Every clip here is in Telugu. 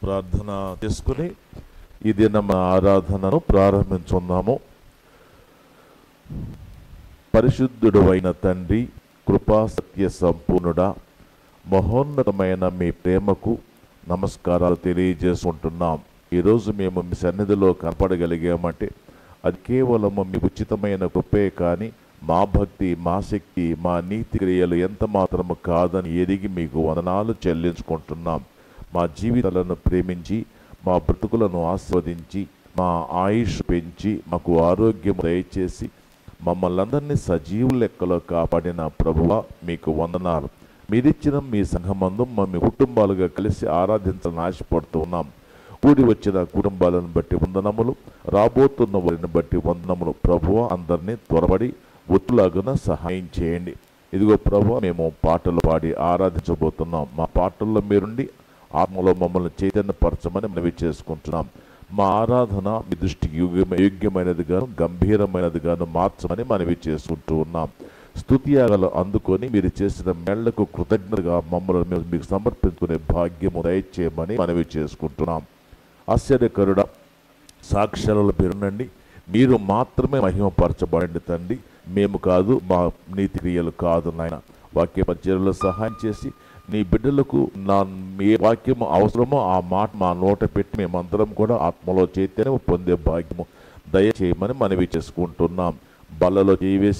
ప్రార్థన చేసుకుని ఈ దినం ఆరాధనను ప్రారంభించున్నాము పరిశుద్ధుడు అయిన తండ్రి కృపా సత్య సంపూర్ణుడా మహోన్నతమైన మీ ప్రేమకు నమస్కారాలు తెలియజేసుకుంటున్నాం ఈరోజు మేము మీ సన్నిధిలో కనపడగలిగామంటే అది కేవలము మీ ఉచితమైన కృపే కానీ మా భక్తి మా శక్తి మా నీతి క్రియలు ఎంత మాత్రము కాదని ఎరిగి మీకు వందనాలు చెల్లించుకుంటున్నాం మా జీవితాలను ప్రేమించి మా బ్రతుకులను ఆస్వాదించి మా ఆయుష్ పెంచి మాకు ఆరోగ్యం దయచేసి మమ్మల్ని అందరినీ సజీవ లెక్కలో కాపాడిన ప్రభువ మీకు వందనాలు మీరిచ్చిన మీ సంఘమందు మా మీ కుటుంబాలుగా కలిసి ఆరాధించాలని ఆశపడుతూ ఉన్నాం కూడి వచ్చిన కుటుంబాలను బట్టి వందనములు రాబోతున్న వారిని బట్టి వందనములు ప్రభువ అందరినీ త్వరపడి ఒత్తులాగున సహాయం చేయండి ఇదిగో ప్రభు మేము పాటలు పాడి ఆరాధించబోతున్నాం మా పాటల్లో మీరుండి ఆత్మలో మమ్మల్ని చైతన్యపరచమని మనవి చేసుకుంటున్నాం మా ఆరాధన మీ దృష్టికి యోగ్యమ యోగ్యమైనది గాను గంభీరమైనది గాను మార్చమని మనవి చేసుకుంటూ ఉన్నాం స్తుతియాగలు అందుకొని మీరు చేసిన మేళ్లకు కృతజ్ఞతగా మమ్మల్ని మేము మీకు సమర్పించుకునే భాగ్యము దయచేయమని మనవి చేసుకుంటున్నాం ఆశ్చర్యకరుడ సాక్ష్యాలలో పేరునండి మీరు మాత్రమే మహిమపరచబడండి తండ్రి మేము కాదు మా నీతి క్రియలు కాదు నాయన వాక్య పరిచయలో సహాయం చేసి నీ బిడ్డలకు నా ఏ వాక్యము అవసరమో ఆ మాట మా నోట పెట్టి మేమందరం కూడా ఆత్మలో చైతన్యం పొందే భాగ్యము దయచేయమని మనవి చేసుకుంటున్నాం బల్లలో చేయివేసి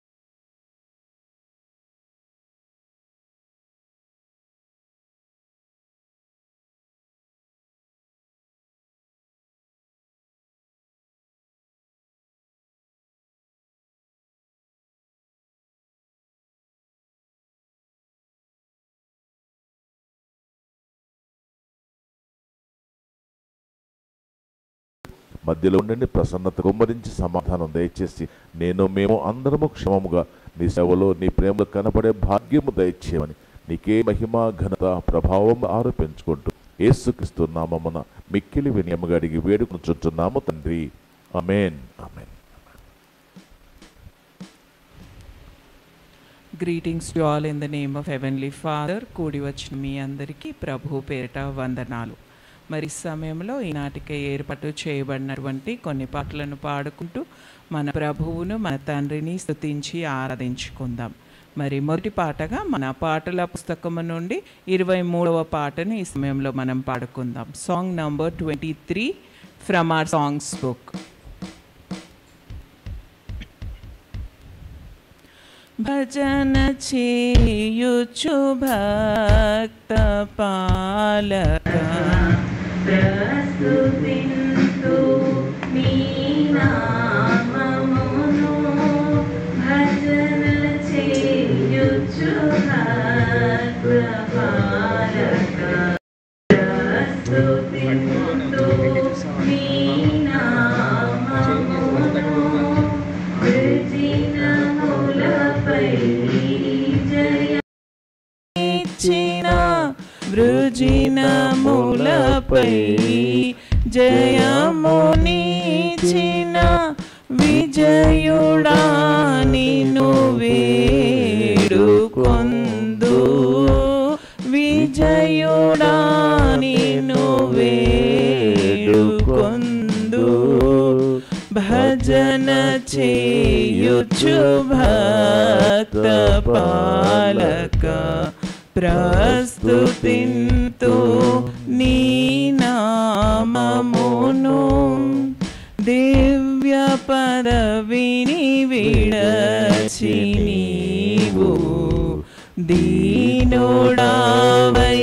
మధ్యలో ఉండండి ప్రసన్నత కుమ్మరించి సమాధానం దయచేసి నేను మేము అందరము క్షేమముగా నీ సేవలో నీ ప్రేమలో కనపడే భాగ్యము దయచేయమని నీకే మహిమ ఘనత ప్రభావం ఆరోపించుకుంటూ యేసుక్రీస్తు నామమున మిక్కిలి వినియముగా అడిగి వేడుకుంటున్నాము తండ్రి amen amen greetings to all in the name of heavenly father కూడి వచ్చిన మీ అందరికీ ప్రభు పేరిట వందనాలు మరి ఈ సమయంలో ఈనాటికి ఏర్పాటు చేయబడినటువంటి కొన్ని పాటలను పాడుకుంటూ మన ప్రభువును మన తండ్రిని స్తుతించి ఆరాధించుకుందాం మరి మొదటి పాటగా మన పాటల పుస్తకము నుండి ఇరవై మూడవ పాటను ఈ సమయంలో మనం పాడుకుందాం song number twenty three from our songs book భజన చేయుచు భక్త పాలక ప్రస్తుతింతు నీ నామమును భజన చేయుచు భక్తపాలక ప్రస్తుతింతు నీ నామమును వృజినములపై జయ ఇచ్చిన వృజినములపై జయమునిచిన విజయుడా నిన్ను వేడుకొందు విజయుడా నిన్ను వేడుకొందు భజన చేయుచు భక్త పాలక ప్రస్తుతింతు నీ నామమును దివ్య పదవిని విడచి నీవు దీనుడావై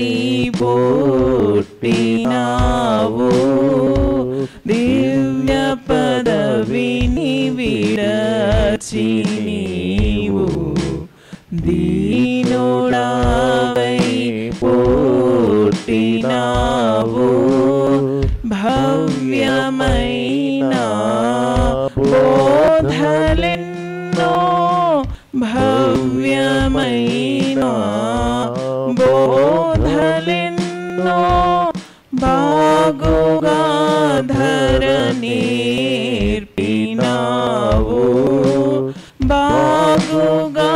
పుట్టినావు దివ్య పదవిని విడచి నీవు దీనుడావై పుట్టినావు భవ్యమైన బోధలెన్నో భవ్యమైన బోధలెన్నో బాగుగా ధరనీర్పినావు బాగుగా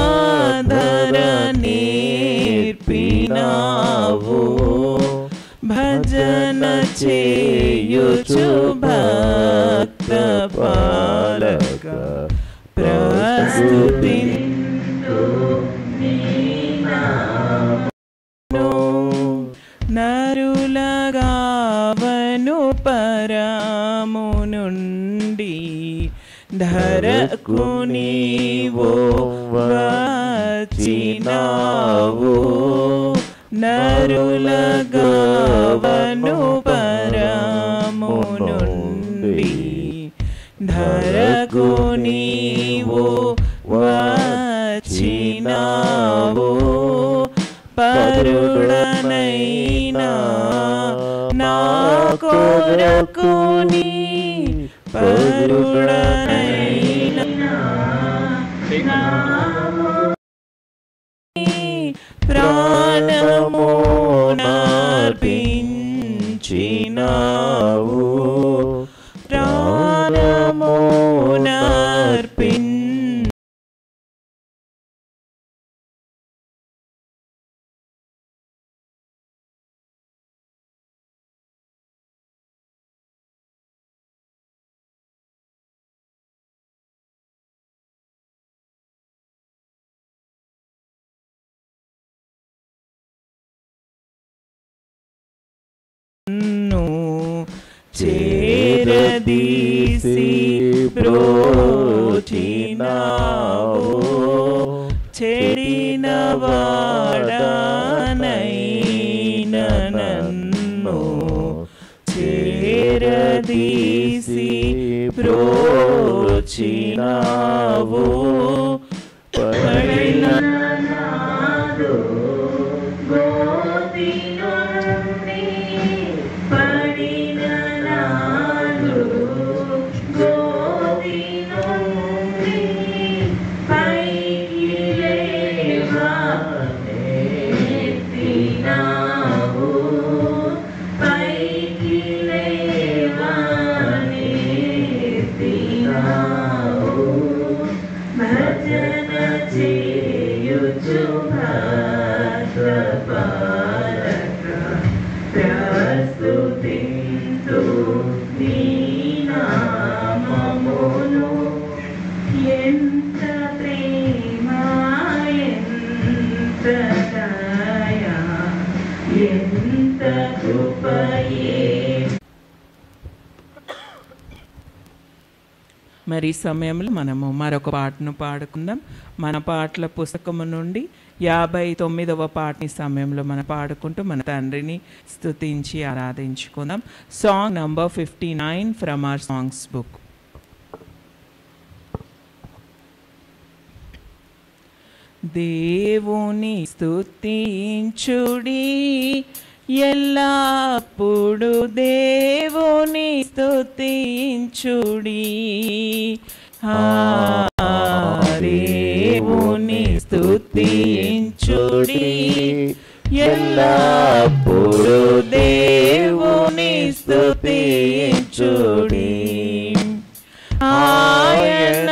ధరనీర్పినావు భజన చేయుచు భక్త పాలక ప్రస్తుతి నరులగావను పరము నుండి ధరకు నీవో వచ్చినావు నరులగావను పరము నుండి ధరకు నీవో వచ్చినావు పరుడనైనా నా కొరకు నీ పరుడనైనా ప్రాణము నార్పించినావు ప్రాణము నార్పిన్ నన్ను చేరదీసి బ్రోచినావు చెడిన వాడనైన నన్ను చేరదీసి బ్రోచినావు పడిన గోతి నుండి పడిన నాడు గోతి నుండి పైకి లేవా ఎత్తినావు పైకి లేవా ఎత్తినావు భజన చేయుచు భక్త పాలక ప్రస్తుతింతు నీ నామమును ఎంత ప్రేమ ఎంత దయ ఎంత కృపయే మరి ఈ సమయంలో మనము మరొక పాటను పాడుకుందాం మన పాటల పుస్తకము నుండి యాభై తొమ్మిదవ పాటని సమయంలో మనం పాడుకుంటూ మన తండ్రిని స్తుతించి ఆరాధించుకుందాం song number fifty nine from our songs book దేవుని స్తుతించుడి ఎల్లప్పుడు దేవుని స్తుతించుడి ఆ దేవుని స్తుతించుడి ఎల్లప్పుడు దేవుని స్తుతించుడి ఆయన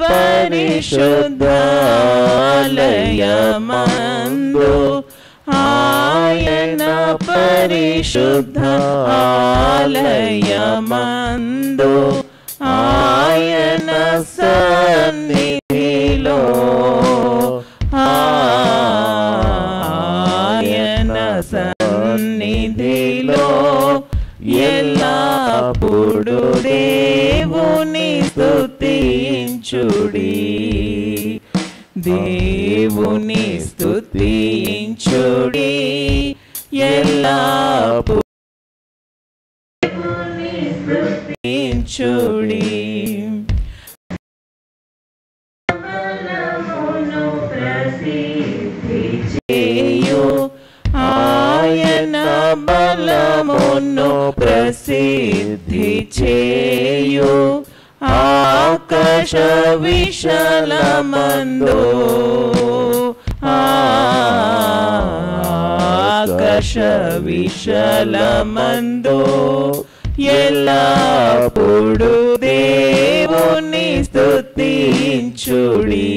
పరిశుద్ధాలయమందు ఆయన పరిశుద్ధ ఆలయమందు ఆయన సన్నిధిలో ఆయన సన్నిధిలో ఎల్లప్పుడు దేవుని స్తుతించుడి దేవుని స్తుతించుడి ఎల్లప్పుడు స్తుతించుడి బలమును ప్రసిద్ధి చేయు ఆయన బలమును ప్రసిద్ధి చేయు ఆకాశ విశలమందు ఆకాశ విశలమందు ఎల్లప్పుడు దేవుని స్తుతించుడి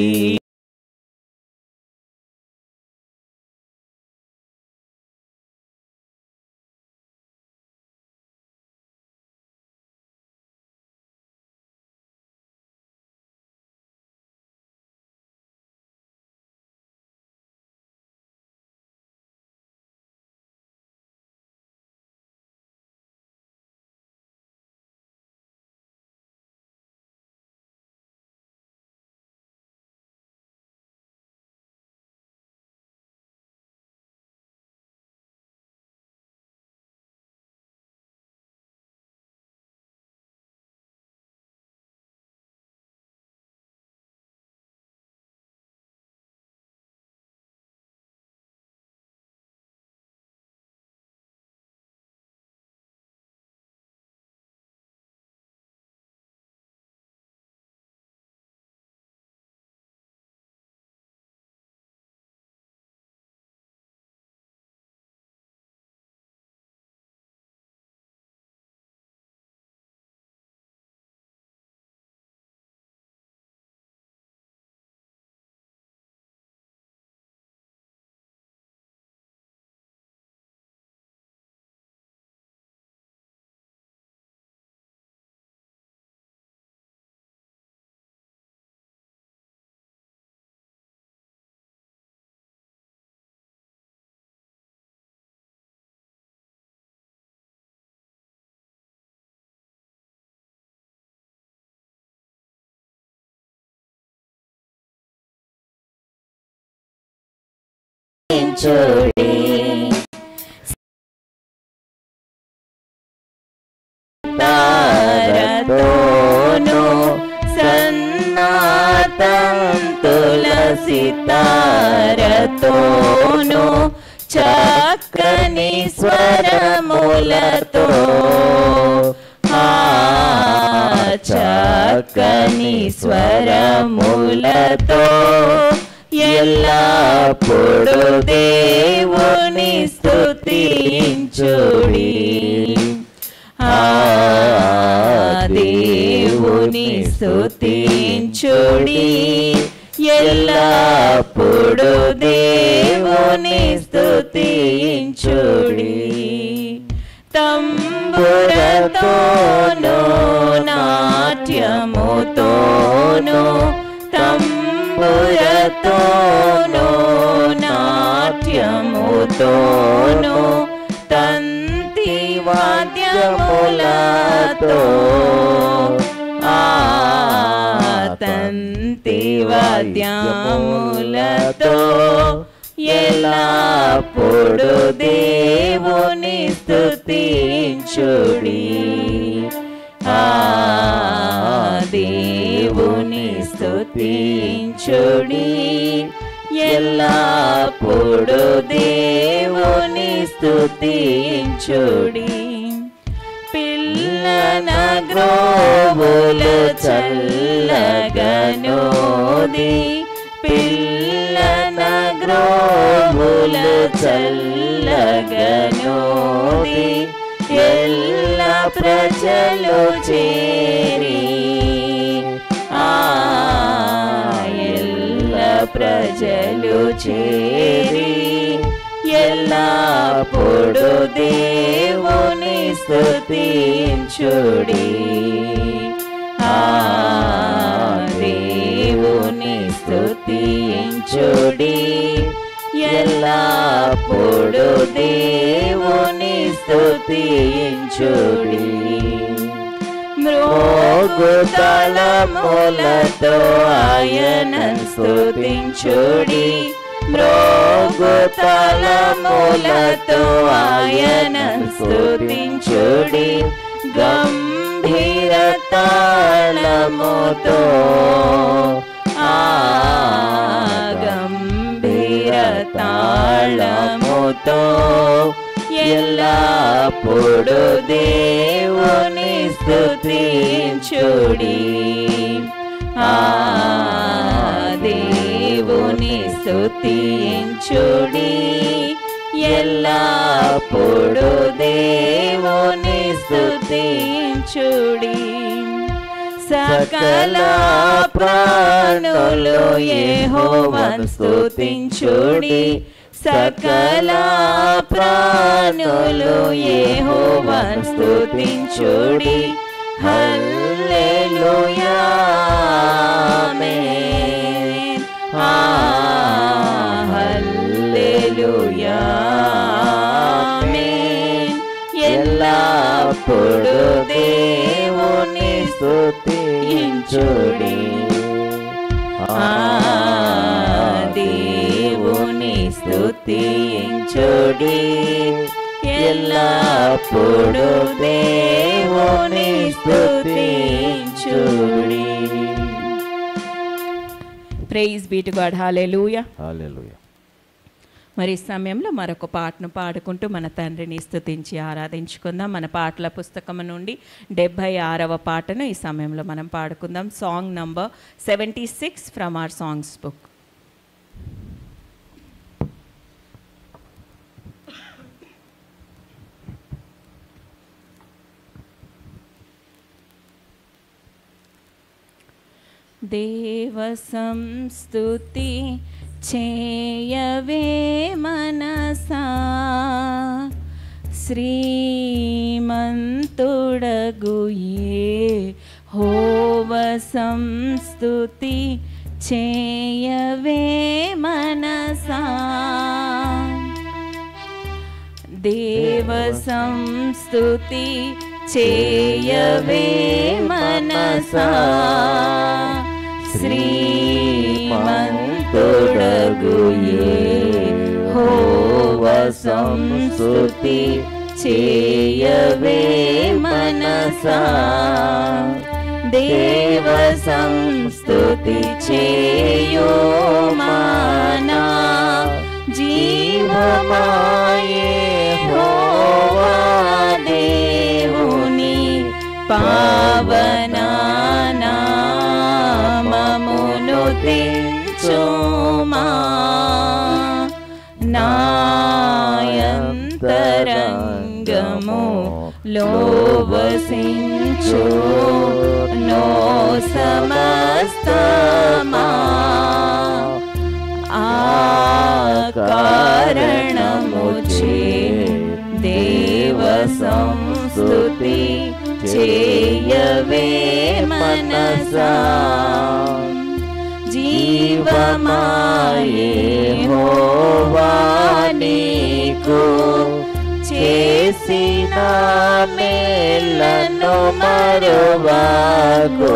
స్తుతించుడి తారతోను సన్నాతంతుల సితారతోను చక్కని స్వరములతో ఆ చక్కని స్వరములతో ఎల్లప్పుడు దేవుని స్తుతించుడి ఆ దేవుని స్తుతించుడి ఎల్లప్పుడు దేవుని స్తుతించుడి తంబురతోను నాట్యముతోను తంబురతోను నాట్యముతోను తంతి వాద్యములతో ఆ తంతి వాద్యములతో ఎల్లప్పుడు దేవుని స్తుతించుడి ఆ దేవుని స్తుతించుడి ఎల్లప్పుడు దేవుని స్తుతించుడి పిల్లన గ్రోవులు చల్లగనోది పిల్లన గ్రోవులు చల్లగనోది ఎల్ల ప్రజలు చేరి ఆ ఎల్ల ప్రజలు చేరి ఎల్లప్పుడు దేవుని స్తుతించుడి ఆ దేవుని స్తుతించుడి ఎల్లప్పుడు దేవుని స్తుతించుడి మృగుతలములతో ఆయన స్తుతించుడి మృగుతలములతో ఆయన స్తుతించుడి గంభీర తాళముతో ఆ గంభీర తాళముతో ఎల్లప్పుడు దేవుని స్తుతించుడి ఆ దేవుని స్తుతించుడి ఎల్లప్పుడు దేవుని స్తుతించుడి సకల ప్రాణులు యెహోవాను స్తుతించుడి సకల ప్రాణులు యెహోవాను స్తుతించుడి హల్లెలూయా ఆమేన్ ఆ హల్లెలూయా ఆమేన్ ఎల్లప్పుడు దేవుని స్తుతించుడి ఆ దేవుని స్తుతించుడి ఎల్లప్పుడు దేవుని స్తుతించుడి praise be to God hallelujah hallelujah మరి ఈ సమయంలో మరొక పాటను పాడుకుంటూ మన తండ్రిని స్తుతించి ఆరాధించుకుందాం మన పాటల పుస్తకం నుండి డెబ్భై ఆరవ పాటను ఈ సమయంలో మనం పాడుకుందాం song number seventy six from our songs book దేవ సంస్తుతి చేయవే మనసా శ్రీమంతుడగు ఏ హోవ సంస్తుతి చేయవే మనసా దేవ సంస్తుతి చేయవే మనసా శ్రీమంతుడగు యెహోవ సంస్తుతి చేయవే మనసా దేవ సంస్తుతి చేయో మానా జీవమాయే హోవా దేవుని పావనామమును తెంచుమా నాయంతరంగము లోవసించు నో సమస్తమా ఆ కారణముచే దేవ సంస్తుతి చేయవే మనసా జీవమాయే హోవా నీకు చేసిన మేలను మరువాకు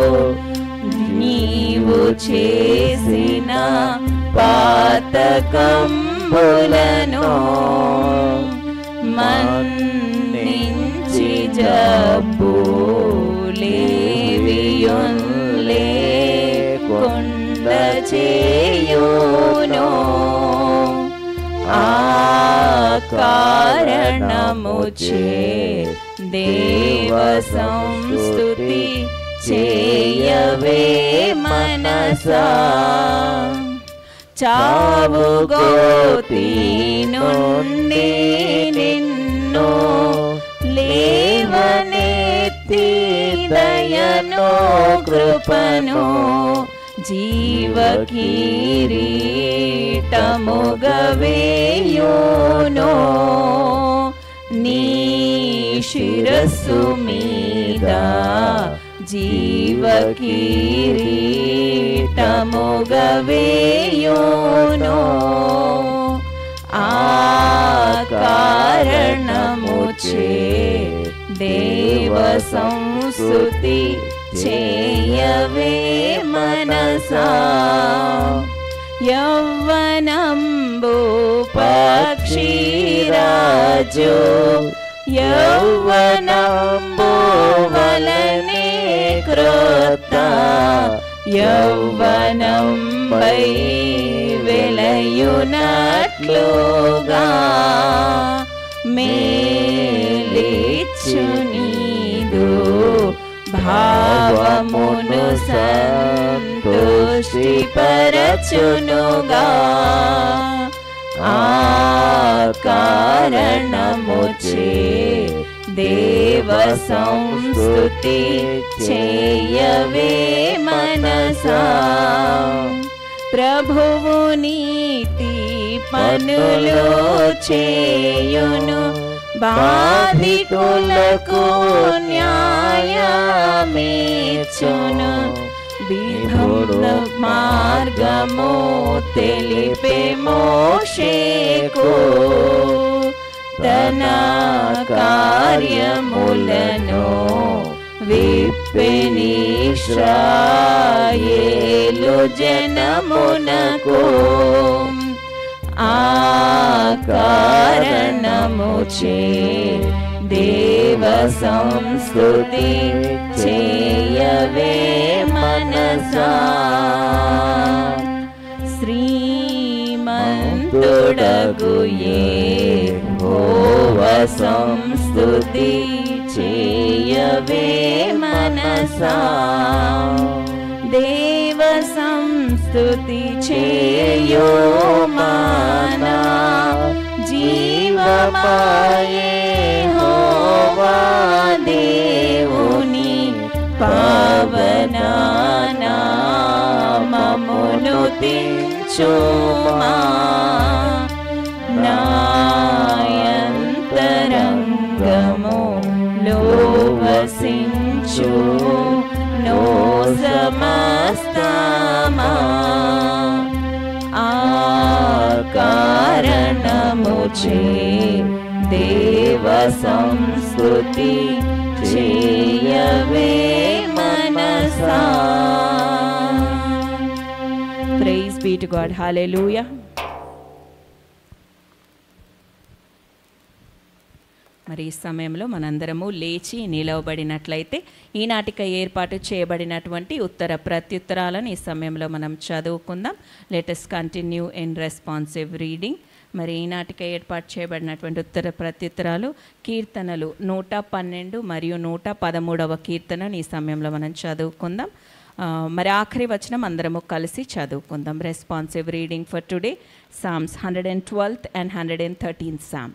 నీవు చేసిన పాతకంబులను మన్నించి జబ్బు లేవియున్లే కొండ చేయును ఆ కారణముచే దేవ సంస్తుతి చేయవే మనసా చావు గోతి నుండి నిన్ను లేవనెత్తి దయను కృపను జీవ కిరీటముగవేయును నీ శిరస్సు మీద జీవ కిరీటముగవేయును ఆ కారణముచే దేవ సంస్తుతి చేయవే మనసా యౌవనంబు పక్షిరాజు యౌవనంబు వలనే క్రోత యౌవనంబై వెలయునట్లుగా మేలిచ్చు నీదు భావమును సంతుష్టిపరచునుగా ఆ కారణముచే దేవ సంస్తుతి చేయవే మనసా ప్రభువు నీతి పనులు చేయును బాధికులకు న్యాయమేచును విధుల మార్గము తెలిపే మోషేకు తన కార్యములను విప్పెనిశ్రాయేలు జనమునకు ఆ కారణముచే దేవ సంస్కృతి చేయవే మనసా శ్రీమంతుడగు హోవ సంస్థుతి చేయవే మనసా దేవ సంస్థుతి చేయో మానా జీవమాయే హోవా దేవుని పావనామమును తెంచుమా నాయంతరంగము లోవసించు నో సమస్తమా ఆ కారణముచే దేవ సంస్కృతి చేయవే మనసా praise be to God hallelujah మరి ఈ సమయంలో మనందరము లేచి నిలవబడినట్లయితే ఈనాటిక ఏర్పాటు చేయబడినటువంటి ఉత్తర ప్రత్యుత్తరాలను ఈ సమయంలో మనం చదువుకుందాం let us continue in responsive reading మరి ఈనాటిక ఏర్పాటు చేయబడినటువంటి ఉత్తర ప్రత్యుత్తరాలు కీర్తనలు నూట పన్నెండు మరియు నూట పదమూడవ కీర్తనను ఈ సమయంలో మనం చదువుకుందాం ఆ, మరి ఆఖరి వచనం అందరము కలిసి చదువుకుందాం responsive reading for today psalms hundred and twelfth and hundred and thirteenth psalm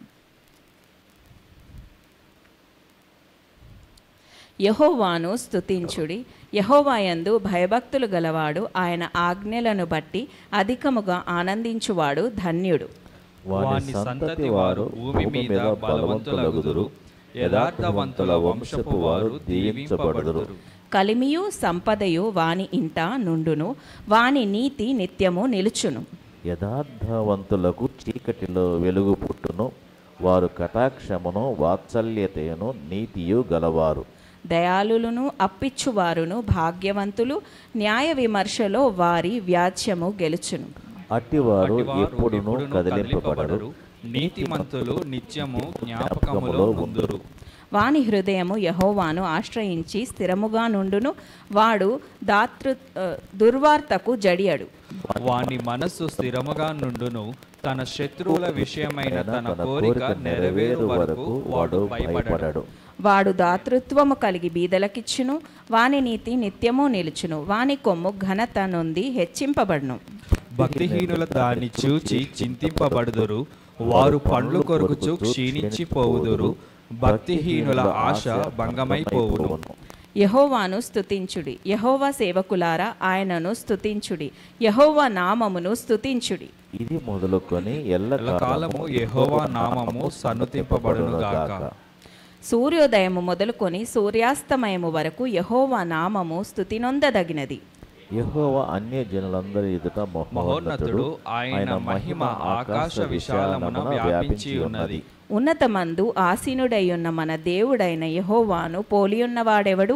యహోవాను స్తుతించుడి యహోవాయందు భయభక్తులు గలవాడు ఆయన ఆజ్ఞలను బట్టి అధికముగా ఆనందించువాడు ధన్యుడు వాని సంతతి వారు భూమి మీద బలవంతులగుదురు యథార్థవంతుల వంశపు వారు దీవింపబడుదురు కలిమియు సంపదయు వాని ఇంట నుండును వాని నీతి నిత్యము నిలుచును యథార్థవంతులకు చీకటిలో వెలుగు పుట్టును వారు కటాక్షమును వాత్సల్యతను నీతియు గలవారు దయాళులను అప్పిచ్చువారును భాగ్యవంతులు న్యాయ విమర్శలో వారి వ్యాజ్యము గెలుచును అట్టివారు అట్టివారు ఎప్పుడును ఎప్పుడును కదిలింపబడరు నీతిమంతులు నిత్యము జ్ఞాపకములో ఉందురు వాని హృదయము యహోవాను ఆశ్రయించి స్థిరముగా నుండును వాడు దాతృ ఆ, దుర్వార్తకు జడియడు వాని మనస్సు స్థిరముగా నుండును తన శత్రువుల విషయమైన తన కోరిక నెరవేరు వరకు వాడు భయపడడు వాడు దాతృత్వము కలిగి బీదలకిచ్చును వాని నీతి నిత్యము నిలుచును వాని కొమ్ము ఘనత నొంది హెచ్చింపబడును భక్తిహీనుల దాన్ని చూచి చింతింపబడుదురు వారు పండ్లు కొరుకుచు క్షీణించిపోవుదురు భక్తిహీనుల ఆశ భంగమైపోవును యహోవాను స్తుతించుడి యహోవా సేవకులారా ఆయనను స్తుతించుడి యహోవా నామమును స్తుతించుడి ఇది మొదలుకొని ఎల్ల కాలము యెహోవా నామము సన్నుతింపబడును గాక సూర్యోదయము మొదలుకొని సూర్యాస్తమయము వరకు యహోవా నామము స్తుతినొందదగినది యెహోవ అన్య జనులందరి ఎదుట మహోన్నతుడు మహోన్నతుడు ఆయన మహిమ ఆకాశ విశాలమున వ్యాపించి ఉన్నది ఉన్నతమందు ఆసీనుడై ఉన్న మన దేవుడైన యహోవాను పోలియున్నవాడెవడు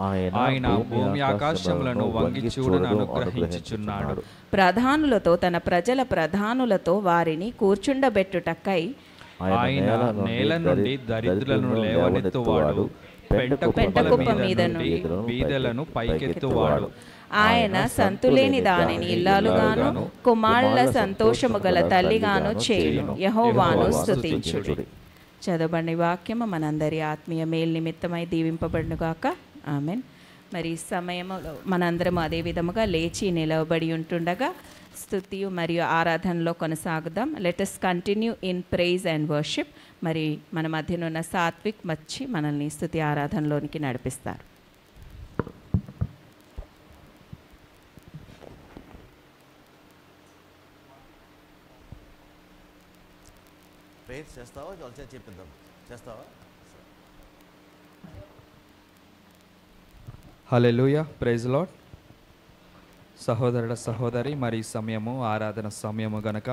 ఆయన భూమి ఆకాశములను వంగి చూడను అనుగ్రహించుచున్నాడు ప్రధానులతో తన ప్రజల ప్రధానులతో వారిని కూర్చుండబెట్టుటకై ఆయన నేల నుండి దరిద్రులను లేవనెత్తువాడు పెంట పెంట కుప్పల కుప్ప మీద మీద నుండి నుండి బీదలను పైకెత్తువాడు ఆయన సంతులేని దానిని ఇల్లాలుగాను కుమారుల సంతోషము గల తల్లిగాను చేయును యహోవాను స్తుతించుడి చదవబడిన వాక్యము మనందరి ఆత్మీయ మేలు నిమిత్తమై దీవింపబడునుగాక ఆమెన్ మరి ఈ సమయంలో మనందరం అదే విధముగా లేచి నిలవబడి ఉంటుండగా స్తుతియు మరియు ఆరాధనలో కొనసాగుదాం let us continue in praise and worship మరి మన మధ్యనున్న సాత్విక్ వచ్చి మనల్ని స్తుతి ఆరాధనలోనికి నడిపిస్తారు ప్రేయర్ చేస్తావా వాళ్ళ చెప్పిద్దాం చేస్తావా హలెలుయ ప్రైజ్ లాడ్ సహోదరుడ సహోదరి మరి ఈ సమయము ఆరాధన సమయము గనక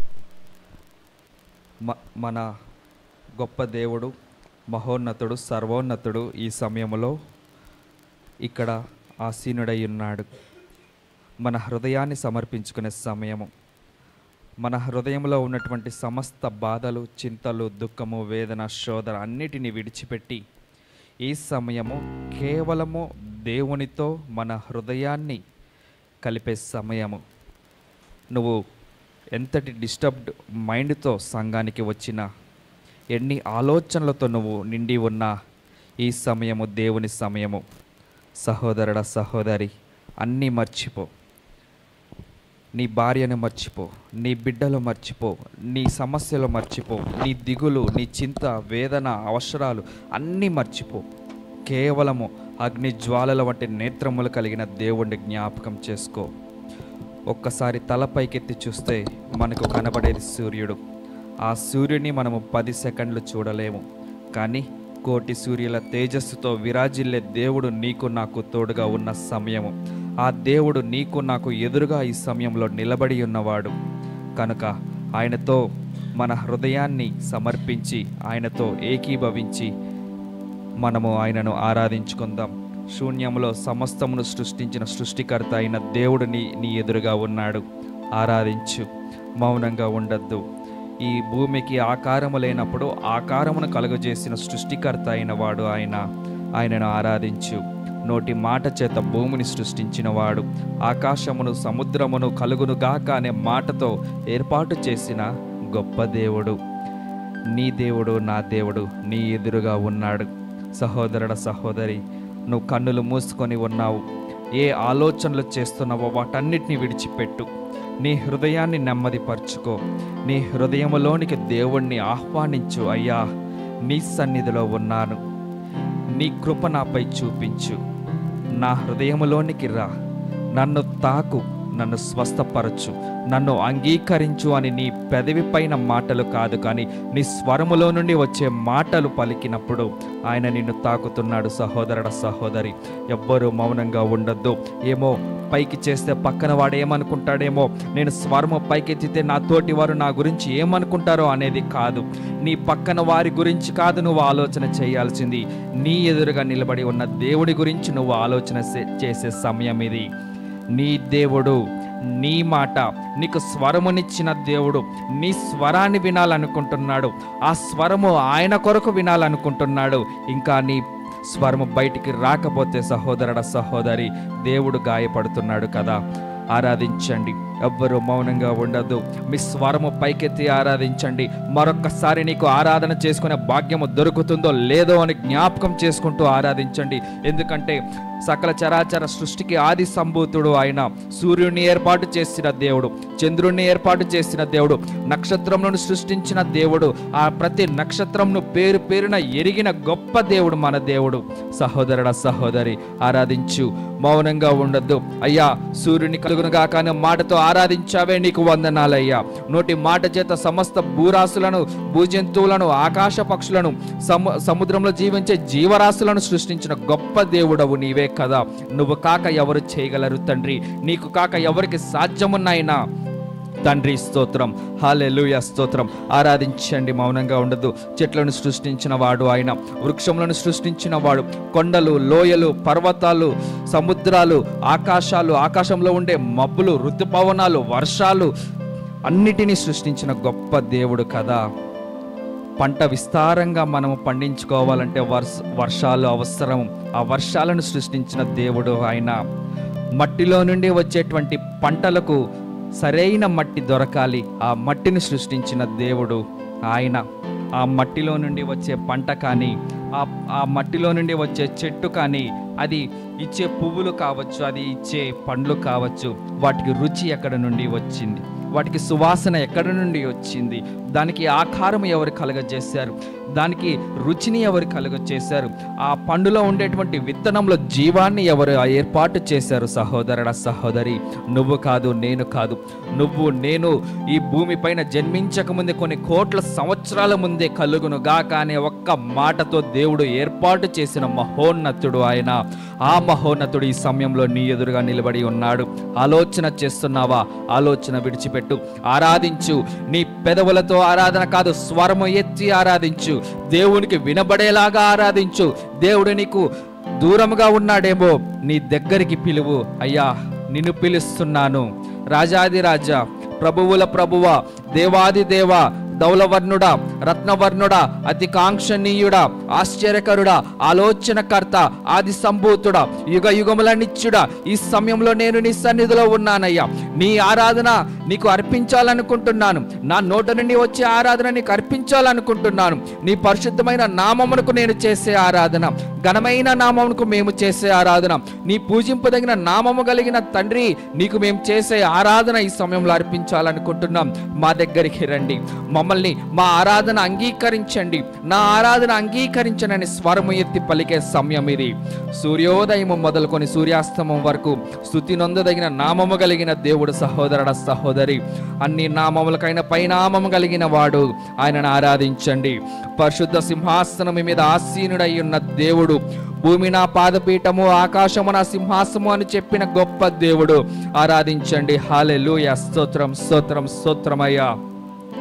మ మన గొప్ప దేవుడు మహోన్నతుడు సర్వోన్నతుడు ఈ సమయములో ఇక్కడ ఆసీనుడై ఉన్నాడు మన హృదయాన్ని సమర్పించుకునే సమయము మన హృదయంలో ఉన్నటువంటి సమస్త బాధలు చింతలు దుఃఖము వేదన శోధన అన్నిటిని విడిచిపెట్టి ఈ సమయము కేవలము దేవునితో మన హృదయాన్ని కలిపే సమయము నువ్వు ఎంతటి డిస్టర్బ్డ్ మైండ్తో సంఘానికి వచ్చినా ఎన్ని ఆలోచనలతో నువ్వు నిండి ఉన్నా ఈ సమయము దేవుని సమయము సహోదరుడ సహోదరి అన్నీ మర్చిపో నీ భార్యను మర్చిపో నీ బిడ్డలు మర్చిపో నీ సమస్యలు మర్చిపో నీ దిగులు నీ చింత వేదన అవసరాలు అన్నీ మర్చిపో కేవలము అగ్ని జ్వాలల వంటి నేత్రములు కలిగిన దేవుణ్ణి జ్ఞాపకం చేసుకో ఒక్కసారి తలపైకెత్తి చూస్తే మనకు కనబడేది సూర్యుడు ఆ సూర్యుని మనము పది సెకండ్లు చూడలేము కానీ కోటి సూర్యుల తేజస్సుతో విరాజిల్లే దేవుడు నీకు నాకు తోడుగా ఉన్న సమయము ఆ దేవుడు నీకు నాకు ఎదురుగా ఈ సమయంలో నిలబడి ఉన్నవాడు కనుక ఆయనతో మన హృదయాన్ని సమర్పించి ఆయనతో ఏకీభవించి మనము ఆయనను ఆరాధించుకుందాం శూన్యంలో సమస్తమును సృష్టించిన సృష్టికర్త అయిన దేవుడు నీ నీ ఎదురుగా ఉన్నాడు ఆరాధించు మౌనంగా ఉండద్దు ఈ భూమికి ఆకారము లేనప్పుడు ఆకారమును కలుగజేసిన సృష్టికర్త అయిన వాడు ఆయన ఆయనను ఆరాధించు నోటి మాట చేత భూమిని సృష్టించిన వాడు ఆకాశమును సముద్రమును కలుగునుగాక అనే మాటతో ఏర్పాటు చేసిన గొప్ప దేవుడు నీ దేవుడు నా దేవుడు నీ ఎదురుగా ఉన్నాడు సహోదరుడ సహోదరి నువ్వు కన్నులు మూసుకొని ఉన్నావు ఏ ఆలోచనలు చేస్తున్నావో వాటన్నిటిని విడిచిపెట్టు నీ హృదయాన్ని నెమ్మదిపరుచుకో నీ హృదయములోనికి దేవుణ్ణి ఆహ్వానించు అయ్యా నీ సన్నిధిలో ఉన్నాను నీ కృప నాపై చూపించు నా హృదయములోనికి రా నన్ను తాకు నన్ను స్వస్థపరచు నన్ను అంగీకరించు అని నీ పెదవి పైన మాటలు కాదు కానీ నీ స్వరములో నుండి వచ్చే మాటలు పలికినప్పుడు ఆయన నిన్ను తాకుతున్నాడు సహోదరుడ సహోదరి ఎవ్వరూ మౌనంగా ఉండొద్దు ఏమో పైకి చేస్తే పక్కన వాడు ఏమనుకుంటాడేమో నేను స్వరము పైకెత్తితే నా తోటి వారు నా గురించి ఏమనుకుంటారో అనేది కాదు నీ పక్కన వారి గురించి కాదు నువ్వు ఆలోచన చేయాల్సింది నీ ఎదురుగా నిలబడి ఉన్న దేవుడి గురించి నువ్వు ఆలోచన చే- చేసే సమయం ఇది నీ దేవుడు నీ మాట నీకు స్వరమునిచ్చిన దేవుడు నీ స్వరాన్ని వినాలనుకుంటున్నాడు ఆ స్వరము ఆయన కొరకు వినాలనుకుంటున్నాడు ఇంకా నీ స్వరము బయటికి రాకపోతే సహోదరుడ సహోదరి దేవుడు గాయపడుతున్నాడు కదా ఆరాధించండి ఎవ్వరూ మౌనంగా ఉండద్దు మీ స్వరము పైకెత్తి ఆరాధించండి మరొక్కసారి నీకు ఆరాధన చేసుకునే భాగ్యము దొరుకుతుందో లేదో అని జ్ఞాపకం చేసుకుంటూ ఆరాధించండి ఎందుకంటే సకల చరాచర సృష్టికి ఆది సంభూతుడు ఆయన సూర్యుడిని ఏర్పాటు చేసిన దేవుడు చంద్రుణ్ణి ఏర్పాటు చేసిన దేవుడు నక్షత్రములను సృష్టించిన దేవుడు ఆ ప్రతి నక్షత్రంను పేరు పేరున ఎరిగిన గొప్ప దేవుడు మన దేవుడు సహోదరుడ సహోదరి ఆరాధించు మౌనంగా ఉండొద్దు అయ్యా సూర్యుని కలుగునుగా కానీ మాటతో ఆరాధించావే నీకు వందనాలయ్యా నోటి మాట చేత సమస్త భూరాశులను భూజంతువులను ఆకాశ పక్షులను సము సముద్రంలో జీవించే జీవరాశులను సృష్టించిన గొప్ప దేవుడవు నీవే కదా నువ్వు కాక ఎవరు చేయగలరు తండ్రి నీకు కాక ఎవరికి సాధ్యమున్నాయినా తండ్రి స్తోత్రం హాలెలుయ స్తోత్రం ఆరాధించండి మౌనంగా ఉండదు చెట్లను సృష్టించిన వాడు ఆయన వృక్షములను సృష్టించిన వాడు కొండలు లోయలు పర్వతాలు సముద్రాలు ఆకాశాలు ఆకాశంలో ఉండే మబ్బులు ఋతుపవనాలు వర్షాలు అన్నిటినీ సృష్టించిన గొప్ప దేవుడు కదా పంట విస్తారంగా మనము పండించుకోవాలంటే వర్ష వర్షాలు అవసరం ఆ వర్షాలను సృష్టించిన దేవుడు ఆయన మట్టిలో నుండి వచ్చేటువంటి పంటలకు సరైన మట్టి దొరకాలి ఆ మట్టిని సృష్టించిన దేవుడు ఆయన ఆ మట్టిలో నుండి వచ్చే పంట కానీ ఆ ఆ మట్టిలో నుండి వచ్చే చెట్టు కానీ అది ఇచ్చే పువ్వులు కావచ్చు అది ఇచ్చే పండ్లు కావచ్చు వాటికి రుచి ఎక్కడ నుండి వచ్చింది వాటికి సువాసన ఎక్కడి నుండి వచ్చింది దానికి ఆకారం ఎవరు కలగజేశారు దానికి రుచిని ఎవరు కలుగజేశారు ఆ పండులో ఉండేటువంటి విత్తనంలో జీవాన్ని ఎవరు ఏర్పాటు చేశారు సహోదరుడ సహోదరి నువ్వు కాదు నేను కాదు నువ్వు నేను ఈ భూమిపైన జన్మించక ముందే కొన్ని కోట్ల సంవత్సరాల ముందే కలుగునుగా కానీ ఒక్క మాటతో దేవుడు ఏర్పాటు చేసిన మహోన్నతుడు ఆయన ఆ మహోన్నతుడు ఈ సమయంలో నీ ఎదురుగా నిలబడి ఉన్నాడు ఆలోచన చేస్తున్నావా ఆలోచన విడిచిపెట్టు ఆరాధించు నీ పెదవులతో ఆరాధన కాదు స్వరము ఎత్తి ఆరాధించు దేవునికి వినబడేలాగా ఆరాధించు దేవుడు నీకు దూరముగా ఉన్నాడేమో నీ దగ్గరికి పిలువు అయ్యా నిన్ను పిలుస్తున్నాను రాజాది రాజా ప్రభువుల ప్రభువ దేవాది దేవ దౌలవర్ణుడా రత్నవర్ణుడా అతి కాంక్షణీయుడా ఆశ్చర్యకరుడా ఆలోచనకర్త ఆది సంభూతుడా యుగ యుగములనిచ్చుడా ఈ సమయంలో నేను నీ సన్నిధిలో ఉన్నానయ్యా నీ ఆరాధన నీకు అర్పించాలనుకుంటున్నాను నా నోట నుండి వచ్చే ఆరాధన నీకు అర్పించాలనుకుంటున్నాను నీ పరిశుద్ధమైన నామమునకు నేను చేసే ఆరాధన ఘనమైన నామమునకు మేము చేసే ఆరాధన నీ పూజింపదగిన నామము కలిగిన తండ్రి నీకు మేము చేసే ఆరాధన ఈ సమయంలో అర్పించాలనుకుంటున్నాం మా దగ్గరికి రండి మమ్మల్ని మా ఆరాధన అంగీకరించండి నా ఆరాధన అంగీకరించనని స్వరము ఎత్తి పలికే సమయం ఇది సూర్యోదయము మొదలుకొని సూర్యాస్తమం వరకు స్థుతి నొందదగిన నామము కలిగిన దేవుడు సహోదరుడ సహోదరి అన్ని నామములకైన పైనామము కలిగిన వాడు ఆయనను ఆరాధించండి పరిశుద్ధ సింహాసనం మీద ఆసీనుడై ఉన్న దేవుడు భూమి నా పాదపీఠము ఆకాశము నా సింహాసము అని చెప్పిన గొప్ప దేవుడు ఆరాధించండి హాలెలూయ స్తోత్రం స్తోత్రం స్తోత్రమయ్యా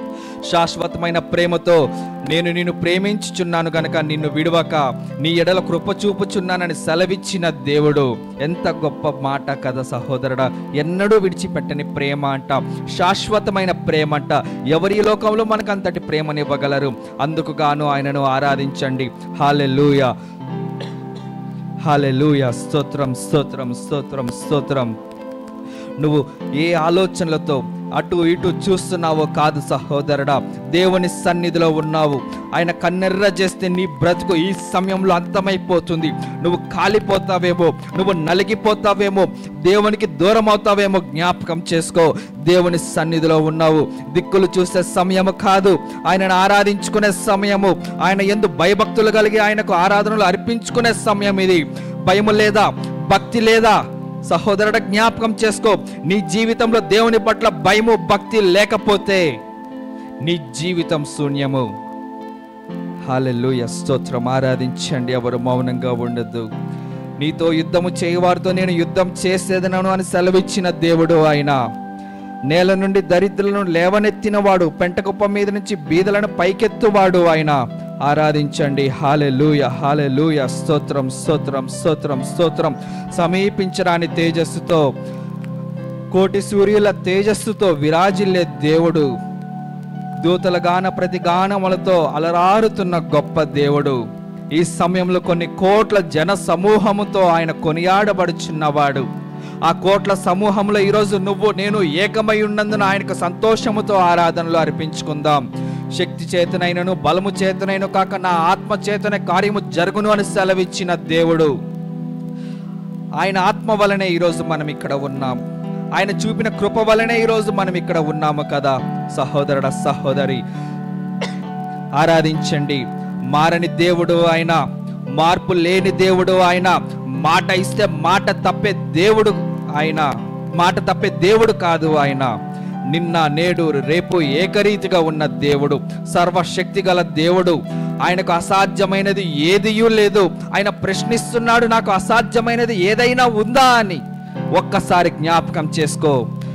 శాశ్వతమైన ప్రేమతో నేను నిన్ను ప్రేమించుచున్నాను గనక నిన్ను విడవక నీ ఎడల కృప చూపుచున్నానని సెలవిచ్చిన దేవుడు ఎంత గొప్ప మాట కదా సహోదరుడా ఎన్నడూ విడిచిపెట్టని ప్రేమ అంట శాశ్వతమైన ప్రేమ అంట ఎవరి లోకంలో మనకు అంతటి ప్రేమనివ్వగలరు అందుకు గాను ఆయనను ఆరాధించండి హాలెలూయా హాలెలూయా స్తోత్రం స్తోత్రం స్తోత్రం స్తోత్రం నువ్వు ఏ ఆలోచనలతో అటు ఇటు చూస్తున్నావో కాదు సహోదరుడా దేవుని సన్నిధిలో ఉన్నావు ఆయన కన్నెర్ర చేస్తే నీ బ్రతుకు ఈ సమయంలో అంతమైపోతుంది నువ్వు కాలిపోతావేమో నువ్వు నలిగిపోతావేమో దేవునికి దూరం అవుతావేమో జ్ఞాపకం చేసుకో దేవుని సన్నిధిలో ఉన్నావు దిక్కులు చూసే సమయము కాదు ఆయనను ఆరాధించుకునే సమయము ఆయన ఎందు భయభక్తులు కలిగి ఆయనకు ఆరాధనలు అర్పించుకునే సమయం ఇది భయము లేదా భక్తి లేదా సహోదరుడ జ్ఞాపకం చేసుకో నీ జీవితంలో దేవుని పట్ల భయము భక్తి లేకపోతే నీ జీవితం శూన్యము హాలెలూయ స్తోత్రం ఆరాధించండి ఎవరు మౌనంగా ఉండద్దు నీతో యుద్ధము చేయవారితో నేను యుద్ధం చేసేదనను అని సెలవిచ్చిన దేవుడు ఆయన నేల నుండి దరిద్రులను లేవనెత్తినవాడు పెంటకుప్ప మీద నుంచి బీదలను పైకెత్తువాడు ఆయన ఆరాధించండి హాలెలూయ హాలెలూయ స్తోత్రం స్తోత్రం స్తోత్రం స్తోత్రం సమీపించరాని తేజస్సుతో కోటి సూర్యుల తేజస్సుతో విరాజిల్లే దేవుడు దూతల గాన ప్రతి గానములతో అలరారుతున్న గొప్ప దేవుడు ఈ సమయంలో కొన్ని కోట్ల జన సమూహముతో ఆయన కొనియాడబడుచున్నవాడు ఆ కోట్ల సమూహంలో ఈరోజు నువ్వు నేను ఏకమై ఉన్నందున ఆయనకు సంతోషముతో ఆరాధనలు అర్పించుకుందాం శక్తి చేతనైనను బలము చేతనైన కాక నా ఆత్మ చేతనే కార్యము జరుగును అని సెలవిచ్చిన దేవుడు ఆయన ఆత్మ వలనే ఈరోజు మనం ఇక్కడ ఉన్నాం ఆయన చూపిన కృప వలనే ఈరోజు మనం ఇక్కడ ఉన్నాము కదా సహోదరుడ సహోదరి ఆరాధించండి మారని దేవుడు ఆయన మార్పు లేని దేవుడు ఆయన మాట ఇస్తే మాట తప్పే దేవుడు ఆయన మాట తప్పే దేవుడు కాదు ఆయన నిన్న నేడు రేపు ఏకరీతిగా ఉన్న దేవుడు సర్వశక్తి గల దేవుడు ఆయనకు అసాధ్యమైనది ఏదియూ లేదు ఆయన ప్రశ్నిస్తున్నాడు నాకు అసాధ్యమైనది ఏదైనా ఉందా అని ఒక్కసారి జ్ఞాపకం చేసుకో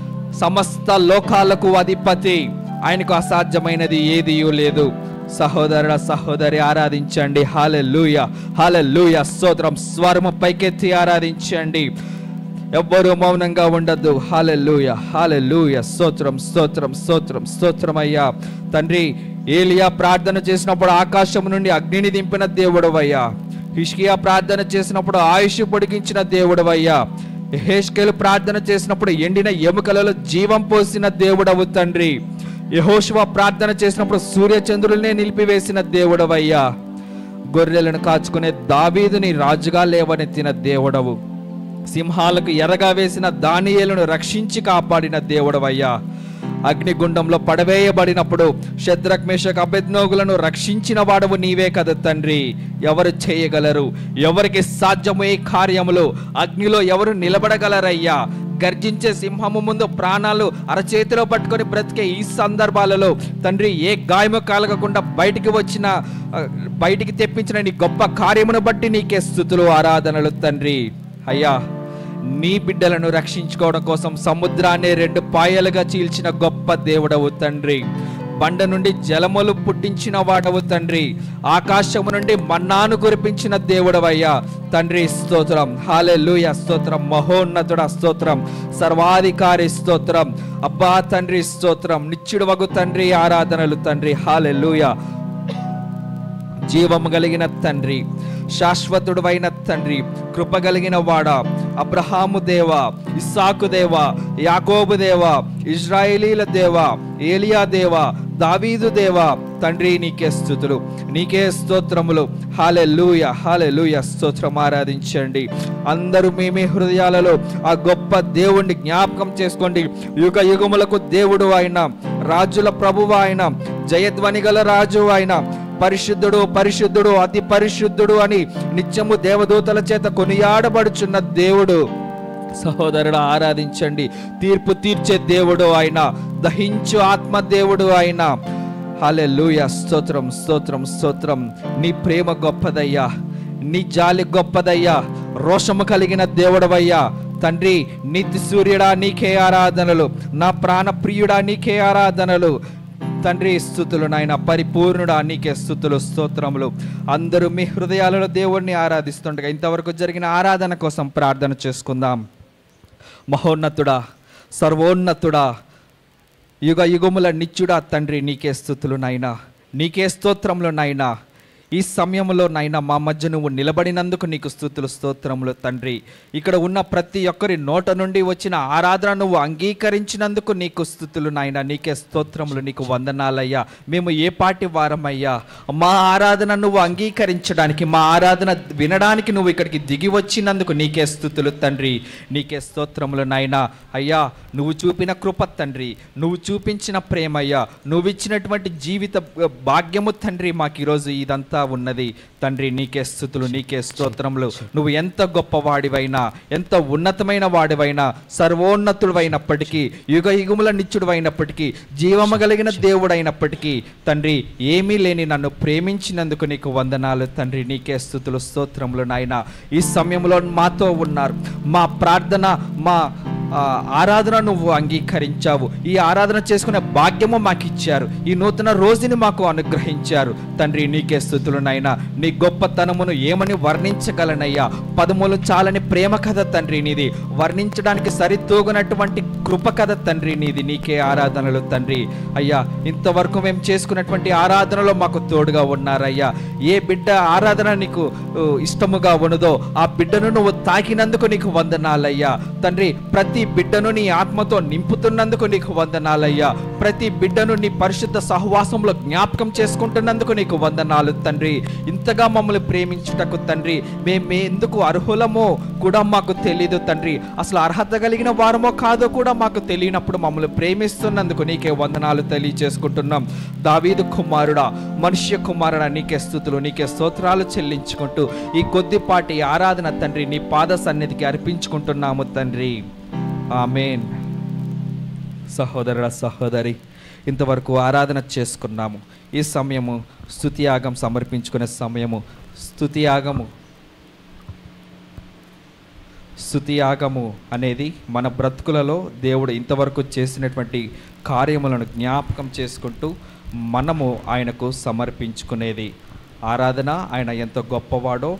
సమస్త లోకాలకు అధిపతి ఆయనకు అసాధ్యమైనది ఏదియూ లేదు సహోదరుడ సహోదరి ఆరాధించండి హాలెలూయ హాలెలూయ స్తోత్రం స్వరము పైకెత్తి ఆరాధించండి ఎవ్వరూ మౌనంగా ఉండద్దు హాలెలూయ హాలెలూయ స్తోత్రం స్తోత్రం స్తోత్రం స్తోత్రం అయ్యా తండ్రి ఏలియా ప్రార్థన చేసినప్పుడు ఆకాశం నుండి అగ్నిని దింపిన దేవుడవయ్యా హిష్కియా ప్రార్థన చేసినప్పుడు ఆయుష్ పొడిగించిన దేవుడవయ్యా హేష్కేలు ప్రార్థన చేసినప్పుడు ఎండిన ఎముకలలో జీవం పోసిన దేవుడవు తండ్రి యహోశివ ప్రార్థన చేసినప్పుడు సూర్యచంద్రులనే నిలిపివేసిన దేవుడవయ్యా గొర్రెలను కాచుకునే దావీదుని రాజుగా లేవనెత్తిన దేవుడవు సింహాలకు ఎరగా వేసిన దానియేలును రక్షించి కాపాడిన దేవుడవయ్యా అగ్నిగుండంలో పడవేయబడినప్పుడు శద్రక్ మేషక్ అభెజ్ఞోగులను రక్షించిన వాడవు నీవే కదా తండ్రి ఎవరు చేయగలరు ఎవరికి సాధ్యమే కార్యములు అగ్నిలో ఎవరు నిలబడగలరయ్యా గర్జించే సింహము ముందు ప్రాణాలు అరచేతిలో పట్టుకొని బ్రతికే ఈ సందర్భాలలో తండ్రి ఏ గాయము కలగకుండా బయటికి వచ్చిన ఆ, బయటికి తెప్పించిన నీ గొప్ప కార్యమును బట్టి నీకే స్థుతులు ఆరాధనలు తండ్రి అయ్యా నీ బిడ్డలను రక్షించుకోవడం కోసం సముద్రాన్ని రెండు పాయలుగా చీల్చిన గొప్ప దేవుడవు తండ్రి బండ నుండి జలములు పుట్టించిన వాడవు తండ్రి ఆకాశము నుండి మన్నాను కురిపించిన దేవుడవయ్యా తండ్రి స్తోత్రం హాలెలూయ స్తోత్రం మహోన్నతుడ స్తోత్రం సర్వాధికారి స్తోత్రం అబ్బా తండ్రి స్తోత్రం నిత్యుడు వగు తండ్రి ఆరాధనలు తండ్రి హాలెలూయ జీవము కలిగిన తండ్రి శాశ్వతుడువైన తండ్రి కృప కలిగిన వాడా అబ్రహాము దేవా ఇస్సాకు దేవా యాకోబు దేవా ఇజ్రాయేలీల దేవా ఏలియా దేవా దావీదు దేవా తండ్రి నీకే స్థుతులు నీకే స్తోత్రములు హాలెలూయ హాలెలూయ స్తోత్రం ఆరాధించండి అందరూ మీ మీ హృదయాలలో ఆ గొప్ప దేవుణ్ణి జ్ఞాపకం చేసుకోండి యుగ యుగములకు దేవుడు ఆయన రాజుల ప్రభువు ఆయన జయధ్వని గల రాజు ఆయన పరిశుద్ధుడు పరిశుద్ధుడు అతి పరిశుద్ధుడు అని నిత్యము దేవదూతల చేత కొనియాడబడుచున్న దేవుడు సహోదరుడు ఆరాధించండి తీర్పు తీర్చే దేవుడు ఆయన దహించు ఆత్మ దేవుడు ఆయన హల్లెలూయ స్తోత్రం స్తోత్రం స్తోత్రం నీ ప్రేమ గొప్పదయ్యా నీ జాలి గొప్పదయ్యా రోషము కలిగిన దేవుడవయ్యా తండ్రి నీతి సూర్యుడా నీకే ఆరాధనలు నా ప్రాణ ప్రియుడా నీకే ఆరాధనలు తండ్రి స్థుతులు నాయన పరిపూర్ణుడా నీకే స్థుతులు స్తోత్రములు అందరూ మీ హృదయాలలో దేవుణ్ణి ఆరాధిస్తుండగా ఇంతవరకు జరిగిన ఆరాధన కోసం ప్రార్థన చేసుకుందాం మహోన్నతుడా సర్వోన్నతుడా యుగ యుగముల నిత్యుడా తండ్రి నీకే స్థుతులు నాయనా నీకే స్తోత్రములు నాయనా ఈ సమయంలో నాయన మా మధ్య నువ్వు నిలబడినందుకు నీకు స్థుతులు స్తోత్రములు తండ్రి ఇక్కడ ఉన్న ప్రతి ఒక్కరి నోట నుండి వచ్చిన ఆరాధన నువ్వు అంగీకరించినందుకు నీకు స్థుతులు నాయన నీకే స్తోత్రములు నీకు వందనాలయ్యా మేము ఏ పాటి వారమయ్యా మా ఆరాధన నువ్వు అంగీకరించడానికి మా ఆరాధన వినడానికి నువ్వు ఇక్కడికి దిగి వచ్చినందుకు నీకే స్థుతులు తండ్రి నీకే స్తోత్రములు నాయన అయ్యా నువ్వు చూపిన కృప తండ్రి నువ్వు చూపించిన ప్రేమయ్యా నువ్వు ఇచ్చినటువంటి జీవిత భాగ్యము తండ్రి మాకు ఈరోజు ఇదంతా ఉన్నది తండ్రి నీకే స్థుతులు నీకే స్తోత్రములు నువ్వు ఎంత గొప్పవాడివైనా ఎంత ఉన్నతమైన వాడివైనా సర్వోన్నతుడివైనప్పటికీ యుగ యుగముల నిత్యుడివైనప్పటికీ జీవము కలిగిన దేవుడైనప్పటికీ తండ్రి ఏమీ లేని నన్ను ప్రేమించినందుకు నీకు వందనాలు తండ్రి నీకే స్థుతులు స్తోత్రములు నాయన ఈ సమయంలో మాతో ఉన్నారు మా ప్రార్థన మా ఆ, ఆరాధన నువ్వు అంగీకరించావు ఈ ఆరాధన చేసుకునే భాగ్యము మాకు ఇచ్చారు ఈ నూతన రోజుని మాకు అనుగ్రహించారు తండ్రి నీకే స్థుతులు నాయనా నీ గొప్పతనమును ఏమని వర్ణించగలనయ్యా పదములు చాలని ప్రేమ కథ తండ్రి నీది వర్ణించడానికి సరితూగునటువంటి కృప కథ తండ్రి నీది నీకే ఆరాధనలు తండ్రి అయ్యా ఇంతవరకు మేము చేసుకున్నటువంటి ఆరాధనలో మాకు తోడుగా ఉన్నారయ్యా ఏ బిడ్డ ఆరాధన నీకు ఉ, ఇష్టముగా ఉన్నదో ఆ బిడ్డను నువ్వు తాకినందుకు నీకు వందనాలయ్యా తండ్రి ప్రతి బిడ్డను నీ ఆత్మతో నింపుతున్నందుకు నీకు వందనాలయ్యా ప్రతి బిడ్డను నీ పరిశుద్ధ సహవాసంలో జ్ఞాపకం చేసుకుంటున్నందుకు నీకు వందనాలు తండ్రి ఇంతగా మమ్మల్ని ప్రేమించుటకు తండ్రి మేము ఎందుకు అర్హులమో కూడా మాకు తెలియదు తండ్రి అసలు అర్హత కలిగిన వారమో కాదో కూడా మాకు తెలియనప్పుడు మమ్మల్ని ప్రేమిస్తున్నందుకు నీకే వందనాలు తెలియచేసుకుంటున్నాం దావీదు కుమారుడా మనుష్య కుమారుడా నీకే స్థుతులు నీకే స్తోత్రాలు చెల్లించుకుంటూ ఈ కొద్దిపాటి ఆరాధన తండ్రి నీ పాద సన్నిధికి అర్పించుకుంటున్నాము తండ్రి ఆమెన్ సహోదరుడ సహోదరి ఇంతవరకు ఆరాధన చేసుకున్నాము ఈ సమయము స్తుతియాగం సమర్పించుకునే సమయము స్తుతియాగము స్తుతియాగము అనేది మన బ్రతుకులలో దేవుడు ఇంతవరకు చేసినటువంటి కార్యములను జ్ఞాపకం చేసుకుంటూ మనము ఆయనకు సమర్పించుకునేది ఆరాధన ఆయన ఎంత గొప్పవాడో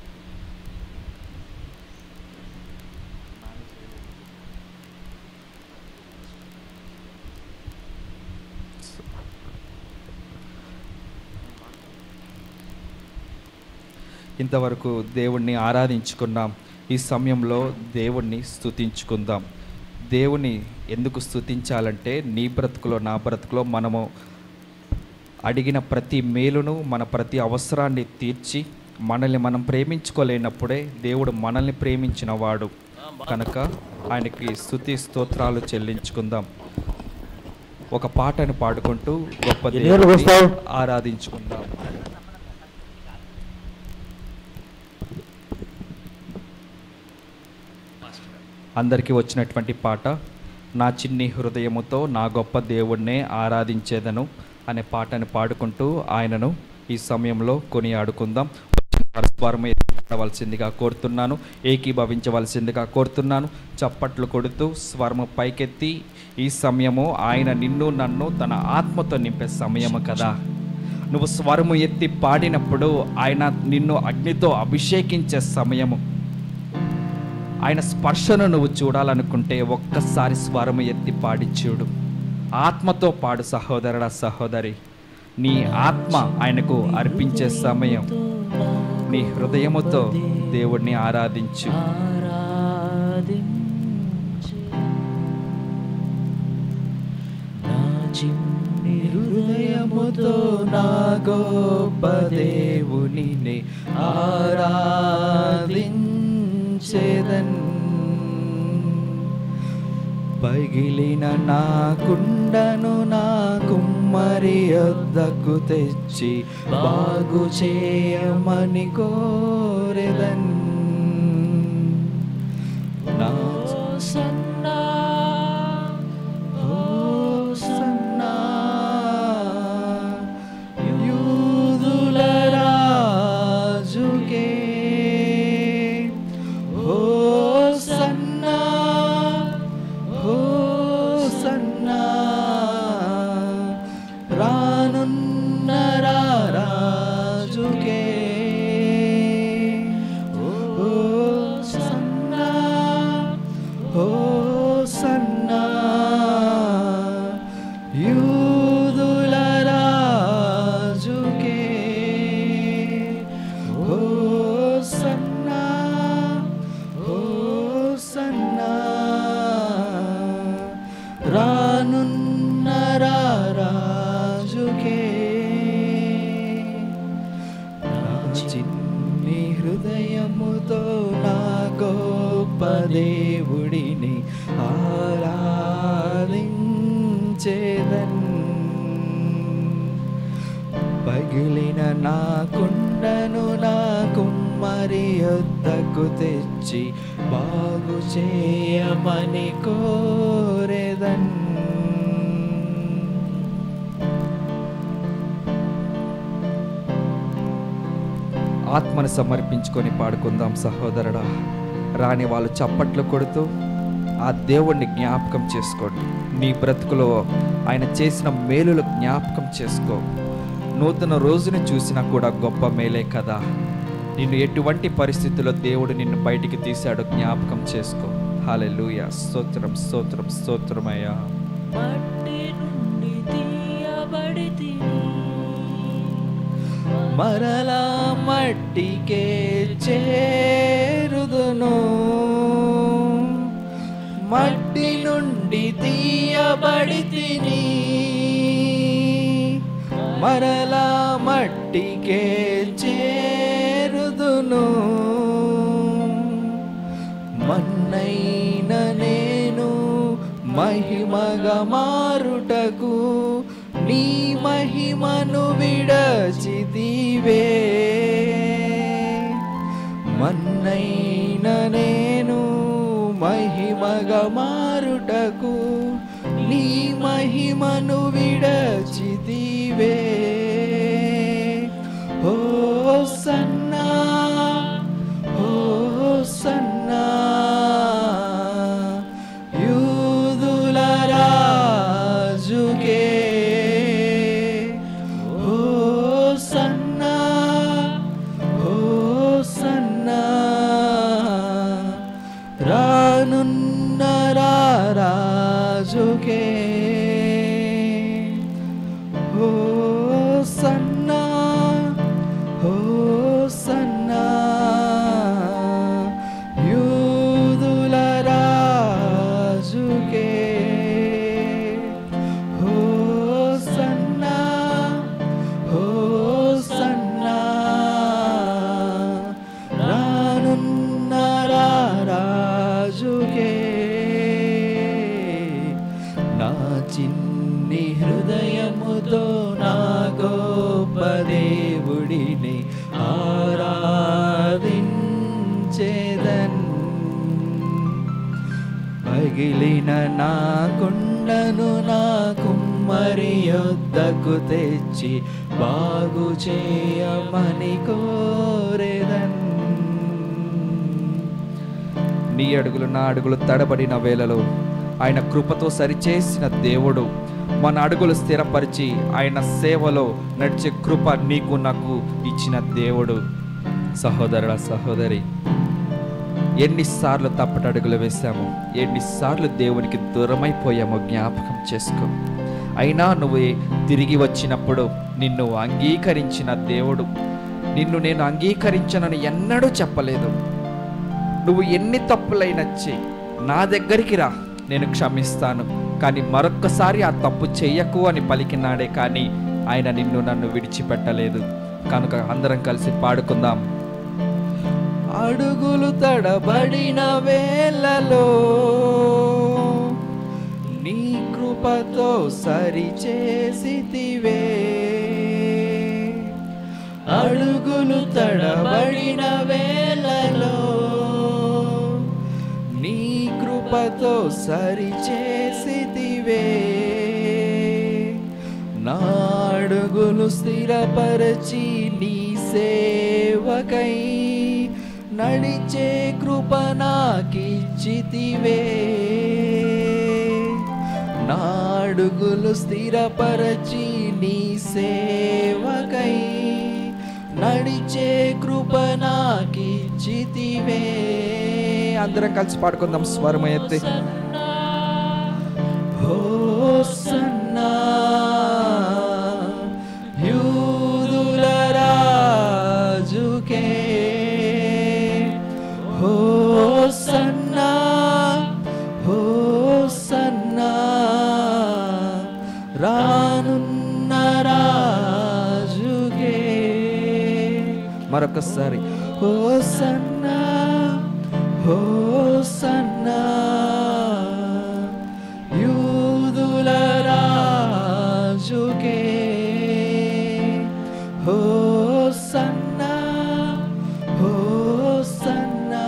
ఇంతవరకు దేవుణ్ణి ఆరాధించుకున్నాం ఈ సమయంలో దేవుణ్ణి స్తుతించుకుందాం దేవుని ఎందుకు స్తుతించాలంటే నీ బ్రతుకులో నా బ్రతుకులో మనము అడిగిన ప్రతి మేలును మన ప్రతి అవసరాన్ని తీర్చి మనల్ని మనం ప్రేమించుకోలేనప్పుడే దేవుడు మనల్ని ప్రేమించిన వాడు కనుక ఆయనకి స్తుతి స్తోత్రాలు చెల్లించుకుందాం ఒక పాటను పాడుకుంటూ గొప్ప ఎన్ని గంటలకు దేవుడిని వస్తావు? ఆరాధించుకుందాం అందరికీ వచ్చినటువంటి పాట నా చిన్ని హృదయముతో నా గొప్ప దేవుణ్ణే ఆరాధించేదను అనే పాటను పాడుకుంటూ ఆయనను ఈ సమయంలో కొనియాడుకుందాం స్వరం ఎత్తవలసిందిగా కోరుతున్నాను ఏకీభవించవలసిందిగా కోరుతున్నాను చప్పట్లు కొడుతూ స్వరము పైకెత్తి ఈ సమయము ఆయన నిన్ను నన్ను తన ఆత్మతో నింపే సమయము కదా నువ్వు స్వరము ఎత్తి పాడినప్పుడు ఆయన నిన్ను అగ్నితో అభిషేకించే సమయము ఆయన స్పర్శను నువ్వు చూడాలనుకుంటే ఒక్కసారి స్వరము ఎత్తి పాడి చూడు ఆత్మతో పాడు సహోదరుడ సహోదరి నీ ఆత్మ ఆయనకు అర్పించే సమయం నీ హృదయముతో దేవుణ్ణి ఆరాధించు హృదయముతో నా గొప్ప దేవుని ఆరాధించేదన్ పగిలిన నా కుండను నా కుమ్మరి వద్దకు తెచ్చి బాగు చేయమని కోరెదన్ నా సన్నా హోసన్నా యూదుల రాజుకే హోసన్నా హోసన్నా రానున్న రాజుకే నా చిన్ని హృదయముతో నా గొప్ప దేవుడిని ఆరాధించేదన్ పగిలిన నా కుండను నా కుమ్మరి యొద్దకు తెచ్చి బాగు చేయమని కోరెదన్ ఆత్మను సమర్పించుకొని పాడుకుందాం సహోదరుడా రాని వాళ్ళు చప్పట్లు కొడుతూ ఆ దేవుణ్ణి జ్ఞాపకం చేసుకోండి నీ బ్రతుకులో ఆయన చేసిన మేలులు జ్ఞాపకం చేసుకో నూతన రోజుని చూసినా కూడా గొప్ప మేలే కదా నిన్ను ఎటువంటి పరిస్థితుల్లో దేవుడు నిన్ను బయటికి తీశాడో జ్ఞాపకం చేసుకో హాలెలూయ స్తోత్రం స్తోత్రం స్తోత్రమయ్యా మట్టి నుండి తీయబడి మరలా మట్టికే చేరుదును మట్టి నుండి తీయబడి తిని మరలా మట్టికే చేరుదును మన్నైన నేను మహిమగా మారుటకు నీ మహిమను విడచితివే మన్నైన నేను మహిమగా మారుటకు నీ మహిమను విడచితివే ఓ సన్నా ఓ సన్నా యూదుల రాజుకే ఓ సన్నా ఓ సన్నా రానున్న రాజుకే ఓ సన్నా ఓ సన్నా యూదుల రాజుకే ఓ సన్నా ఓ సన్నా రానున్న రాజుకే నా చిన్ని హృదయముతో నా గొప్ప దేవుడిని ఆరాధించేదన్ పగిలిన నా కుండను నా కుమ్మరి యొద్దకు తెచ్చి బాగు చేయమని కోరేదన్ నీ అడుగులు నా అడుగులు తడబడిన వేళలో ఆయన కృపతో సరిచేసిన దేవుడు మన అడుగులు స్థిరపరిచి ఆయన సేవలో నడిచే కృప నీకు నాకు ఇచ్చిన దేవుడు సహోదరుడ సహోదరి ఎన్నిసార్లు తప్పటడుగులు వేశామో ఎన్నిసార్లు దేవునికి దూరమైపోయామో జ్ఞాపకం చేసుకో అయినా నువ్వు తిరిగి వచ్చినప్పుడు నిన్ను అంగీకరించిన దేవుడు నిన్ను నేను అంగీకరించనని ఎన్నడూ చెప్పలేదు నువ్వు ఎన్ని తప్పులైనా చెయ్యి నా దగ్గరికి రా నేను క్షమిస్తాను కానీ మరొక్కసారి ఆ తప్పు చెయ్యకు అని పలికినాడే కానీ ఆయన నిన్ను నన్ను విడిచిపెట్టలేదు కనుక అందరం కలిసి పాడుకుందాం అడుగులు తడబడిన వేళలో నీ కృపతో సరిచేసితివే అడుగులు తడబడిన వేళలో నీ కృపతో సరిచేసితివే నా అడుగులు స్థిరపరచి నీ సేవకై నడిచే కృప నాకిచ్చితివే నా అడుగులు స్థిరపరచి నీ సేవకై నడిచే కృప నాకిచ్చితివే అందరం కలిసి పాడుకుందాం స్వరం ఎత్తి హోసన్నా యూదుల రాజుకే హోసన్నా హోసన్నా మరొకసారి ఓ సన్నా ఓ సన్నా యూదుల రాజుకే ఓ సన్నా ఓ సన్నా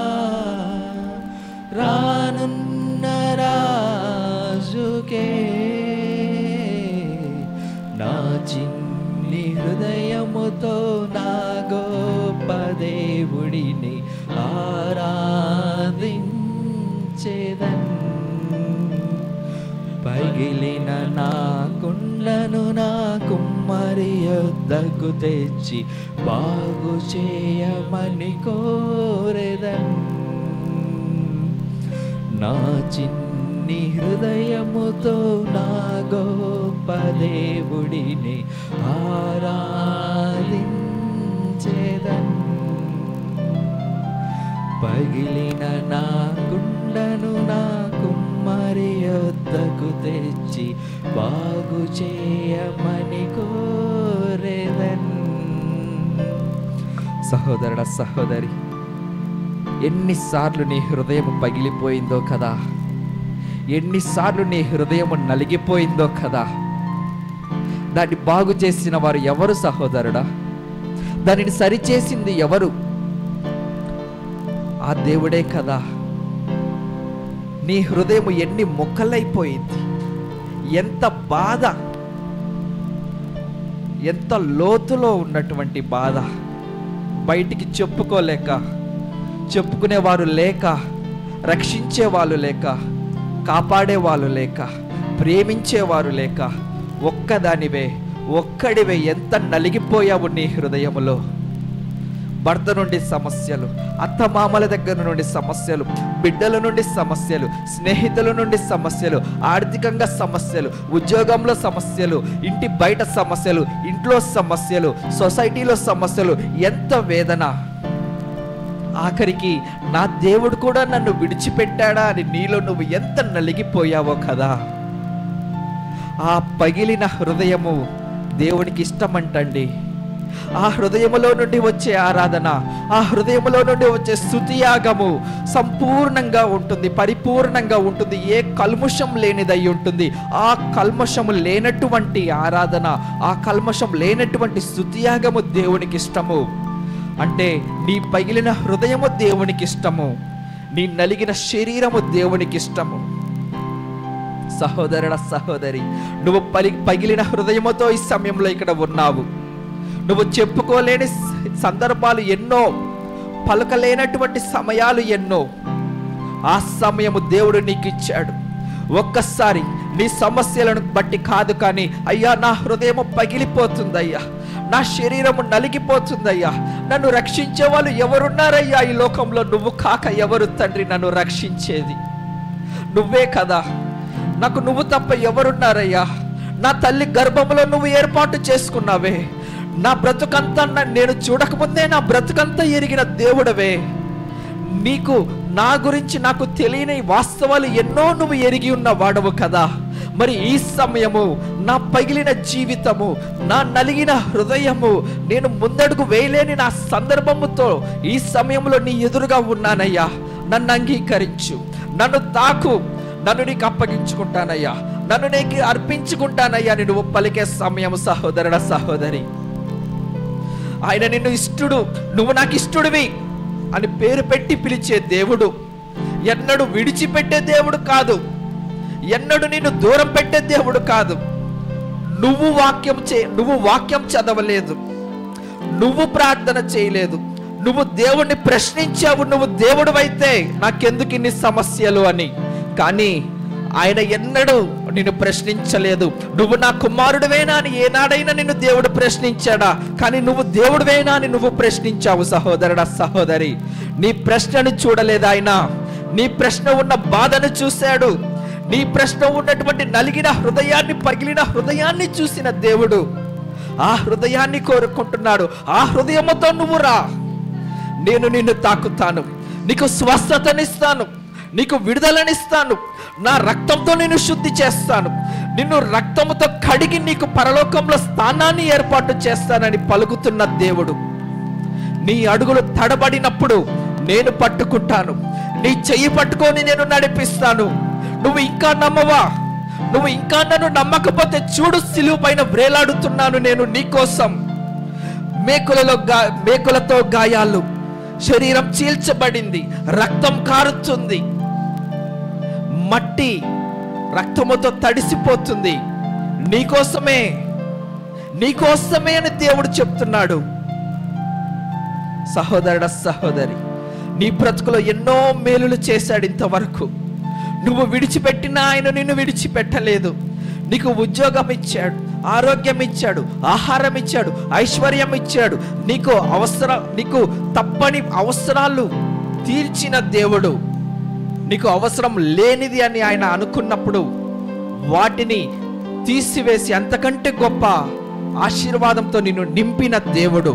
రానున్న రాజుకే నా చిన్ని హృదయముతో నా గొప్ప దేవుడిని ఆరాధించేదన్ పగిలిన నా కుండను నా కుమ్మరి యొద్దకు తెచ్చి బాగు చేయమని కోరెదన్ నా చిన్ని హృదయముతో నా గొప్ప దేవుడిని ఆరాధించేదన్ పగిలిన నా గుండను నా కుమ్మరి యొద్దకు తెచ్చి బాగు చేయమని కోరేదన్ సహోదరుడ సహోదరి ఎన్నిసార్లు నీ హృదయం పగిలిపోయిందో కదా ఎన్నిసార్లు నీ హృదయం నలిగిపోయిందో కదా దాన్ని బాగు చేసిన వారు ఎవరు సహోదరుడా దానిని సరిచేసింది ఎవరు ఆ దేవుడే కదా నీ హృదయం ఎన్ని ముక్కలైపోయింది ఎంత బాధ ఎంత లోతులో ఉన్నటువంటి బాధ బయటికి చెప్పుకోలేక చెప్పుకునేవారు లేక రక్షించేవాళ్ళు లేక కాపాడేవాళ్ళు లేక ప్రేమించేవారు లేక ఒక్కదానివే ఒక్కడివే ఎంత నలిగిపోయావు నీ హృదయములో భర్త నుండి సమస్యలు అత్తమామల దగ్గర నుండి సమస్యలు బిడ్డల నుండి సమస్యలు స్నేహితుల నుండి సమస్యలు ఆర్థికంగా సమస్యలు ఉద్యోగంలో సమస్యలు ఇంటి బయట సమస్యలు ఇంట్లో సమస్యలు సొసైటీలో సమస్యలు ఎంత వేదన ఆఖరికి నా దేవుడు కూడా నన్ను విడిచిపెట్టాడా అని నీలో నువ్వు ఎంత నలిగిపోయావో కదా ఆ పగిలిన హృదయము దేవునికి ఇష్టమంటండి ఆ హృదయములో నుండి వచ్చే ఆరాధన ఆ హృదయములో నుండి వచ్చే స్థుతియాగము సంపూర్ణంగా ఉంటుంది పరిపూర్ణంగా ఉంటుంది ఏ కల్ముషం లేనిదై ఉంటుంది ఆ కల్మషము లేనటువంటి ఆరాధన ఆ కల్మషం లేనటువంటి స్థుతియాగము దేవునికి ఇష్టము అంటే నీ పగిలిన హృదయము దేవునికి ఇష్టము నీ నలిగిన శరీరము దేవునికి ఇష్టము సహోదరుడ సహోదరి నువ్వు పలి పగిలిన హృదయముతో ఈ సమయంలో ఇక్కడ ఉన్నావు నువ్వు చెప్పుకోలేని స- సందర్భాలు ఎన్నో పలకలేనటువంటి సమయాలు ఎన్నో ఆ సమయము దేవుడు నీకు ఇచ్చాడు ఒక్కసారి నీ సమస్యలను బట్టి కాదు కానీ అయ్యా నా హృదయము పగిలిపోతుందయ్యా నా శరీరము నలిగిపోతుందయ్యా నన్ను రక్షించే వాళ్ళు ఎవరున్నారయ్యా ఈ లోకంలో నువ్వు కాక ఎవరు తండ్రి నన్ను రక్షించేది నువ్వే కదా నాకు నువ్వు తప్ప ఎవరున్నారయ్యా నా తల్లి గర్భంలో నువ్వు ఏర్పాటు చేసుకున్నావే నా బ్రతుకంతా నా- నేను చూడకముందే నా బ్రతుకంతా ఎరిగిన దేవుడవే నీకు నా గురించి నాకు తెలియని వాస్తవాలు ఎన్నో నువ్వు ఎరిగి ఉన్న వాడవు కదా మరి ఈ సమయము నా పగిలిన జీవితము నా నలిగిన హృదయము నేను ముందడుగు వేయలేని నా సందర్భముతో ఈ సమయంలో నీ ఎదురుగా ఉన్నానయ్యా నన్ను అంగీకరించు నన్ను తాకు నన్ను నీకు అప్పగించుకుంటానయ్యా నన్ను నీకు అర్పించుకుంటానయ్యా అని నువ్వు పలికే సమయం సహోదరుడ సహోదరి ఆయన నిన్ను ఇష్టుడు నువ్వు నాకు ఇష్టుడివి అని పేరు పెట్టి పిలిచే దేవుడు ఎన్నడు విడిచిపెట్టే దేవుడు కాదు ఎన్నడు నిన్ను దూరం పెట్టే దేవుడు కాదు నువ్వు వాక్యం చే నువ్వు వాక్యం చదవలేదు నువ్వు ప్రార్థన చేయలేదు నువ్వు దేవుణ్ణి ప్రశ్నించావు నువ్వు దేవుడు అయితే నాకెందుకు ఇన్ని సమస్యలు అని కానీ ఆయన ఎన్నడూ నిన్ను ప్రశ్నించలేదు నువ్వు నా కుమారుడివేనా అని ఏనాడైనా నిన్ను దేవుడు ప్రశ్నించాడా కానీ నువ్వు దేవుడివేనా అని నువ్వు ప్రశ్నించావు సహోదరుడా సహోదరి నీ ప్రశ్నను చూడలేదు ఆయన నీ ప్రశ్న ఉన్న బాధను చూశాడు నీ ప్రశ్న ఉన్నటువంటి నలిగిన హృదయాన్ని పగిలిన హృదయాన్ని చూసిన దేవుడు ఆ హృదయాన్ని కోరుకుంటున్నాడు ఆ హృదయముతో నువ్వు రా నేను నిన్ను తాకుతాను నీకు స్వస్థతనిస్తాను నీకు విడుదలనిస్తాను నా రక్తంతో నిన్ను శుద్ధి చేస్తాను నిన్ను రక్తముతో కడిగి నీకు పరలోకంలో స్థానాన్ని ఏర్పాటు చేస్తానని పలుకుతున్న దేవుడు నీ అడుగులు తడబడినప్పుడు నేను పట్టుకుంటాను నీ చెయ్యి పట్టుకొని నేను నడిపిస్తాను నువ్వు ఇంకా నమ్మవా నువ్వు ఇంకా నన్ను నమ్మకపోతే చూడు సిలువు పైన వ్రేలాడుతున్నాను నేను నీకోసం మేకులలో గా మేకులతో గాయాలు శరీరం చీల్చబడింది రక్తం కారుతుంది మట్టి రక్తముతో తడిసిపోతుంది నీకోసమే నీకోసమే అని దేవుడు చెప్తున్నాడు సహోదరుడ సహోదరి నీ బ్రతుకులో ఎన్నో మేలులు చేశాడు ఇంతవరకు నువ్వు విడిచిపెట్టిన ఆయన నిన్ను విడిచిపెట్టలేదు నీకు ఉద్యోగం ఇచ్చాడు ఆరోగ్యం ఇచ్చాడు ఆహారం ఇచ్చాడు ఐశ్వర్యం ఇచ్చాడు నీకు అవసర నీకు తప్పని అవసరాలు తీర్చిన దేవుడు నీకు అవసరం లేనిది అని ఆయన అనుకున్నప్పుడు వాటిని తీసివేసి అంతకంటే గొప్ప ఆశీర్వాదంతో నిన్ను నింపిన దేవుడు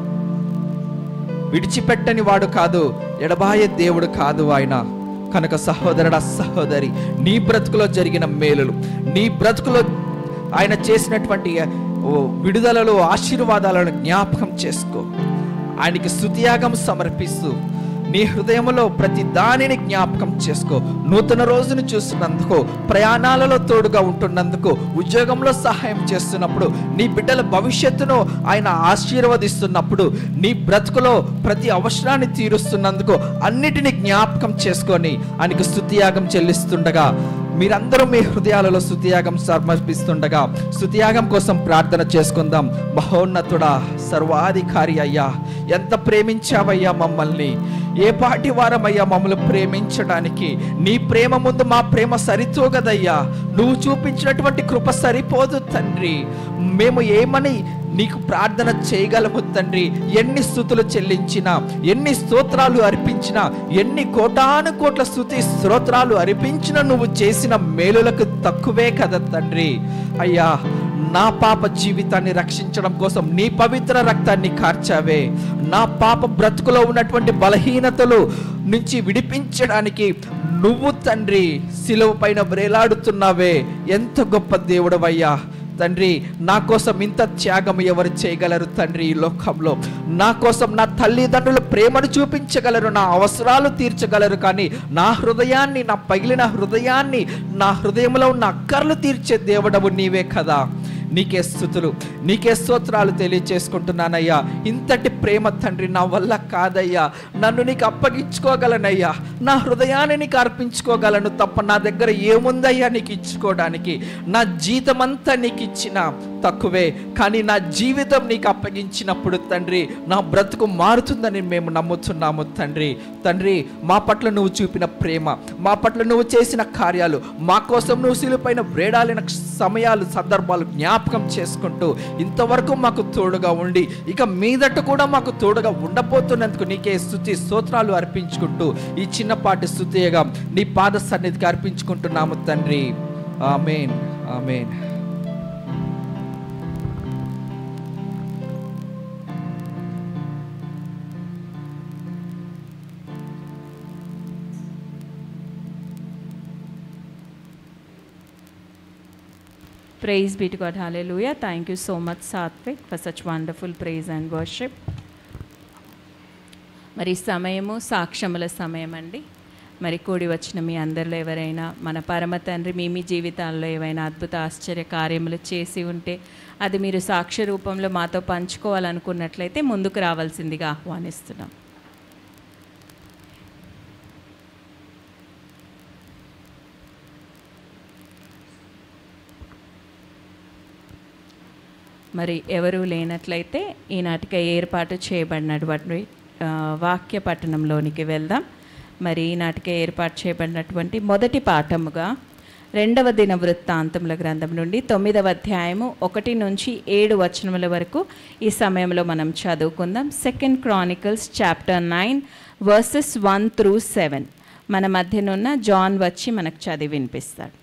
విడిచిపెట్టని వాడు కాదు ఎడబాయే దేవుడు కాదు ఆయన కనుక సహోదరుడ సహోదరి నీ బ్రతుకులో జరిగిన మేలులు నీ బ్రతుకులో ఆయన చేసినటువంటి ఓ విడుదలలో ఆశీర్వాదాలను జ్ఞాపకం చేసుకో ఆయనకి స్తుతియాగం సమర్పిస్తూ నీ హృదయంలో ప్రతి దానిని జ్ఞాపకం చేసుకో నూతన రోజును చూస్తున్నందుకు ప్రయాణాలలో తోడుగా ఉంటున్నందుకు ఉద్యోగంలో సహాయం చేస్తున్నప్పుడు నీ బిడ్డల భవిష్యత్తును ఆయన ఆశీర్వదిస్తున్నప్పుడు నీ బ్రతుకులో ప్రతి అవసరాన్ని తీరుస్తున్నందుకు అన్నిటిని జ్ఞాపకం చేసుకొని ఆయనకు స్తుతియాగం చెల్లిస్తుండగా మీరందరూ మీ హృదయాలలో స్తుతియాగం సమర్పిస్తుండగా స్తుతియాగం కోసం ప్రార్థన చేసుకుందాం మహోన్నతుడా సర్వాధికారి అయ్యా ఎంత ప్రేమించావయ్యా మమ్మల్ని ఏ పాటి వారమయ్యా మమ్మల్ని ప్రేమించడానికి నీ ప్రేమ ముందు మా ప్రేమ సరితూగదయ్యా నువ్వు చూపించినటువంటి కృప సరిపోదు తండ్రి మేము ఏమని నీకు ప్రార్థన చేయగలము తండ్రి ఎన్ని స్థుతులు చెల్లించినా ఎన్ని స్తోత్రాలు అర్పించినా ఎన్ని కోటాను కోట్ల స్థుతి స్తోత్రాలు అర్పించినా నువ్వు చేసిన మేలులకు తక్కువే కదా తండ్రి అయ్యా నా పాప జీవితాన్ని రక్షించడం కోసం నీ పవిత్ర రక్తాన్ని కార్చావే నా పాప బ్రతుకులో ఉన్నటువంటి బలహీనతలు నుంచి విడిపించడానికి నువ్వు తండ్రి శిలువ పైన వ్రేలాడుతున్నావే ఎంత గొప్ప దేవుడవయ్యా తండ్రి నా కోసం ఇంత త్యాగం ఎవరు చేయగలరు తండ్రి ఈ లోకంలో నా కోసం నా తల్లిదండ్రులు ప్రేమను చూపించగలరు నా అవసరాలు తీర్చగలరు కానీ నా హృదయాన్ని నా పగిలిన హృదయాన్ని నా హృదయంలో ఉన్న అక్కర్లు తీర్చే దేవుడవు నీవే కదా నీకే స్థుతులు నీకే స్తోత్రాలు తెలియచేసుకుంటున్నానయ్యా ఇంతటి ప్రేమ తండ్రి నా వల్ల కాదయ్యా నన్ను నీకు అప్పగించుకోగలనయ్యా నా హృదయాన్ని నీకు అర్పించుకోగలను తప్ప నా దగ్గర ఏముందయ్యా నీకు ఇచ్చుకోవడానికి నా జీతమంతా నీకు ఇచ్చిన తక్కువే కానీ నా జీవితం నీకు అప్పగించినప్పుడు తండ్రి నా బ్రతుకు మారుతుందని మేము నమ్ముతున్నాము తండ్రి తండ్రి మా పట్ల నువ్వు చూపిన ప్రేమ మా పట్ల నువ్వు చేసిన కార్యాలు మా కోసం నువ్వు సిలుపైన వేడాలిన సమయాలు సందర్భాలు జ్ఞాపకం చేసుకుంటూ ఇంతవరకు మాకు తోడుగా ఉండి ఇక మీదట కూడా మాకు తోడుగా ఉండబోతున్నందుకు నీకే స్థుతి స్తోత్రాలు అర్పించుకుంటూ ఈ చిన్నపాటి స్థుతిగా నీ పాద సన్నిధికి అర్పించుకుంటున్నాము తండ్రి amen amen Praise be to God. Hallelujah. Thank you so much, Satvik, for such wonderful praise and worship. మరి సమయము సాక్ష్యముల సమయం అండి మరి కూడి వచ్చిన మీ అందరిలో ఎవరైనా మన పరమ తండ్రి మీ మీ జీవితాల్లో ఏవైనా అద్భుత ఆశ్చర్య కార్యములు చేసి ఉంటే అది మీరు సాక్ష్య రూపంలో మాతో పంచుకోవాలనుకున్నట్లయితే ముందుకు రావాల్సిందిగా ఆహ్వానిస్తున్నాం మరి ఎవరూ లేనట్లయితే ఈనాటికి ఏర్పాటు చేయబడినటువంటి ఆ, వాక్య పట్టణంలోనికి వెళ్దాం మరి ఈనాటికి ఏర్పాటు చేయబడినటువంటి మొదటి పాఠముగా రెండవ దిన వృత్తాంతముల గ్రంథం నుండి తొమ్మిదవ అధ్యాయము ఒకటి నుంచి ఏడు వచనముల వరకు ఈ సమయంలో మనం చదువుకుందాం second Chronicles chapter nine verses one through seven మన మధ్యనున్న జాన్ వచ్చి మనకు చదివి వినిపిస్తాడు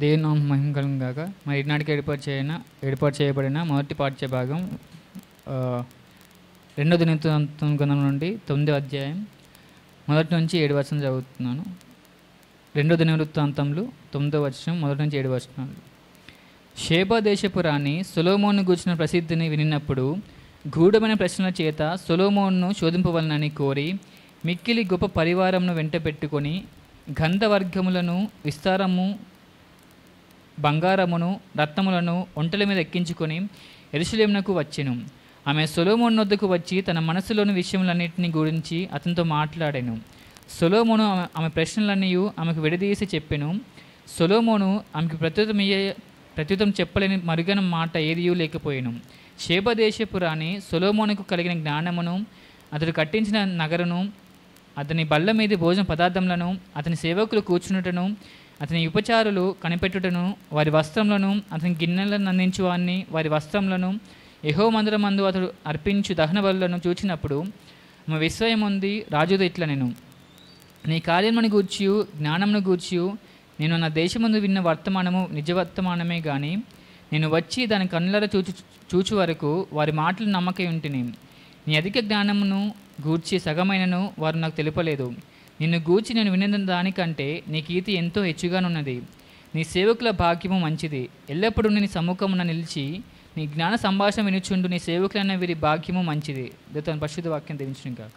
దేవుని నామం మహిమ కలుగును గాక మరి ఈనాటికి ఏర్పాటు చేయన ఏర్పాటు చేయబడిన మొదటి పాఠ్య భాగం ఆ, రెండో దినవృత్తాంతం గ్రంథం నుండి తొమ్మిదో అధ్యాయం మొదటి నుంచి ఏడు వచనం చదువుతున్నాను రెండో దినవృత్తాంతంలో తొమ్మిదో వచనం మొదటి నుంచి ఏడు వచనాలు షేబా దేశపు రాణి సొలోమోను గూర్చిన ప్రసిద్ధిని వినినప్పుడు గూఢమైన ప్రశ్నల చేత సొలోమోన్ను శోధింపవలనని కోరి మిక్కిలి గొప్ప పరివారంను వెంట పెట్టుకొని గంధవర్గములను విస్తారము బంగారమును రత్నములను ఒంటల మీద ఎక్కించుకొని ఎరుసలేమునకు వచ్చెను ఆమె సొలోమోన్ వద్దకు వచ్చి తన మనసులోని విషయములన్నింటినీ గురించి అతనితో మాట్లాడాను సొలోమోను ఆమె ఆమె ప్రశ్నలన్నీ ఆమెకు విడదీసి చెప్పెను సొలోమోను ఆమెకు ప్రత్యుతమయ్యే ప్రత్యుతం చెప్పలేని మరుగైన మాట ఏదియూ లేకపోయాను శేబదేశపు రాణి సొలోమోనుకు కలిగిన జ్ఞానమును అతడు కట్టించిన నగరును అతని బల్ల మీద భోజన పదార్థములను అతని సేవకులు కూర్చున్నటను అతని ఉపచారులు కనిపెట్టుటను వారి వస్త్రములను అతని గిన్నెలను అందించు వారిని వారి వస్త్రములను యహో మందిరమందు అతడు అర్పించు దహన బలులను చూచినప్పుడు ఆమె విస్మయం ఉంది రాజుతో ఇట్లా నేను నీ కార్యమును గూర్చియు జ్ఞానమును గూర్చియు నేను నా దేశమందు విన్న వర్తమానము నిజవర్తమానమే గాని నేను వచ్చి దాని కన్నులర చూచు చూచు వరకు వారి మాటలు నమ్మకై ఉంటిని నీ అధిక జ్ఞానమును గూర్చి సగమైనను వారు నాకు తెలుపలేదు నిన్ను గూర్చి నేను వినిన దానికంటే నీ కీర్తి ఎంతో హెచ్చుగానున్నది నీ సేవకుల భాగ్యము మంచిది ఎల్లప్పుడూ నీ సముఖమున నిలిచి నీ జ్ఞాన సంభాషణ వినుచుండు నీ సేవకులైన వీరి భాగ్యము మంచిది తన పరిశుద్ధ వాక్యం దీవించిన కాక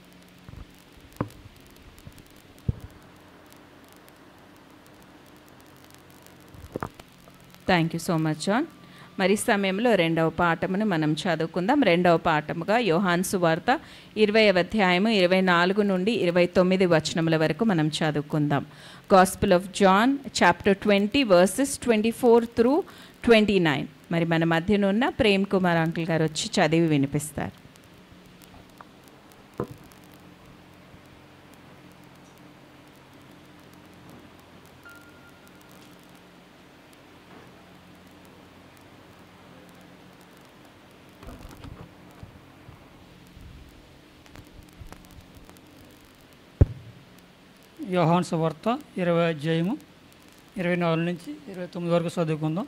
thank you so much John మరి ఈ సమయంలో రెండవ పాఠమును మనం చదువుకుందాం రెండవ పాఠముగా యోహాన్ సువార్త ఇరవై అధ్యాయము ఇరవై నాలుగు నుండి ఇరవై తొమ్మిది వచనముల వరకు మనం చదువుకుందాం gospel of John chapter twenty verses twenty four through twenty nine మరి మన మధ్యనున్న ప్రేమ్ కుమార్ అంకుల్ గారు వచ్చి చదివి వినిపిస్తారు యోహాన్ సువార్త ఇరవై అధ్యాయము ఇరవై నాలుగు నుంచి ఇరవై తొమ్మిది వరకు చదువుకుందాం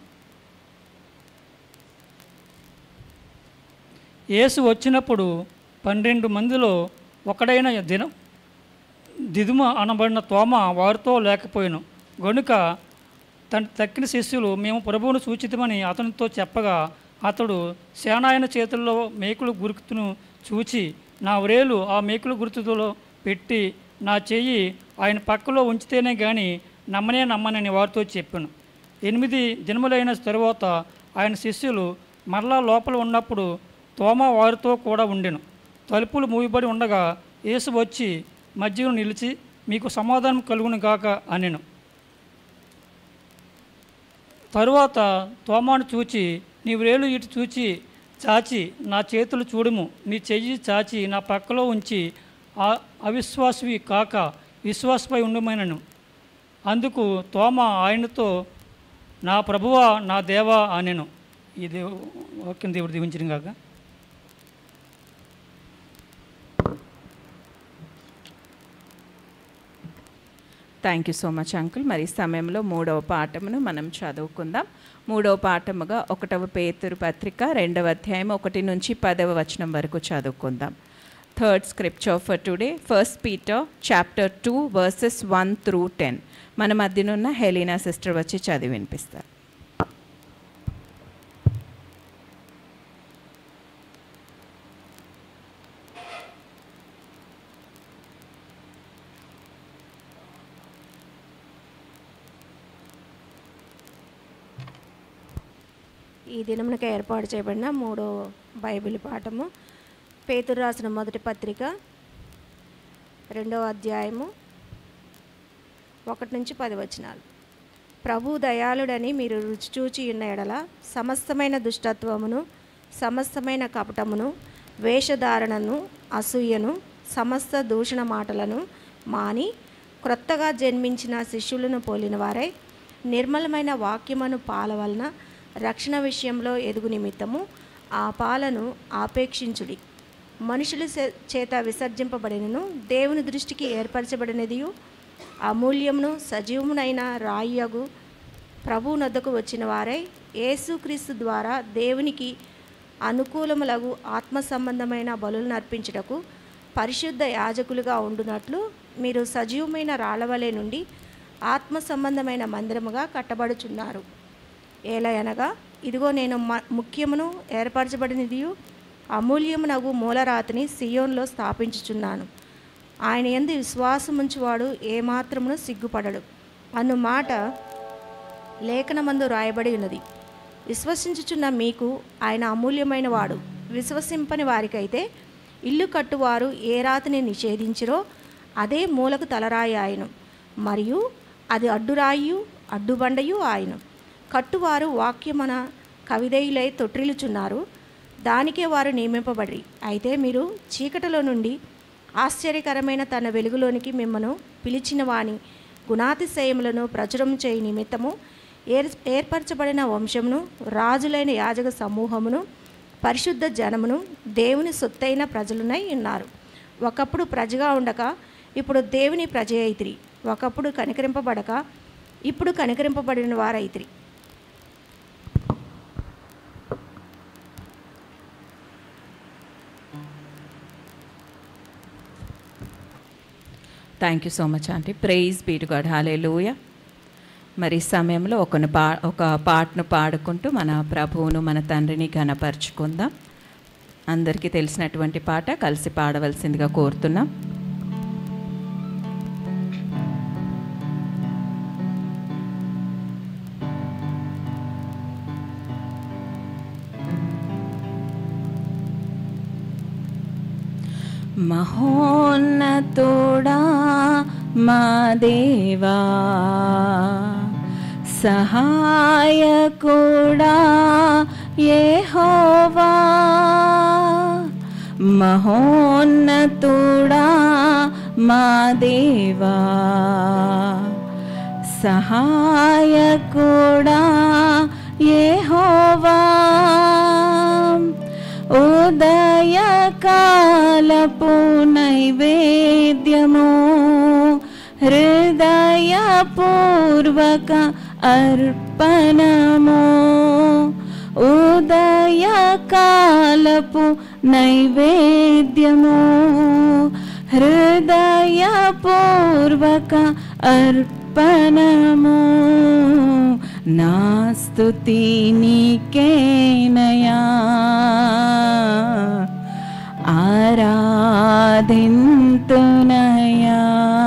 యేసు వచ్చినప్పుడు పన్నెండు మందిలో ఒకడైన దినం దిదుమ అనబడిన తోమ వారితో లేకపోయాను గనుక తన తక్కిన శిష్యులు మేము ప్రభువును సూచితమని అతనితో చెప్పగా అతడు సేనాయన చేతుల్లో మేకులు గుర్తును చూచి నా వ్రేలు ఆ మేకుల గుర్తులో పెట్టి నా చెయ్యి ఆయన పక్కలో ఉంచితేనే కానీ నమ్మనే నమ్మనని వారితో చెప్పాను ఎనిమిది దినములైన తరువాత ఆయన శిష్యులు మరలా లోపల ఉన్నప్పుడు తోమ వారితో కూడా ఉండెను తలుపులు మూయబడి ఉండగా యేసు వచ్చి మధ్యను నిలిచి మీకు సమాధానం కలుగును గాక అనెను తరువాత తోమాను చూచి నీ వ్రేలు ఇటు చూచి చాచి నా చేతులు చూడుము నీ చెయ్యి చాచి నా పక్కలో ఉంచి ఆ అవిశ్వాసవి కాక విశ్వాసపై ఉండమనను అందుకు తోమ ఆయనతో నా ప్రభువా నా దేవా అనెను ఈ దేవు వాక్యం దేవుడు దీవించిన కాక thank you so much uncle మరి ఈ సమయంలో మూడవ పాఠమును మనం చదువుకుందాం మూడవ పాఠముగా ఒకటవ పేతురు పత్రిక రెండవ అధ్యాయం ఒకటి నుంచి పదవ వచనం వరకు చదువుకుందాం third scripture for today first Peter chapter two verses one through ten మన మధ్యనున్న హెలీనా సిస్టర్ వచ్చి చదివి వినిపిస్తారు ఈ దినమునకు ఏర్పాటు చేయబడిన మూడో బైబిల్ పాఠము పేతురు రాసిన మొదటి పత్రిక రెండవ అధ్యాయము ఒకటి నుంచి పది వచనాలు ప్రభు దయాళుడని మీరు రుచి చూచి ఉన్న ఎడల సమస్తమైన దుష్టత్వమును సమస్తమైన కపటమును వేషధారణను అసూయను సమస్త దూషణ మాటలను మాని క్రొత్తగా జన్మించిన శిష్యులను పోలిన వారై నిర్మలమైన వాక్యమును పాల వలన రక్షణ విషయంలో ఎదుగు నిమిత్తము ఆ పాలను ఆపేక్షించుడి మనుషుల చే- చేత విసర్జింపబడినను దేవుని దృష్టికి ఏర్పరచబడినదియు అమూల్యమును సజీవమునైన రాయ్యగు ప్రభు నద్దకు వచ్చిన వారై యేసుక్రీస్తు ద్వారా దేవునికి అనుకూలములగు ఆత్మ సంబంధమైన బలులను అర్పించుటకు పరిశుద్ధ యాజకులుగా ఉండునట్లు మీరు సజీవమైన రాళ్ళవలే నుండి ఆత్మ సంబంధమైన మందిరముగా కట్టబడుచున్నారు ఏలయనగా ఇదిగో నేను మ ముఖ్యమును ఏర్పరచబడినదియు అమూల్యమునగు మూలరాతిని సియోన్లో స్థాపించుచున్నాను ఆయన ఎందు విశ్వాసముంచువాడు ఏమాత్రమును సిగ్గుపడడు అను మాట లేఖనమందు రాయబడి ఉన్నది విశ్వసించుచున్న మీకు ఆయన అమూల్యమైన వాడు విశ్వసింపని వారికైతే ఇల్లు కట్టువారు ఏ రాతిని నిషేధించిరో అదే మూలకు తలరాయి ఆయను మరియు అది అడ్డురాయు అడ్డుబండయు ఆయను కట్టువారు వాక్యమన కవిదేయులై తొట్టిల్లుచున్నారు దానికే వారు నియమింపబడి అయితే మీరు చీకటిలో నుండి ఆశ్చర్యకరమైన తన వెలుగులోనికి మిమ్మను పిలిచిన వాని గుణాతిశయములను ప్రచురం చేయి నిమిత్తము ఏర్ ఏర్పరచబడిన వంశమును రాజులైన యాజక సమూహమును పరిశుద్ధ జనమును దేవుని సొత్తైన ప్రజలునై ఉన్నారు ఒకప్పుడు ప్రజగా ఉండక ఇప్పుడు దేవుని ప్రజ అయితిరి ఒకప్పుడు కనికరింపబడక ఇప్పుడు కనికరింపబడిన వారైతిరి thank you so much aunty praise be to God హాలే మరి ఈ సమయంలో ఒక పా ఒక పాటను పాడుకుంటూ మన ప్రభువును మన తండ్రిని ఘనపరుచుకుందాం అందరికీ తెలిసినటువంటి పాట కలిసి పాడవలసిందిగా కోరుతున్నాం మహోన్నతుడా మా దేవా సహాయకుడా యెహోవా మహోన్నతుడా మా దేవా సహాయకుడా యెహోవా ఉదయకాలపు నైవేద్యము హృదయపూర్వక అర్పణము ఉదయకాలపు నైవేద్యము హృదయపూర్వక అర్పణము నా స్తుతి నీకేనయా ఆరాధింతునయా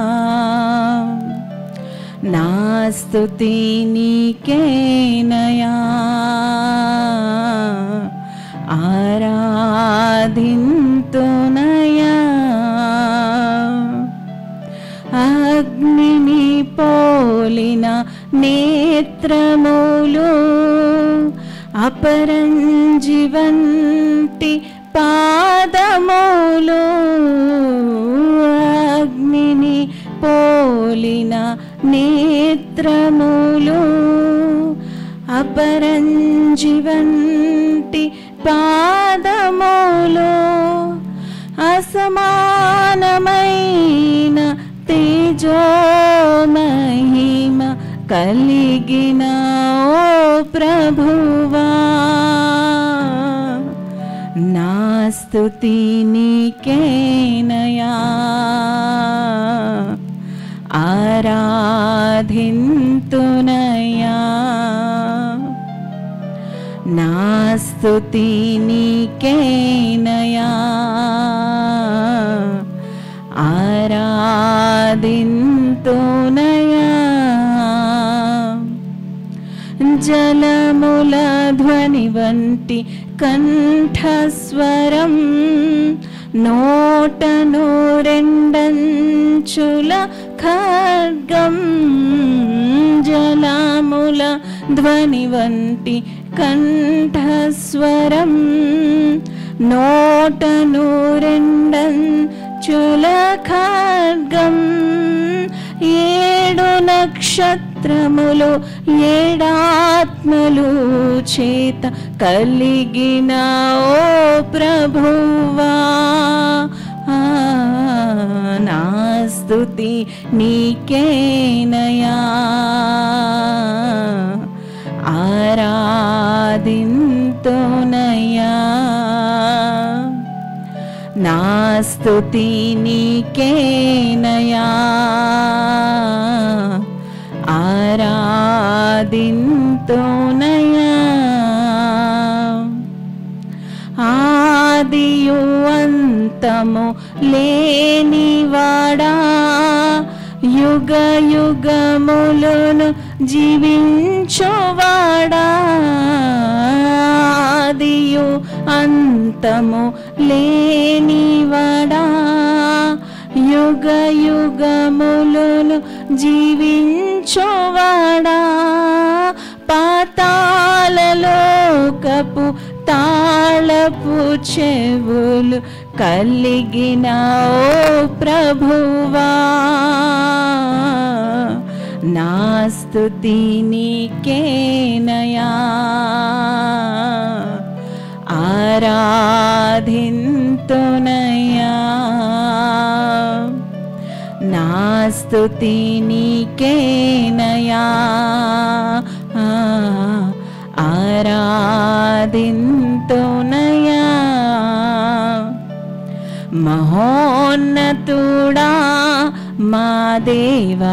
నా స్తుతి నీకేనయా ఆరాధింతునయా అగ్నిని పోలిన నేత్రములు అపరంజివంటి పాదములు అగ్నిని పోలిన నేత్రములు అపరంజివంటి పాదములు అసమానమైన తేజో మహిమ కలిగిన ఓ ప్రభువా నా స్తుతి నీకేనయా ఆరాధింతునయా నా స్తుతి నీకేనయా ఆరాధింతునయా జలముల ధ్వని వంటి కంఠస్వరం నోటను రెండంచుల ఖడ్గం జలముల ధ్వని వంటి కంఠస్వరం నోటను రెండంచుల ఖడ్గం ఏడు నక్షత్రములు ఏడాత్మలు చేత కలిగిన ఓ ప్రభువా ఆ, నా స్తుతి నీకేనయా ఆరాధింతునయ్యా నా స్తుతి నీకేనయా ఆరాధింతునయా ఆదియు అంతము లేనివాడా యుగ యుగములను జీవించువాడా ఆదియు అంతము లేనివాడా యుగ యుగములను జీవించువాడా పాతాళలోకపు తాళపు చెవులు కలిగిన ఓ ప్రభువా నా స్తుతి నీకేనయా ఆరాధింతునయా నా స్తుతి నీకేనయా ఆరాధింతునయా మహోన్నతుడా మా దేవా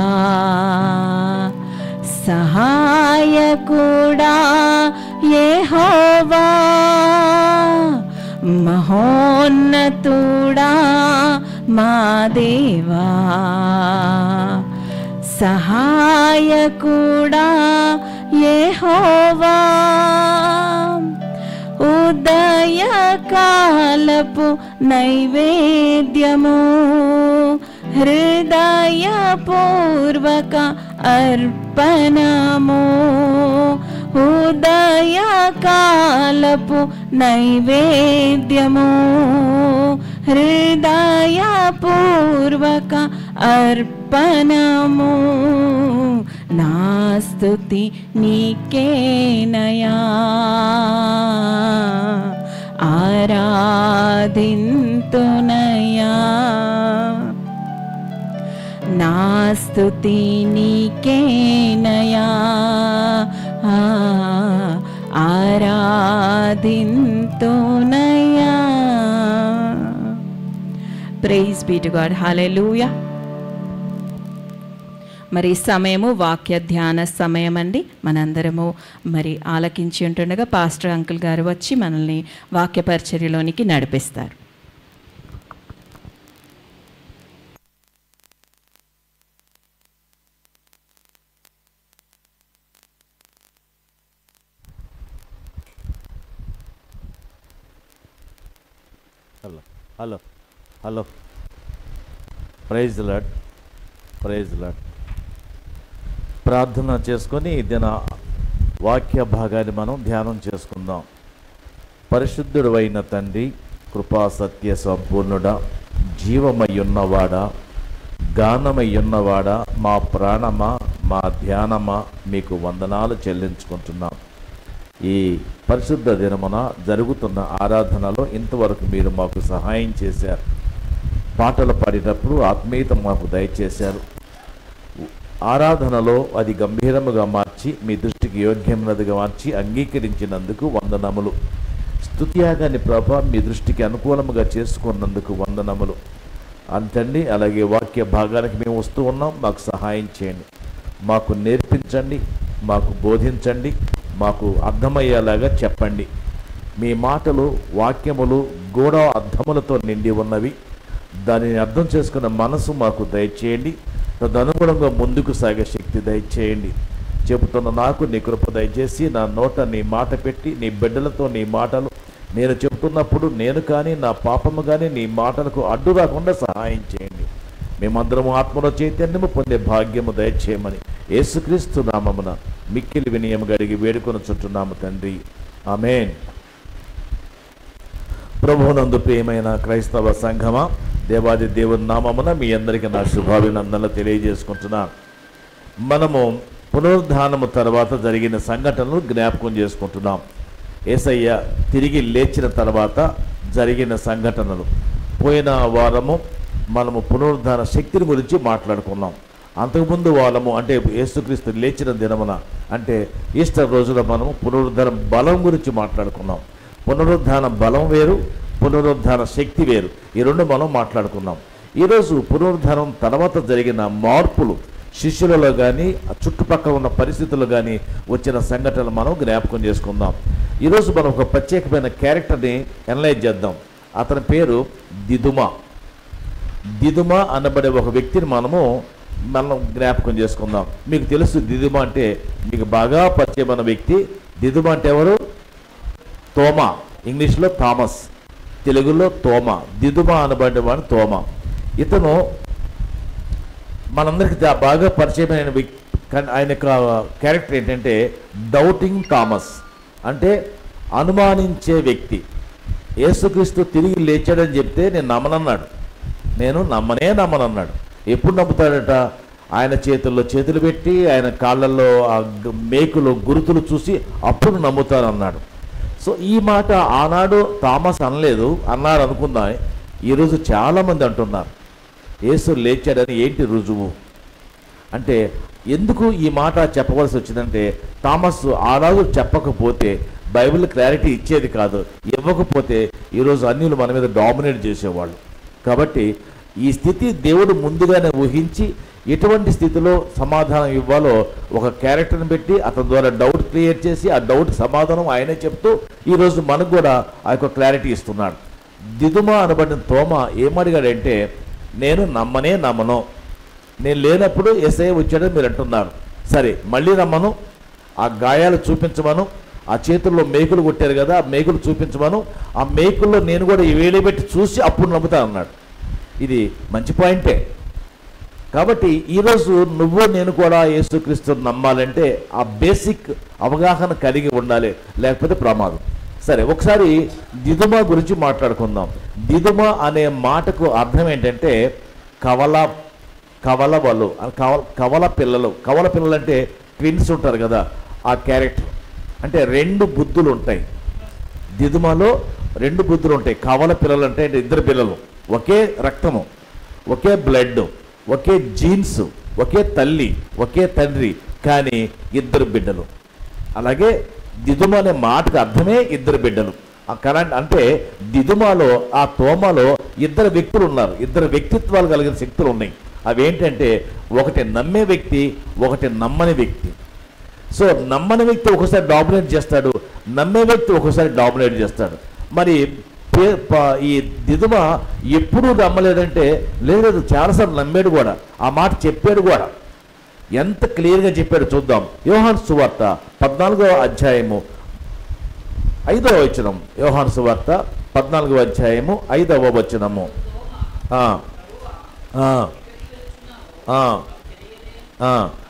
సహాయకుడా యెహోవా మహోన్నతుడా మా దేవా సహాయకుడా యెహోవా ఉదయకాలపు నైవేద్యము హృదయపూర్వక అర్పణము ఉదయకాలపు నైవేద్యము హృదయపూర్వక అర్పణము నా స్తుతి నీకేనయా ఆరాధింతునయా నా స్తుతి నీకేనయా ఆరాధింతునయా praise be to God hallelujah మరి ఈ సమయము వాక్య ధ్యాన సమయం అండి మనందరము మరి ఆలకించి ఉంటుండగా పాస్టర్ అంకుల్ గారు వచ్చి మనల్ని వాక్య పరిచర్యలోనికి నడిపిస్తారు hello hello hello praise Lord praise Lord ప్రార్థన చేసుకొని ఈ దిన వాక్య భాగాన్ని మనం ధ్యానం చేసుకుందాం పరిశుద్ధుడు అయిన తండ్రి కృపా సత్య సంపూర్ణుడా జీవమయ్యున్నవాడా గానమయ్యున్నవాడా మా ప్రాణమా మా ధ్యానమా మీకు వందనాలు చెల్లించుకుంటున్నాం ఈ పరిశుద్ధ దినమున జరుగుతున్న ఆరాధనలో ఇంతవరకు మీరు మాకు సహాయం చేశారు పాటలు పాడేటప్పుడు ఆత్మీయత మాకు దయచేశారు ఆరాధనలో అది గంభీరముగా మార్చి మీ దృష్టికి యోగ్యమైనదిగా మార్చి అంగీకరించినందుకు వందనములు స్తుత్యాగాన్ని ప్రభ మీ దృష్టికి అనుకూలముగా చేసుకున్నందుకు వందనములు అంతండి అలాగే వాక్య భాగానికి మేము వస్తూ ఉన్నాం మాకు సహాయం చేయండి మాకు నేర్పించండి మాకు బోధించండి మాకు అర్థమయ్యేలాగా చెప్పండి మీ మాటలు వాక్యములు గూఢ అర్థములతో నిండి ఉన్నవి దానిని అర్థం చేసుకున్న మనసు మాకు దయచేయండి తదనుగుణంగా ముందుకు సాగే శక్తి దయచేయండి చెబుతున్న నాకు నీ కృప దయచేసి నా నోట నీ మాట పెట్టి నీ బిడ్డలతో నీ మాటలు నేను చెబుతున్నప్పుడు నేను కానీ నా పాపము కానీ నీ మాటలకు అడ్డు రాకుండా సహాయం చేయండి మేమందరము ఆత్మలో చైతన్యము పొందే భాగ్యము దయచేయమని యేసుక్రీస్తు నామమున మిక్కిలి వినయం గడిగి వేడుకొని చుట్టున్నాము తండ్రి ఆమెన్ ప్రభునందు ప్రియమైన క్రైస్తవ సంఘమా దేవాది దేవుని నామమున మీ అందరికీ నా శుభాభినందనలు తెలియజేసుకుంటున్నాను మనము పునరుద్ధానము తర్వాత జరిగిన సంఘటనలు జ్ఞాపకం చేసుకుంటున్నాం ఏసయ్య తిరిగి లేచిన తర్వాత జరిగిన సంఘటనలు పోయిన వారము మనము పునరుద్ధాన శక్తిని గురించి మాట్లాడుకున్నాం అంతకుముందు వాళ్ళము అంటే యేసుక్రీస్తు లేచిన దినమున అంటే ఈస్టర్ రోజున మనము పునరుద్ధరణ బలం గురించి మాట్లాడుకున్నాం పునరుద్ధాన బలం వేరు పునరుద్ధాన శక్తి వేరు ఈ రెండు మనం మాట్లాడుకున్నాం ఈరోజు పునరుద్ధానం తర్వాత జరిగిన మార్పులు శిష్యులలో కానీ చుట్టుపక్కల ఉన్న పరిస్థితుల్లో కానీ వచ్చిన సంఘటనలు మనం జ్ఞాపకం చేసుకుందాం ఈరోజు మనం ఒక ప్రత్యేకమైన క్యారెక్టర్ని అనలైజ్ చేద్దాం అతని పేరు దిదుమా దిదుమ అనబడే ఒక వ్యక్తిని మనము మనం జ్ఞాపకం చేసుకుందాం మీకు తెలుసు దిదుమ అంటే మీకు బాగా పరిచయమైన వ్యక్తి దిదుమ అంటే ఎవరు తోమా ఇంగ్లీష్లో థామస్ తెలుగులో తోమ దిదుమ అనబడేవాడు తోమ ఇతను మనందరికి దా- బాగా పరిచయమైన వ్యక్తి కానీ ఆయన యొక్క క్యారెక్టర్ ఏంటంటే డౌటింగ్ థామస్ అంటే అనుమానించే వ్యక్తి యేసుక్రీస్తు తిరిగి లేచాడని చెప్తే నేను నమ్మనన్నాడు నేను నమ్మనే నమ్మనన్నాడు ఎప్పుడు నమ్ముతాడట ఆయన చేతుల్లో చేతులు పెట్టి ఆయన కాళ్ళల్లో ఆ గ- మేకులు గురుతులు చూసి అప్పుడు నమ్ముతానన్నాడు సో ఈ మాట ఆనాడు థామస్ అనలేదు అన్నారు అనుకుందాం ఈరోజు చాలామంది అంటున్నారు యేసు లేచాడని ఏంటి రుజువు అంటే ఎందుకు ఈ మాట చెప్పవలసి వచ్చిందంటే థామస్ ఆనాడు చెప్పకపోతే బైబిల్ క్లారిటీ ఇచ్చేది కాదు ఇవ్వకపోతే ఈరోజు అన్యులు మన మీద డామినేట్ చేసేవాళ్ళు కాబట్టి ఈ స్థితి దేవుడు ముందుగానే ఊహించి ఎటువంటి స్థితిలో సమాధానం ఇవ్వాలో ఒక క్యారెక్టర్ని పెట్టి అతని ద్వారా డౌట్ క్లియర్ చేసి ఆ డౌట్ సమాధానం ఆయనే చెప్తూ ఈరోజు మనకు కూడా ఆ యొక్క క్లారిటీ ఇస్తున్నాడు దిదుమ అనబడిన తోమ ఏమడిగాడంటే నేను నమ్మనే నమ్మను నేను లేనప్పుడు ఎస్ఐ వచ్చాడని మీరు అంటున్నారు సరే మళ్ళీ రమ్మను ఆ గాయాలు చూపించమను ఆ చేతుల్లో మేకులు కొట్టారు కదా ఆ మేకులు చూపించమను ఆ మేకుల్లో నేను కూడా వేడి పెట్టి చూసి అప్పుడు నమ్ముతాను అన్నాడు ఇది మంచి పాయింటే కాబట్టి ఈరోజు నువ్వు నేను కూడా యేసుక్రీస్తుని నమ్మాలంటే ఆ బేసిక్ అవగాహన కలిగి ఉండాలి లేకపోతే ప్రమాదం సరే ఒకసారి దిదుమ గురించి మాట్లాడుకుందాం దిదుమ అనే మాటకు అర్థం ఏంటంటే కవల కవల వాళ్ళు కవల కవల పిల్లలు కవల పిల్లలు అంటే ట్విన్స్ ఉంటారు కదా ఆ క్యారెక్టర్ అంటే రెండు బుద్ధులు ఉంటాయి దిదుమలో రెండు బుద్ధులు ఉంటాయి కవల పిల్లలు అంటే ఇద్దరు పిల్లలు ఒకే రక్తము ఒకే బ్లడ్ ఒకే జీన్స్ ఒకే తల్లి ఒకే తండ్రి కానీ ఇద్దరు బిడ్డలు అలాగే దిదుమ అనే మాటకు అర్థమే ఇద్దరు బిడ్డలు ఆ కరెంట్ అంటే దిదుమలో ఆ తోమలో ఇద్దరు వ్యక్తులు ఉన్నారు ఇద్దరు వ్యక్తిత్వాలు కలిగిన శక్తులు ఉన్నాయి అవి ఏంటంటే ఒకటి నమ్మే వ్యక్తి ఒకటి నమ్మని వ్యక్తి సో నమ్మని వ్యక్తి ఒకసారి డామినేట్ చేస్తాడు నమ్మే వ్యక్తి ఒకసారి డామినేట్ చేస్తాడు మరి పే- ప- ఈ దిదుమ ఎప్పుడూ నమ్మలేదంటే లేదు చాలాసార్లు నమ్మాడు కూడా ఆ మాట చెప్పాడు కూడా ఎంత క్లియర్గా చెప్పాడు చూద్దాం యోహాన్ సువార్త పద్నాలుగో అధ్యాయము ఐదవ వచనం యోహాన్ సువార్త పద్నాలుగో అధ్యాయము ఐదవ వచనము ఆ, ఆ, ఆ, ఆ,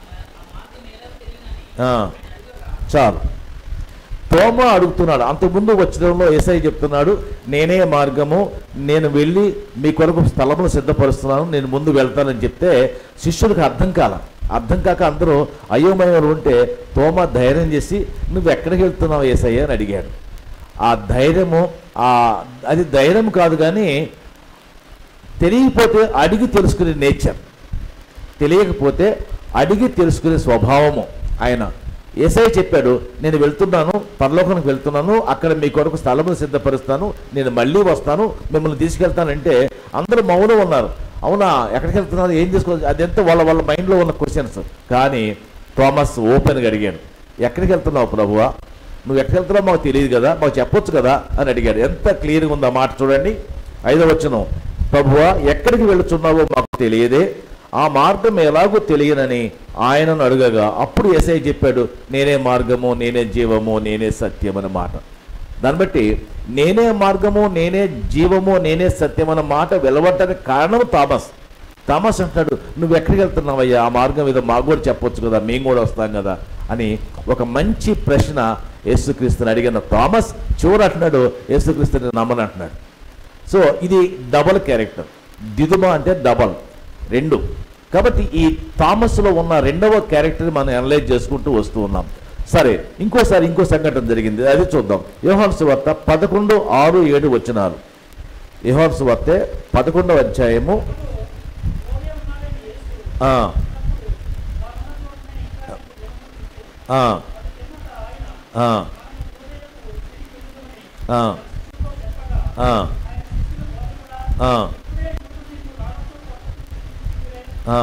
ఆ, చాలు తోమ అడుగుతున్నాడు అంతకుముందు వచ్చడంలో ఏసై చెప్తున్నాడు నేనే మార్గము నేను వెళ్ళి మీ కొరకు స్థలమును సిద్ధపరుస్తున్నాను నేను ముందు వెళ్తానని చెప్తే శిష్యులకు అర్థం కాల అర్థం కాక అందరూ అయోమయంలో ఉంటే తోమ ధైర్యం చేసి నువ్వు ఎక్కడికి వెళ్తున్నావు ఏసయ్య అని అడిగాడు ఆ ధైర్యము ఆ అది ధైర్యం కాదు కానీ తెలియకపోతే అడిగి తెలుసుకునే నేచర్ తెలియకపోతే అడిగి తెలుసుకునే స్వభావము ఆయన ఏసై చెప్పాడు నేను వెళ్తున్నాను పరలోకానికి వెళ్తున్నాను అక్కడ మీ కొరకు స్థలము సిద్ధపరుస్తాను నేను మళ్ళీ వస్తాను మిమ్మల్ని తీసుకెళ్తానంటే అందరూ మౌనం ఉన్నారు అవునా ఎక్కడికి వెళ్తున్నారు ఏం చేసుకోవాలి అదంతా వాళ్ళ వాళ్ళ మైండ్లో ఉన్న క్వశ్చన్స్ కానీ థామస్ ఓపెన్గా అడిగాడు ఎక్కడికి వెళ్తున్నావు ప్రభువా నువ్వు ఎక్కడికి వెళ్తున్నావు మాకు తెలియదు కదా మాకు చెప్పొచ్చు కదా అని అడిగాడు ఎంత క్లియర్గా ఉందో ఆ మాట చూడండి ఐదో వచ్చును ప్రభువా ఎక్కడికి వెళుతున్నావో మాకు తెలియదే ఆ మార్గం ఎలాగో తెలియనని ఆయనను అడగగా అప్పుడు ఎస్ఐ చెప్పాడు నేనే మార్గము నేనే జీవము నేనే సత్యం అనే మాట దాన్ని బట్టి నేనే మార్గము నేనే జీవము నేనే సత్యం అన్న మాట వెలవటానికి కారణం థామస్ థామస్ అంటాడు నువ్వు ఎక్కడికి వెళ్తున్నావయ్యా ఆ మార్గం మీద మాకు కూడా చెప్పొచ్చు కదా మేము కూడా వస్తాం కదా అని ఒక మంచి ప్రశ్న యేసుక్రీస్తుని అడిగిన థామస్ చివరి అంటున్నాడు యేసుక్రీస్తుని నమ్మని అంటున్నాడు సో ఇది డబల్ క్యారెక్టర్ దిదుమ అంటే డబల్ రెండు కాబట్టి ఈ థామస్లో ఉన్న రెండవ క్యారెక్టర్ మనం అనలైజ్ చేసుకుంటూ వస్తూ ఉన్నాం సరే ఇంకోసారి ఇంకో సంఘటన జరిగింది అది చూద్దాం యోహాన్ సువార్త పదకొండు ఆరు ఏడు వచ్చినారు యోహాన్ సువార్తె పదకొండవ అధ్యాయము ఆ, ఆ, ఆ, ఆ, ఆ, ఆ, ఆ.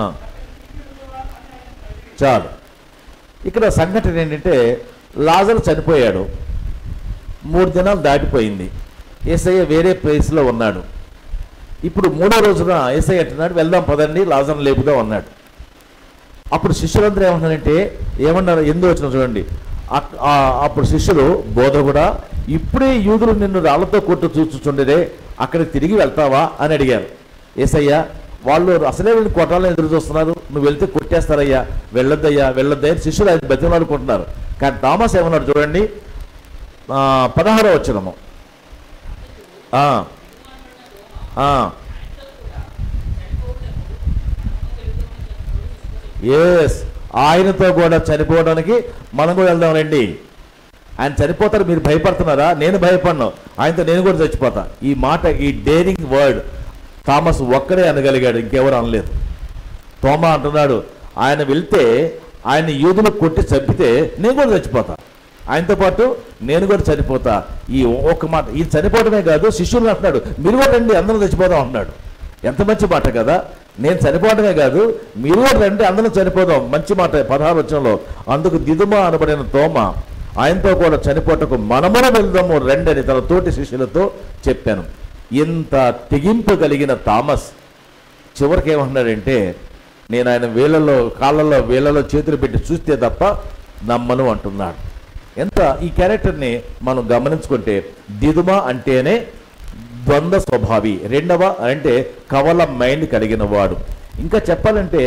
చాలు ఇక్కడ సంఘటన ఏంటంటే లాజరు చనిపోయాడు మూడు దినాలు దాటిపోయింది ఏసయ్య వేరే ప్లేస్లో ఉన్నాడు ఇప్పుడు మూడో రోజున ఏసయ్య అంటున్నాడు వెళ్దాం పదండి లాజర్ని లేపుదాం అన్నాడు అప్పుడు శిష్యులందరూ ఏమన్నారంటే ఏమన్నారు ఎందుకు వచ్చిన చూడండి అక్- ఆ, అప్పుడు శిష్యులు బోధ కూడా ఇప్పుడే యూదులు నిన్ను రాళ్లతో కొట్టు చూచుచుండేదే అక్కడికి తిరిగి వెళ్తావా అని అడిగారు ఏసయ్యా వాళ్ళు అసలే వీళ్ళు కొట్టాలని ఎదురు చూస్తున్నారు నువ్వు వెళ్తే కొట్టేస్తారయ్యా వెళ్ళొద్దయ్యా వెళ్ళొద్దయ్యా అని శిష్యులు ఆయన బతిమలాడుకుంటున్నారు కానీ థామస్ ఏమన్నాడు చూడండి ఆ, పదహారో వచ్చినము ఆ, ఆ. ఎస్ ఆయనతో కూడా చనిపోవడానికి మనం కూడా వెళ్దాం రండి ఆయన చనిపోతారు మీరు భయపడుతున్నారా నేను భయపడను ఆయనతో నేను కూడా చచ్చిపోతా ఈ మాట ఈ డేరింగ్ వర్డ్ థామస్ ఒక్కడే అనగలిగాడు ఇంకెవరు అనలేదు తోమా అంటున్నాడు ఆయన వెళ్తే ఆయన యూదులు కొట్టి చంపితే నేను కూడా చచ్చిపోతా ఆయనతో పాటు నేను కూడా చనిపోతా ఈ ఒక్క మాట ఈ చనిపోవడమే కాదు శిష్యులు అంటున్నాడు మీరు కూడా రండి అందరం చచ్చిపోదాం అంటున్నాడు ఎంత మంచి మాట కదా నేను చనిపోవడమే కాదు మీరు కూడా రండి అందరం చనిపోదాం మంచి మాట పదహారు వచ్చంలో అందుకు దిదుమ అనబడిన తోమ ఆయనతో కూడా చనిపోటకు మనమున వెళ్దాము రండి అని తన తోటి శిష్యులతో చెప్పాను ఇంత తెగింపు కలిగిన థామస్ చివరికి ఏమంటున్నాడంటే నేను ఆయన వేళ్ళలో కాళ్ళలో వేళ్ళలో చేతులు పెట్టి చూస్తే తప్ప నమ్మను అంటున్నాడు ఎంత ఈ క్యారెక్టర్ని మనం గమనించుకుంటే దిదుమ అంటేనే ద్వంద్వ స్వభావి రెండవ అంటే కవల మైండ్ కలిగిన వాడు ఇంకా చెప్పాలంటే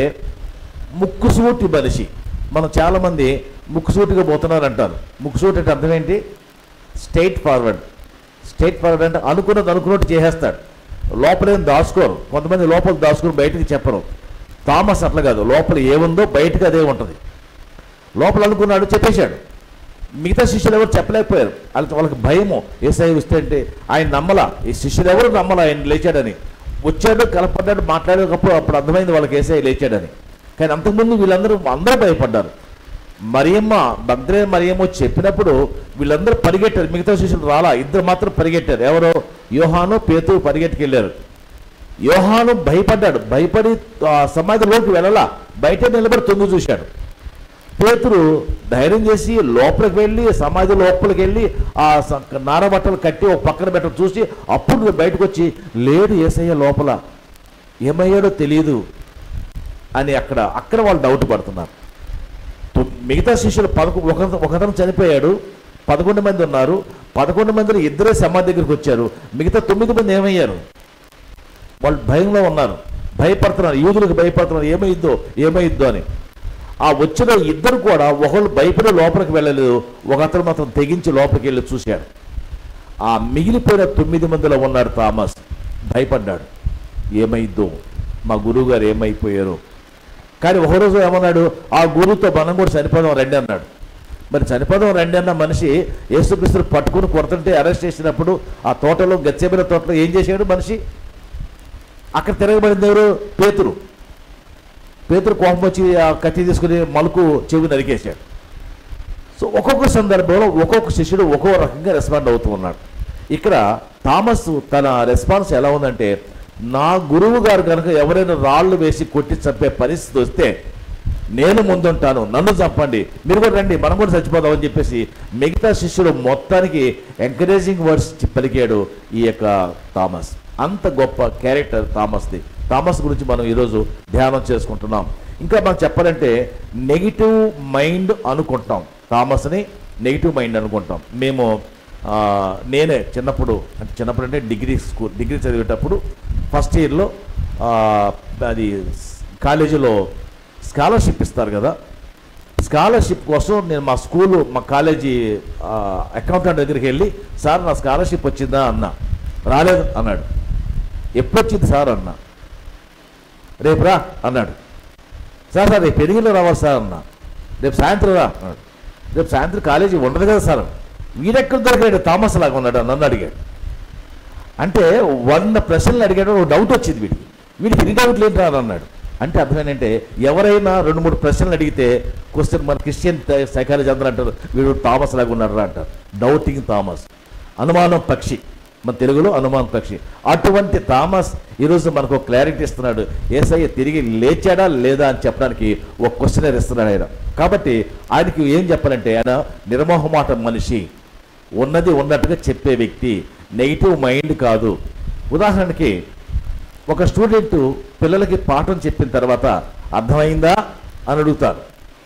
ముక్కుసూటి మనిషి మనం చాలామంది ముక్కుసూటిగా పోతున్నారు అంటారు ముక్కుసూటి అంటే అర్థం ఏంటి స్ట్రైట్ ఫార్వర్డ్ స్ట్రైట్ ఫార్వర్డ్ అంటే అనుకున్నది అనుకున్నట్టు చేసేస్తాడు లోపలేం దాచుకోరు కొంతమంది లోపల దాచుకుని బయటికి చెప్పరు థామస్ అట్లా కాదు లోపల ఏముందో బయటకు అదే ఉంటుంది లోపల అనుకున్నాడు చెప్పేశాడు మిగతా శిష్యులు ఎవరు చెప్పలేకపోయారు వాళ్ళకి వాళ్ళకి భయము ఏసఐ వస్తే అంటే ఆయన నమ్మలా ఈ శిష్యులు ఎవరు నమ్మలా ఆయన లేచాడని వచ్చాడు కలపడ్డాడు మాట్లాడేటప్పుడు అప్పుడు అర్థమైంది వాళ్ళకి ఏసఐ లేచాడని కానీ అంతకుముందు వీళ్ళందరూ అందరూ భయపడ్డారు మరియమ్మ భద్రే మరియమ్మ చెప్పినప్పుడు వీళ్ళందరూ పరిగెట్టారు మిగతా శిష్యులు రాలా ఇద్దరు మాత్రం పరిగెట్టారు ఎవరో యోహాను పేతు పరిగెట్టుకెళ్ళారు యోహాను భయపడ్డాడు భయపడి ఆ సమాధిలోకి వెళ్ళలా బయట నిలబడి తొంగి చూశాడు పేతురు ధైర్యం చేసి లోపలికి వెళ్ళి సమాధి లోపలికి వెళ్ళి ఆ స- నారబట్టలు కట్టి ఒక పక్కన పెట్ట చూసి అప్పుడు బయటకు వచ్చి లేడు ఏసయ్య లోపల ఏమయ్యాడో తెలియదు అని అక్కడ అక్కడ వాళ్ళు డౌట్ పడుతున్నారు తొ- మిగతా శిష్యులు పదకొ ఒక ఒకతను చనిపోయాడు పదకొండు మంది ఉన్నారు పదకొండు మందిలో ఇద్దరే సమాధి దగ్గరికి వచ్చారు మిగతా తొమ్మిది మంది ఏమయ్యారు వాళ్ళు భయంలో ఉన్నారు భయపడుతున్నారు యూదులకు భయపడుతున్నారు ఏమైద్దో ఏమైద్దో అని ఆ వచ్చిన ఇద్దరు కూడా ఒకళ్ళు భయపడి లోపలికి వెళ్ళలేదు ఒక అతను మాత్రం తెగించి లోపలికి వెళ్ళి చూశాడు ఆ మిగిలిపోయిన తొమ్మిది మందిలో ఉన్నాడు థామస్ భయపడ్డాడు ఏమైద్దో మా గురువు గారు ఏమైపోయారు కానీ ఒకరోజు ఏమన్నాడు ఆ గురువుతో మనం కూడా చనిపోదాం రండి అన్నాడు మరి చనిపోదాం రండి అన్న మనిషి యేసుక్రీస్తుని పట్టుకుని కొడుతుంటే అరెస్ట్ చేసినప్పుడు ఆ తోటలో గచ్చేబిన తోటలో ఏం చేశాడు మనిషి అక్కడ తిరగబడింది ఎవరు పేతురు పేతురు కోపం వచ్చి ఆ కత్తి తీసుకుని మలుకు చెవి నరికేశాడు సో ఒక్కొక్క సందర్భంలో ఒక్కొక్క శిష్యుడు ఒక్కొక్క రకంగా రెస్పాండ్ అవుతూ ఉన్నాడు ఇక్కడ థామస్ తన రెస్పాన్స్ ఎలా ఉందంటే నా గురువు గారు కనుక ఎవరైనా రాళ్ళు వేసి కొట్టి చంపే పరిస్థితి వస్తే నేను ముందుంటాను నన్ను చంపండి మీరు కూడా రండి మనం కూడా చచ్చిపోదామని చెప్పేసి మిగతా శిష్యుడు మొత్తానికి ఎంకరేజింగ్ వర్డ్స్ పలికాడు ఈ యొక్క థామస్ అంత గొప్ప క్యారెక్టర్ థామస్ది థామస్ గురించి మనం ఈరోజు ధ్యానం చేసుకుంటున్నాం ఇంకా మనం చెప్పాలంటే నెగిటివ్ మైండ్ అనుకుంటాం థామస్ని నెగిటివ్ మైండ్ అనుకుంటాం మేము ఆ, నేనే చిన్నప్పుడు అంటే చిన్నప్పుడు అంటే డిగ్రీ స్కూల్ డిగ్రీ చదివేటప్పుడు ఫస్ట్ ఇయర్లో అది కాలేజీలో స్కాలర్షిప్ ఇస్తారు కదా స్కాలర్షిప్ కోసం నేను మా స్కూలు మా కాలేజీ అకౌంటెంట్ దగ్గరికి వెళ్ళి సార్ నా స్కాలర్షిప్ వచ్చిందా అన్నా రాలేదు అన్నాడు ఎప్పుడు వచ్చింది సార్ అన్నా రేపు రా అన్నాడు సార్ సార్ రేపు ఎదిగిలో రావాలి సార్ అన్నా రేపు సాయంత్రం రా అన్నాడు రేపు సాయంత్రం కాలేజీ ఉండదు కదా సార్ వీడెక్కడ దొరికాడు థామస్ లాగా ఉన్నాడు నన్ను అడిగాడు అంటే వంద ప్రశ్నలు అడిగాడు ఒక డౌట్ వచ్చింది వీడికి వీడికి ఎన్ని డౌట్లు ఏంటి రా అని అన్నాడు అంటే అర్థం ఏంటంటే ఎవరైనా రెండు మూడు ప్రశ్నలు అడిగితే క్వశ్చన్ మన క్రిస్టియన్ సైకాలజీ అందరూ అంటారు వీడు థామస్ లాగా ఉన్నాడు అంటారు డౌటింగ్ థామస్ అనుమానం పక్షి మన తెలుగులో అనుమానం పక్షి అటువంటి థామస్ ఈరోజు మనకు ఒక క్లారిటీ ఇస్తున్నాడు ఏసయ్య తిరిగి లేచాడా లేదా అని చెప్పడానికి ఒక క్వశ్చనర్ ఇస్తున్నాడు ఆయన కాబట్టి ఆయనకి ఏం చెప్పాలంటే ఆయన నిర్మోహమాట మనిషి ఉన్నది ఉన్నట్టుగా చెప్పే వ్యక్తి నెగిటివ్ మైండ్ కాదు ఉదాహరణకి ఒక స్టూడెంట్ పిల్లలకి పాఠం చెప్పిన తర్వాత అర్థమైందా అని అడుగుతారు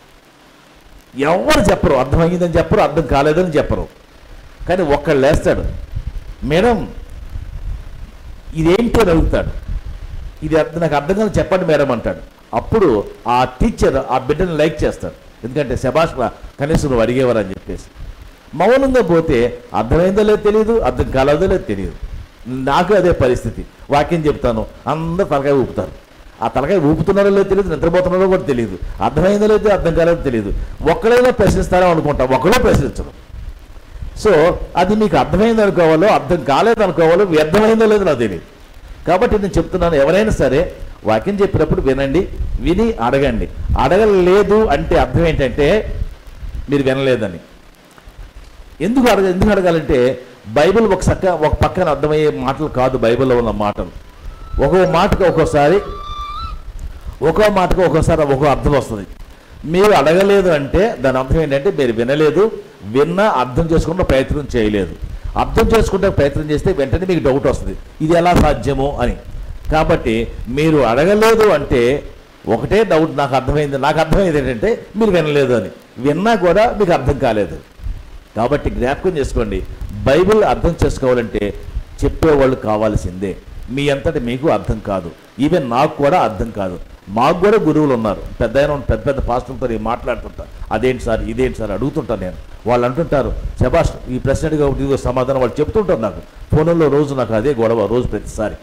ఎవరు చెప్పరు అర్థమైందని చెప్పరు అర్థం కాలేదని చెప్పరు కానీ ఒక్కళ్ళు లేస్తాడు మేడం ఇదేంటి అని అడుగుతాడు ఇది అర్థం నాకు అర్థం కాదు చెప్పండి మేడం అంటాడు అప్పుడు ఆ టీచర్ ఆ బిడ్డను లైక్ చేస్తాడు ఎందుకంటే శభాష్ రా, కనీసం నువ్వు అడిగేవారు అని చెప్పేసి మౌనంగా పోతే అర్థమైందో లేదో తెలియదు అర్థం కాలేదో లేదో తెలియదు నాకు అదే పరిస్థితి వాక్యం చెప్తాను అందరూ తలకాయ ఊపుతారు ఆ తలకాయ ఊపుతున్నారో లేదో తెలియదు నిద్రపోతున్నారో కూడా తెలియదు అర్థమైందో లేదో అర్థం కాలేదో తెలియదు ఒక్కడైనా ప్రశ్నిస్తారో అనుకుంటా ఒకడో ప్రశ్నించడం సో అది మీకు అర్థమైంది అనుకోవాలో అర్థం కాలేదు అనుకోవాలో వ్యర్థమైందో లేదో నాకు తెలియదు కాబట్టి నేను చెప్తున్నాను ఎవరైనా సరే వాక్యం చెప్పినప్పుడు వినండి విని అడగండి అడగలేదు అంటే అర్థం ఏంటంటే మీరు వినలేదని ఎందుకు అడగ ఎందుకు అడగాలంటే బైబిల్ ఒక సక్క ఒక పక్కన అర్థమయ్యే మాటలు కాదు బైబిల్లో ఉన్న మాటలు ఒక్కో మాటకు ఒక్కోసారి ఒక్కో మాటకు ఒక్కోసారి ఒక్కో అర్థం వస్తుంది మీరు అడగలేదు అంటే దాని అర్థం ఏంటంటే మీరు వినలేదు విన్నా అర్థం చేసుకున్న ప్రయత్నం చేయలేదు అర్థం చేసుకుంటే ప్రయత్నం చేస్తే వెంటనే మీకు డౌట్ వస్తుంది ఇది ఎలా సాధ్యము అని కాబట్టి మీరు అడగలేదు అంటే ఒకటే డౌట్ నాకు అర్థమైంది నాకు అర్థమైంది ఏంటంటే మీరు వినలేదు అని విన్నా కూడా మీకు అర్థం కాలేదు కాబట్టి జ్ఞాపకం చేసుకోండి బైబిల్ అర్థం చేసుకోవాలంటే చెప్పేవాళ్ళు కావాల్సిందే మీ అంతటి మీకు అర్థం కాదు ఈవెన్ నాకు కూడా అర్థం కాదు మాకు కూడా గురువులు ఉన్నారు పెద్ద ఆయన ఉన్న పెద్ద పెద్ద పాస్టర్లతో నేను మాట్లాడుతుంటా అదేంటి సార్ ఇదేంటి సార్ అడుగుతుంటాను నేను వాళ్ళు అంటుంటారు శబాష్ ఈ ప్రశ్న అడిగా ఇదిగో సమాధానం వాళ్ళు చెప్తుంటారు నాకు ఫోన్లో రోజు నాకు అదే గొడవ రోజు ప్రతిసారి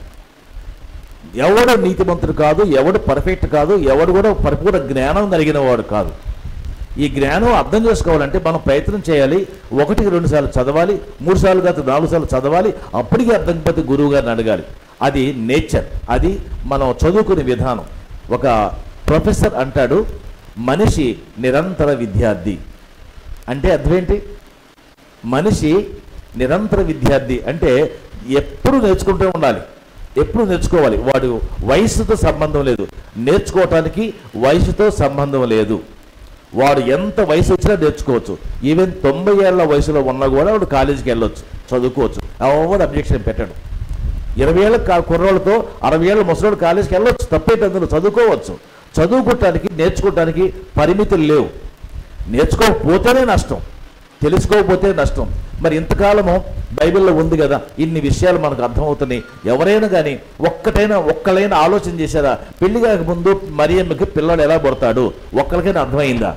ఎవడు నీతిమంతుడు కాదు ఎవడు పర్ఫెక్ట్ కాదు ఎవడు కూడా పరిపూర్ణ జ్ఞానం కలిగిన వాడు కాదు ఈ జ్ఞానం అర్థం చేసుకోవాలంటే మనం ప్రయత్నం చేయాలి ఒకటికి రెండు సార్లు చదవాలి మూడు సార్లు కాదు నాలుగు సార్లు చదవాలి అప్పటికి అర్థం కాకపోతే గురువు గారిని అడగాలి అది నేచర్ అది మనం చదువుకునే విధానం ఒక ప్రొఫెసర్ అంటాడు మనిషి నిరంతర విద్యార్థి అంటే అర్థం ఏంటి మనిషి నిరంతర విద్యార్థి అంటే ఎప్పుడు నేర్చుకుంటూ ఉండాలి ఎప్పుడు నేర్చుకోవాలి వాడు వయసుతో సంబంధం లేదు నేర్చుకోవటానికి వయసుతో సంబంధం లేదు వాడు ఎంత వయసు వచ్చినా నేర్చుకోవచ్చు ఈవెన్ తొంభై ఏళ్ళ వయసులో ఉన్నా కూడా వాడు కాలేజీకి వెళ్ళొచ్చు చదువుకోవచ్చు ఎవరు అబ్జెక్షన్ పెట్టాడు ఇరవై ఏళ్ళ కా- కుర్రోళ్ళతో అరవై ఏళ్ళ ముసలోడు కాలేజీకి వెళ్ళొచ్చు తప్పేంటి అందులో చదువుకోవచ్చు చదువుకోవటానికి నేర్చుకోవటానికి పరిమితులు లేవు నేర్చుకోకపోతేనే నష్టం తెలుసుకోకపోతే నష్టం మరి ఇంతకాలము బైబిల్లో ఉంది కదా ఇన్ని విషయాలు మనకు అర్థమవుతున్నాయి ఎవరైనా కానీ ఒక్కటైనా ఒక్కలైనా ఆలోచన చేశారా పెళ్లి కాకముందు మరియమ్మకి పిల్లాడు ఎలా పుడతాడు ఒక్కరికైనా అర్థమైందా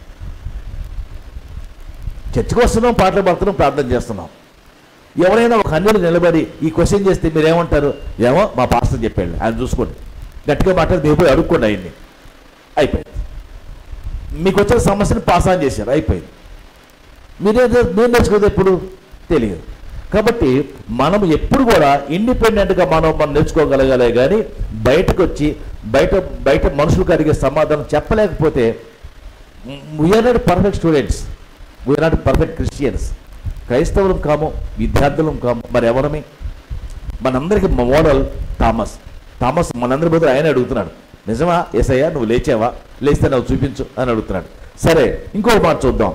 చర్చకు వస్తున్నాం పాటలు పాడుతున్నాం ప్రార్థన చేస్తున్నాం ఎవరైనా ఒక అన్యుడు నిలబడి ఈ క్వశ్చన్ చేస్తే మీరు ఏమంటారు ఏమో మా పాస్టర్ చెప్పాడు ఆయన చూసుకోండి గట్టిగా మాట్లాడి మీరు పోయి అడుక్కోండి ఆయన్ని అయిపోయింది మీకు వచ్చిన సమస్యను పాస్ ఆన్ చేశారు అయిపోయింది మీరే మీరు నేర్చుకోదు ఎప్పుడు తెలియదు కాబట్టి మనం ఎప్పుడు కూడా ఇండిపెండెంట్గా మనం మనం నేర్చుకోగలగాలే కానీ బయటకు వచ్చి బయట బయట మనుషులకు అడిగే సమాధానం చెప్పలేకపోతే we are not perfect students we are not perfect Christians క్రైస్తవులం కాము విద్యార్థులం కాము మరి ఎవరమి మనందరికీ మోడల్ థామస్ థామస్ మనందరి బదులు ఆయన అడుగుతున్నాడు నిజమా ఏసయ్యా నువ్వు లేచావా లేస్తే నువ్వు చూపించు అని అడుగుతున్నాడు సరే ఇంకో మాట చూద్దాం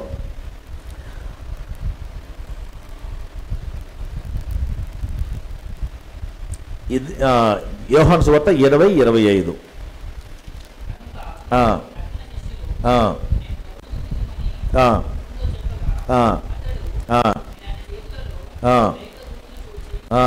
ఇది ఆ, యోహాను సువార్త ఇరవై ఇరవై ఐదు ఆ, ఆ, ఆ, ఆ, ఆ, ఆ, ఆ.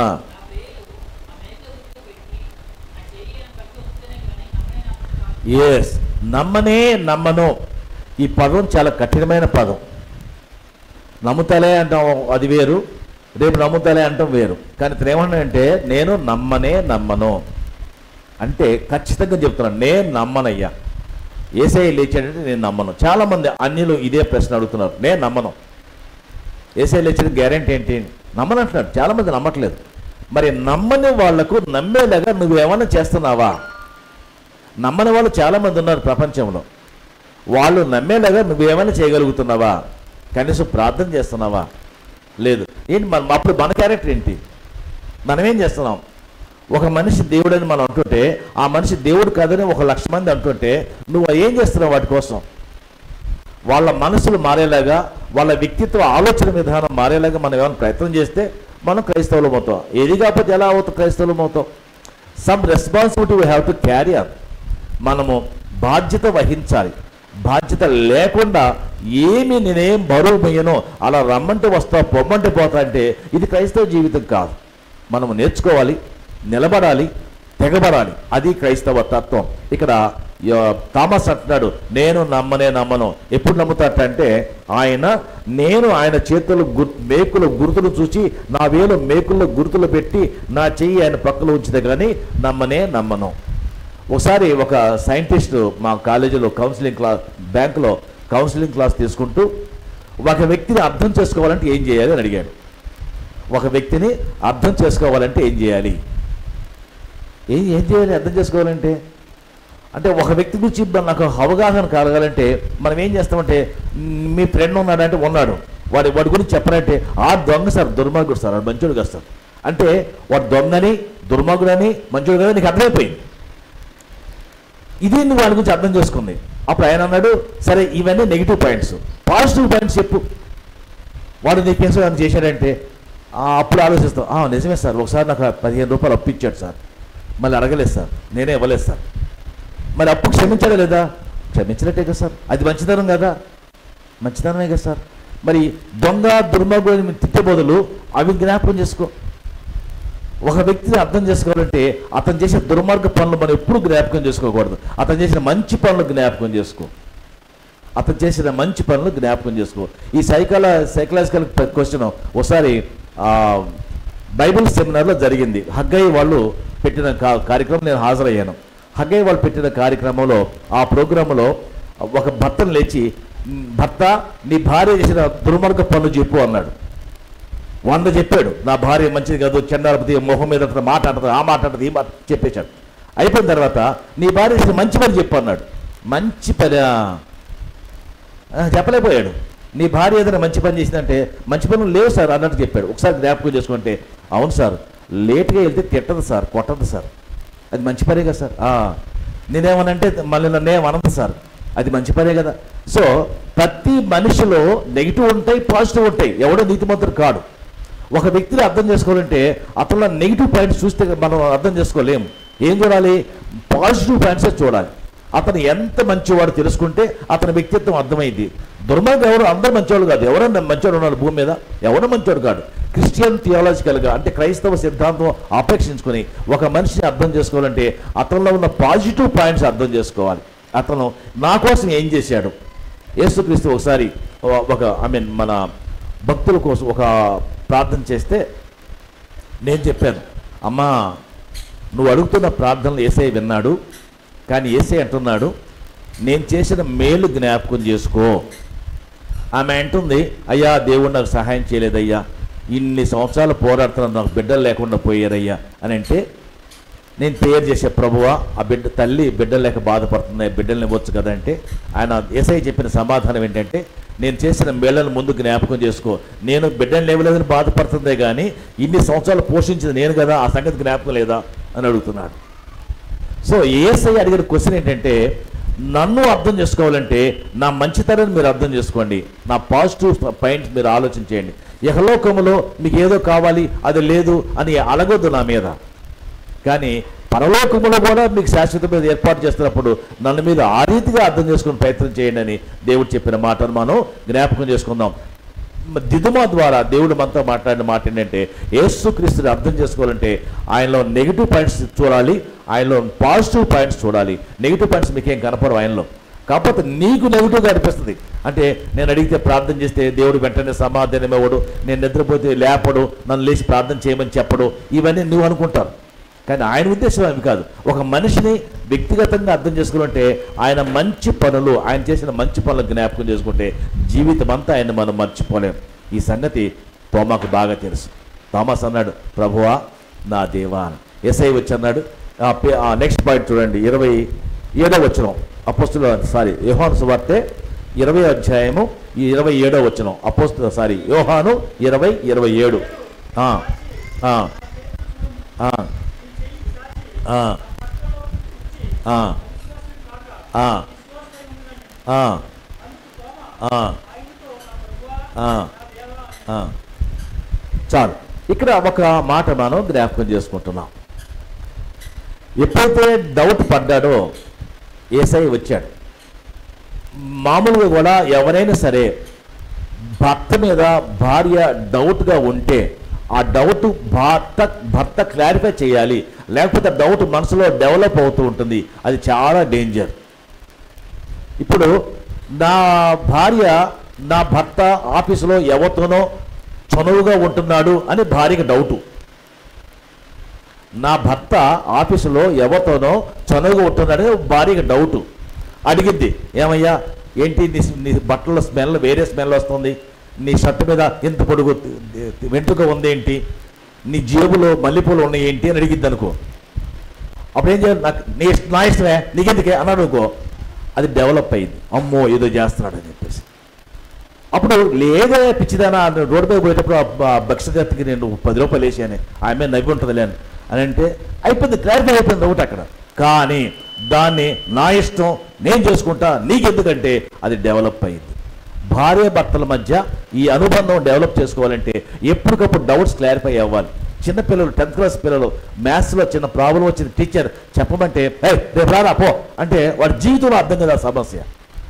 ఎస్ నమ్మనే నమ్మను ఈ పదం చాలా కఠినమైన పదం నమ్ముతలే అంటాం అది వేరు రేపు నమ్ముతలే అంటాం వేరు కానీ ఇతను ఏమన్నాడంటే నేను నమ్మనే నమ్మను అంటే ఖచ్చితంగా చెప్తున్నాను నేను నమ్మనయ్యా ఏసఐ లేచాడంటే నేను నమ్మను చాలామంది అన్యులు ఇదే ప్రశ్న అడుగుతున్నారు నేను నమ్మను ఏసఐ లేచిన గ్యారెంటీ ఏంటి నమ్మను అంటున్నాడు చాలామంది నమ్మట్లేదు మరి నమ్మని వాళ్లకు నమ్మేలాగా నువ్వేమన్నా చేస్తున్నావా నమ్మని వాళ్ళు చాలామంది ఉన్నారు ప్రపంచంలో వాళ్ళు నమ్మేలాగా నువ్వేమైనా చేయగలుగుతున్నావా కనీసం ప్రార్థన చేస్తున్నావా లేదు ఏంటి మన అప్పుడు మన క్యారెక్టర్ ఏంటి మనం ఏం చేస్తున్నాం ఒక మనిషి దేవుడని మనం అంటుంటే ఆ మనిషి దేవుడు కాదని ఒక లక్ష మంది అంటుంటే నువ్వు ఏం చేస్తున్నావు వాటి కోసం వాళ్ళ మనసులు మారేలాగా వాళ్ళ వ్యక్తిత్వ ఆలోచన విధానం మారేలాగా మనం ఏమైనా ప్రయత్నం చేస్తే మనం క్రైస్తవులం అవుతాం ఏది కాకపోతే ఎలా అవుతాం క్రైస్తవులం అవుతాం some responsibility we have to carry on మనము బాధ్యత వహించాలి బాధ్యత లేకుండా ఏమి నేనేం బరువు మొయ్యనో అలా రమ్మంటే వస్తా పొమ్మంటే పోతా అంటే ఇది క్రైస్తవ జీవితం కాదు మనము నేర్చుకోవాలి నిలబడాలి తెగబడాలి అది క్రైస్తవ తత్వం ఇక్కడ య- థామస్ అంటున్నాడు నేను నమ్మనే నమ్మను ఎప్పుడు నమ్ముతాట అంటే ఆయన నేను ఆయన చేతులు గుర్ మేకుల గుర్తులు చూసి నా వేలు మేకుల్లో గుర్తులు పెట్టి నా చెయ్యి ఆయన పక్కలో ఉంచితే కానీ నమ్మనే నమ్మను ఒకసారి ఒక సైంటిస్ట్ మా కాలేజీలో కౌన్సిలింగ్ క్లాస్ బ్యాంకులో కౌన్సిలింగ్ క్లాస్ తీసుకుంటూ ఒక వ్యక్తిని అర్థం చేసుకోవాలంటే ఏం చేయాలి అని అడిగాడు ఒక వ్యక్తిని అర్థం చేసుకోవాలంటే ఏం చేయాలి ఏం ఏం చేయాలి అర్థం చేసుకోవాలంటే అంటే ఒక వ్యక్తి గురించి నాకు అవగాహన కలగాలంటే మనం ఏం చేస్తామంటే "మ్, మీ ఫ్రెండ్ ఉన్నాడంటే ఉన్నాడు వాడి వాడి గురించి చెప్పనంటే ఆ దొంగ సార్ దుర్మార్గుడు సార్ వాడు మంచోడు కాదు సార్ అంటే వాడు దొంగని దుర్మార్గుడని మంచోడు కదా నీకు అర్థమైపోయింది ఇదే నువ్వు వాడి గురించి అర్థం చేసుకుంది అప్పుడు ఆయన అన్నాడు సరే ఇవన్నీ నెగిటివ్ పాయింట్స్ పాజిటివ్ పాయింట్స్ చెప్పు వాడు నీ కేసు అని చేశాడంటే "ఆ, అప్పుడు ఆలోచిస్తాం "ఆ, నిజమే సార్ ఒకసారి నాకు ఆ పదిహేను రూపాయలు అప్పు ఇచ్చాడు సార్ మళ్ళీ అడగలేదు సార్ నేనే ఇవ్వలేదు సార్ మరి అప్పు క్షమించాడా లేదా క్షమించినట్టే కదా సార్ అది మంచితనం కదా మంచితనమే కదా సార్ మరి దొంగ దుర్మార్గుడు తిట్టే బదులు అవి జ్ఞాపకం చేసుకో ఒక వ్యక్తిని అర్థం చేసుకోవాలంటే అతను చేసే దుర్మార్గ పనులు మనం ఎప్పుడు జ్ఞాపకం చేసుకోకూడదు అతను చేసిన మంచి పనులు జ్ఞాపకం చేసుకో అతను చేసిన మంచి పనులు జ్ఞాపకం చేసుకో ఈ సైకాల సైకలాజికల్ క్వశ్చన్ ఒకసారి ఆ, బైబిల్ సెమినార్లో జరిగింది హగ్గయ్య వాళ్ళు పెట్టిన కా- కార్యక్రమం నేను హాజరయ్యాను హగ్గయ్య వాళ్ళు పెట్టిన కార్యక్రమంలో ఆ ప్రోగ్రాంలో ఒక భర్తను లేచి "మ్, భర్త నీ భార్య చేసిన దుర్మార్గ పనులు చెప్పు అన్నాడు వంద చెప్పాడు నా భార్య మంచిది కాదు చండాలపతి మొహం మీద అతను మాట అంటది ఆ మాట అంటది ఈ మాట చెప్పేశాడు అయిపోయిన తర్వాత నీ భార్య చేసిన మంచి పని చెప్పు అన్నాడు మంచి పని చెప్పలేకపోయాడు నీ భార్య ఏదైనా మంచి పని చేసిందంటే మంచి పనులు లేవు సార్ అన్నట్టు చెప్పాడు ఒకసారి జ్ఞాపకం చేసుకుంటే అవును సార్ లేట్గా వెళ్తే తిట్టదు సార్ కొట్టదు సార్ అది మంచి పనే కదా సార్ "ఆ, నేనేమనంటే మళ్ళీ నన్ను ఏమనదు సార్ అది మంచి పనే కదా సో ప్రతి మనిషిలో నెగిటివ్ ఉంటాయి పాజిటివ్ ఉంటాయి ఎవడో నీతిమంతుడు కాడు ఒక వ్యక్తిని అర్థం చేసుకోవాలంటే అతనిలో నెగిటివ్ పాయింట్స్ చూస్తే మనం అర్థం చేసుకోలేము ఏం చూడాలి పాజిటివ్ పాయింట్సే చూడాలి అతను ఎంత మంచివాడు తెలుసుకుంటే అతని వ్యక్తిత్వం అర్థమైంది దుర్మార్గం ఎవరు అందరూ మంచివాళ్ళు కాదు ఎవరన్నా మంచివాడు ఉన్నాడు భూమి మీద ఎవరు మంచివాడు కాడు క్రిస్టియన్ థియాలజికల్గా అంటే క్రైస్తవ సిద్ధాంతం అపేక్షించుకొని ఒక మనిషిని అర్థం చేసుకోవాలంటే అతనిలో ఉన్న పాజిటివ్ పాయింట్స్ అర్థం చేసుకోవాలి అతను నా కోసం ఏం చేశాడు యేసుక్రీస్తు ఒకసారి ఒ- ఒక ఐ మీన్ మన భక్తుల కోసం ఒక ప్రార్థన చేస్తే నేను చెప్పాను అమ్మా నువ్వు అడుగుతున్న ప్రార్థనలు ఏసై విన్నాడు కానీ ఏసై అంటున్నాడు నేను చేసిన మేలు జ్ఞాపకం చేసుకో ఆమె అంటుంది అయ్యా దేవుడు నాకు సహాయం చేయలేదయ్యా ఇన్ని సంవత్సరాలు పోరాడుతున్నాను నాకు బిడ్డలు లేకుండా పోయారయ్యా అని అంటే నేను ప్రేయర్ చేసే ప్రభువా ఆ బిడ్డ తల్లి బిడ్డలు లేక బాధపడుతుంది బిడ్డల్ని ఇవ్వచ్చు కదా అంటే ఆయన ఏసై చెప్పిన సమాధానం ఏంటంటే నేను చేసిన మేళ్ళను ముందు జ్ఞాపకం చేసుకో నేను బిడ్డలు లేవలేదని బాధపడుతుందే కానీ ఇన్ని సంవత్సరాలు పోషించింది నేను కదా ఆ సంగతి జ్ఞాపకం లేదా అని అడుగుతున్నాడు సో ఏసై అడిగిన క్వశ్చన్ ఏంటంటే నన్ను అర్థం చేసుకోవాలంటే నా మంచితనాన్ని మీరు అర్థం చేసుకోండి నా పాజిటివ్ పాయింట్స్ మీరు ఆలోచించేయండి ఇహలోకములో మీకు ఏదో కావాలి అది లేదు అని అలగొద్దు నా మీద కానీ పరలోకములో కూడా మీకు శాశ్వత మీద ఏర్పాటు చేస్తున్నప్పుడు నన్ను మీరు ఆ రీతిగా అర్థం చేసుకుని ప్రయత్నం చేయండి అని దేవుడు చెప్పిన మాటను మనం జ్ఞాపకం చేసుకుందాం మ- దిదుమ ద్వారా దేవుడు మనతో మాట్లాడిన మాట ఏంటంటే యేసుక్రీస్తుని అర్థం చేసుకోవాలంటే ఆయనలో నెగిటివ్ పాయింట్స్ చూడాలి ఆయనలో పాజిటివ్ పాయింట్స్ చూడాలి నెగిటివ్ పాయింట్స్ మీకేం కనపడవు ఆయనలో కాకపోతే నీకు నెగిటివ్గా అనిపిస్తుంది అంటే నేను అడిగితే ప్రార్థన చేస్తే దేవుడు వెంటనే సమాధానం ఇవ్వడు నేను నిద్రపోతే లేపడు నన్ను లేచి ప్రార్థన చేయమని చెప్పడు ఇవన్నీ నువ్వు అనుకుంటారు కానీ ఆయన ఉద్దేశం అవి కాదు ఒక మనిషిని వ్యక్తిగతంగా అర్థం చేసుకోవాలంటే ఆయన మంచి పనులు ఆయన చేసిన మంచి పనులు జ్ఞాపకం చేసుకుంటే జీవితం అంతా ఆయన మనం మర్చిపోలేం ఈ సంగతి తోమాకు బాగా తెలుసు థామస్ అన్నాడు ప్రభువా నా దేవా అని ఎస్ఐ వచ్చి అన్నాడు ఆ నెక్స్ట్ పాయింట్ చూడండి ఇరవై ఏడో వచనం అపోస్తుల సారీ యోహాను సువార్తె ఇరవై అధ్యాయము ఈ ఇరవై ఏడో వచనం అపోస్తుల సారీ యోహాను ఇరవై ఇరవై ఏడు ఆ, ఆ, ఆ, ఆ, ఆ, ఆ, ఆ, ఆ, ఆ, ఆ. చాలు ఇక్కడ ఒక మాట మనం జ్ఞాపకం చేసుకుంటున్నాం ఎప్పుడైతే డౌట్ పడ్డాడో ఏసై వచ్చాడు మామూలుగా కూడా ఎవరైనా సరే భర్త మీద భార్య డౌట్గా ఉంటే ఆ డౌట్ భర్త భర్త క్లారిఫై చేయాలి లేకపోతే డౌట్ మనసులో డెవలప్ అవుతూ ఉంటుంది అది చాలా డేంజర్ ఇప్పుడు నా భార్య నా భర్త ఆఫీసులో ఎవరితోనో చనువుగా ఉంటున్నాడు అని భార్యకి డౌటు నా భర్త ఆఫీసులో ఎవరితోనో చనువుగా ఉంటున్నాడని భార్యకి డౌటు అడిగింది ఏమయ్యా ఏంటి నీ నీ బట్టల స్మెల్ వేరే స్మెల్ వస్తుంది నీ షర్ట్ మీద ఎంత పొడుగు వెంట్రుక ఉంది ఏంటి నీ జేబులో మల్లెపూలు ఉన్నాయి ఏంటి అని అడిగింది అనుకో అప్పుడు ఏం చేయాలి నాకు నీ ఇష్ట- నా ఇష్టమే నీకెందుకే అన్నాడు అనుకో అది డెవలప్ అయింది అమ్మో ఏదో చేస్తున్నాడు అని చెప్పేసి అప్పుడు లేదే పిచ్చిదానా రోడ్డు మీద పోయేటప్పుడు ఆ భక్షగతికి నేను పది రూపాయలు వేసాను ఆమె నవ్వి ఉంటుందిలే అని అని అంటే అయిపోయింది క్లారిఫై అయిపోయింది ఒకటి అక్కడ కానీ దాన్ని నా ఇష్టం నేను చేసుకుంటా నీకెందుకంటే అది డెవలప్ అయింది భార్య భర్తల మధ్య ఈ అనుబంధం డెవలప్ చేసుకోవాలంటే ఎప్పటికప్పుడు డౌట్స్ క్లారిఫై అవ్వాలి చిన్నపిల్లలు టెన్త్ క్లాస్ పిల్లలు మ్యాథ్స్లో చిన్న ప్రాబ్లం వచ్చింది టీచర్ చెప్పమంటే "ఏయ్, రేపు రారా పో అంటే వాడి జీవితంలో అర్థం కదా ఆ సమస్య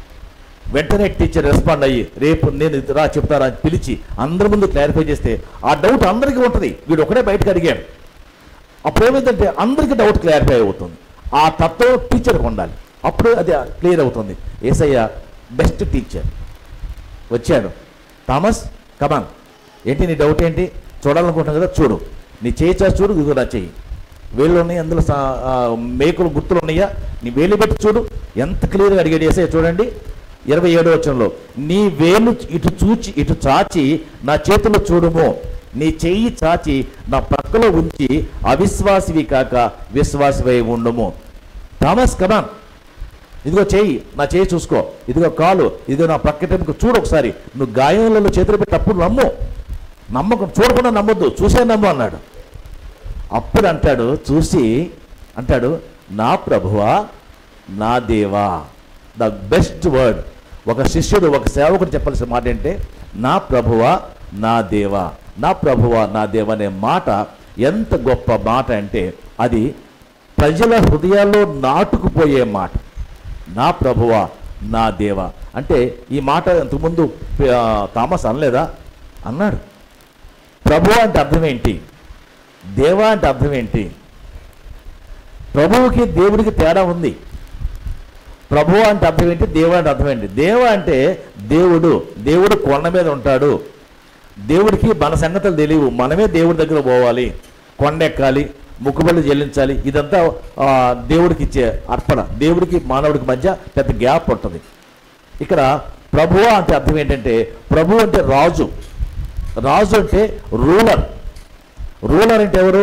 వెంటనే టీచర్ రెస్పాండ్ అయ్యి రేపు నేను ఇది రా చెప్తారా అని పిలిచి అందరి ముందు క్లారిఫై చేస్తే ఆ డౌట్ అందరికీ ఉంటుంది వీడు ఒకడే బయటకు అడిగాడు అప్పుడు ఏమైందంటే అందరికీ డౌట్ క్లారిఫై అవుతుంది ఆ తత్వం టీచర్కి ఉండాలి అప్పుడు అది క్లియర్ అవుతుంది ఏసయ్య బెస్ట్ టీచర్ వచ్చాడు థామస్ కమాన్ ఏంటి నీ డౌట్ ఏంటి చూడాలనుకుంటున్నావు కదా చూడు నీ చేయి చాచి చూడు ఇదిగో నా చెయ్యి వేళ్ళు ఉన్నాయి అందులో సా- ఆ, మేకులు గుర్తులు ఉన్నాయా నీ వేలు పెట్టి చూడు ఎంత క్లియర్గా అడిగాడు ఏసయ్య చూడండి ఇరవై ఏడో వచనంలో నీ వేలు ఇటు చూచి ఇటు చాచి నా చేతిలో చూడుము నీ చెయ్యి చాచి నా ప్రక్కలో ఉంచి అవిశ్వాసివి కాక విశ్వాసివై ఉండుము థామస్ కమాన్ ఇదిగో చేయి నా చేయి చూసుకో ఇదిగో కాలు ఇదిగో నా ప్రక్కటెంపుకు చూడు ఒకసారి నువ్వు గాయంలో చేతులు పెట్టి అప్పుడు నమ్ము నమ్మకం చూడకుండా నమ్మొద్దు చూసే నమ్ము అన్నాడు అప్పుడు అంటాడు చూసి అంటాడు నా ప్రభువా నా దేవా ద బెస్ట్ వర్డ్ ఒక శిష్యుడు ఒక సేవకుడు చెప్పాల్సిన మాట ఏంటంటే నా ప్రభువా నా దేవా నా ప్రభువా నా దేవ అనే మాట ఎంత గొప్ప మాట అంటే అది ప్రజల హృదయాల్లో నాటుకుపోయే మాట నా ప్రభువా నా దేవ అంటే ఈ మాట ఇంతకుముందు ఆ, థామస్ అనలేదా అన్నాడు ప్రభు అంటే అర్థం ఏంటి దేవ అంటే అర్థం ఏంటి ప్రభువుకి దేవుడికి తేడా ఉంది ప్రభు అంటే అర్థం ఏంటి దేవ అంటే అర్థం ఏంటి దేవ అంటే దేవుడు దేవుడు కొండ మీద ఉంటాడు దేవుడికి మన సంగతులు తెలియవు మనమే దేవుడి దగ్గర పోవాలి కొండ ఎక్కాలి ముక్కుబళ్ళు చెల్లించాలి ఇదంతా ఆ, దేవుడికి ఇచ్చే అర్పణ దేవుడికి మానవుడికి మధ్య పెద్ద గ్యాప్ ఉంటుంది ఇక్కడ ప్రభు అంటే అర్థం ఏంటంటే ప్రభు అంటే రాజు రాజు అంటే రూలర్ రూలర్ అంటే ఎవరు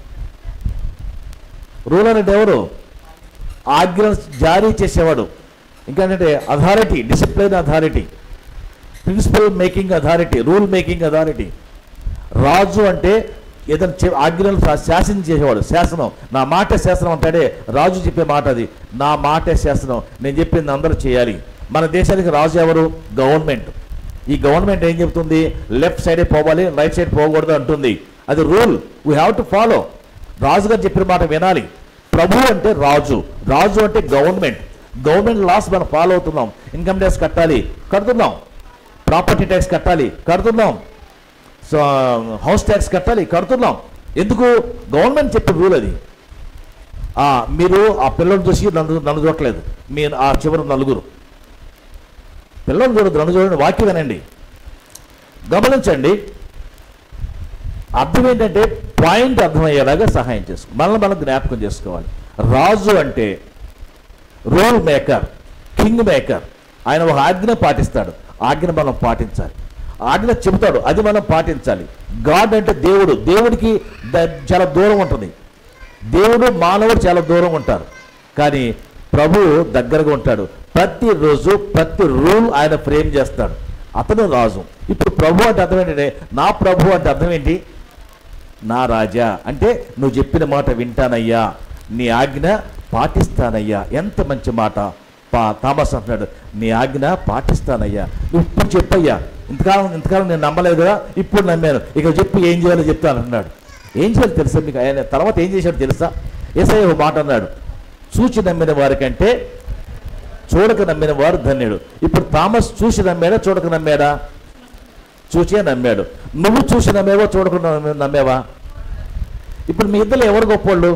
రూలర్ అంటే ఎవరు ఆజ్ఞ జారీ చేసేవాడు ఇంకా ఏంటంటే authority discipline authority principal making authority rule making authority రాజు అంటే ఏదైనా చె- ఆజ్ఞలను శా- శాసించేసేవాడు శాసనం నా మాట శాసనం అంటాడే రాజు చెప్పే మాట అది నా మాట శాసనం నేను చెప్పింది అందరూ చేయాలి మన దేశానికి రాజు ఎవరు గవర్నమెంట్ ఈ గవర్నమెంట్ ఏం చెప్తుంది లెఫ్ట్ సైడే పోవాలి రైట్ సైడ్ పోకూడదు అంటుంది అది rule we have to follow రాజు గారు చెప్పిన మాట వినాలి ప్రభు అంటే రాజు రాజు అంటే గవర్నమెంట్ గవర్నమెంట్ లాస్ మనం ఫాలో అవుతున్నాం ఇన్కమ్ ట్యాక్స్ కట్టాలి కడుతున్నాం ప్రాపర్టీ ట్యాక్స్ కట్టాలి కడుతున్నాం సో హౌస్ ట్యాక్స్ కట్టాలి కడుతున్నాం ఎందుకు గవర్నమెంట్ చెప్పిన రూల్ అది ఆ, మీరు ఆ పిల్లలు చూసి నన్ను నన్ను చూడట్లేదు మీరు ఆ చివరి నలుగురు పిల్లలు చూడదు నన్ను చూడండి వాక్యం వినండి గమనించండి అర్థం ఏంటంటే పాయింట్ అర్థమయ్యేలాగా సహాయం చేసుకో మనల్ని మనం జ్ఞాపకం చేసుకోవాలి రాజు అంటే రూల్ మేకర్ కింగ్ మేకర్ ఆయన ఒక ఆజ్ఞ పాటిస్తాడు ఆజ్ఞ మనం పాటించాలి ఆజ్ఞ చెబుతాడు అది మనం పాటించాలి గాడ్ అంటే దేవుడు దేవుడికి ద- చాలా దూరం ఉంటుంది దేవుడు మానవుడు చాలా దూరం ఉంటారు కానీ ప్రభు దగ్గరగా ఉంటాడు ప్రతిరోజు ప్రతి రూల్ ఆయన ఫ్రేమ్ చేస్తాడు అతను రాజు ఇప్పుడు ప్రభు అంటే అర్థం ఏంటంటే నా ప్రభు అంటే అర్థం ఏంటి నా రాజా అంటే నువ్వు చెప్పిన మాట వింటానయ్యా నీ ఆజ్ఞ పాటిస్తానయ్యా ఎంత మంచి మాట పా థామస్ అంటున్నాడు నీ ఆజ్ఞ పాటిస్తానయ్యా నువ్వు ఇప్పుడు చెప్పయ్యా ఇంతకాలం ఇంతకాలం నేను నమ్మలేదు కదా ఇప్పుడు నమ్మాను ఇక చెప్పు ఏం చేయాలో చెప్తాను అన్నాడు ఏం చేయాలో తెలుసా మీకు ఆయన తర్వాత ఏం చేశాడు తెలుసా ఏసఐ ఒక మాట అన్నాడు చూచి నమ్మిన వారికంటే చూడక నమ్మిన వారు ధన్యుడు ఇప్పుడు థామస్ చూసి నమ్మాడా చూడక నమ్మాడా చూసే నమ్మాడు నువ్వు చూసి నమ్మేవా చూడకుండా నమ్మే- నమ్మేవా ఇప్పుడు మీ ఇద్దరు ఎవరు గొప్పోళ్ళు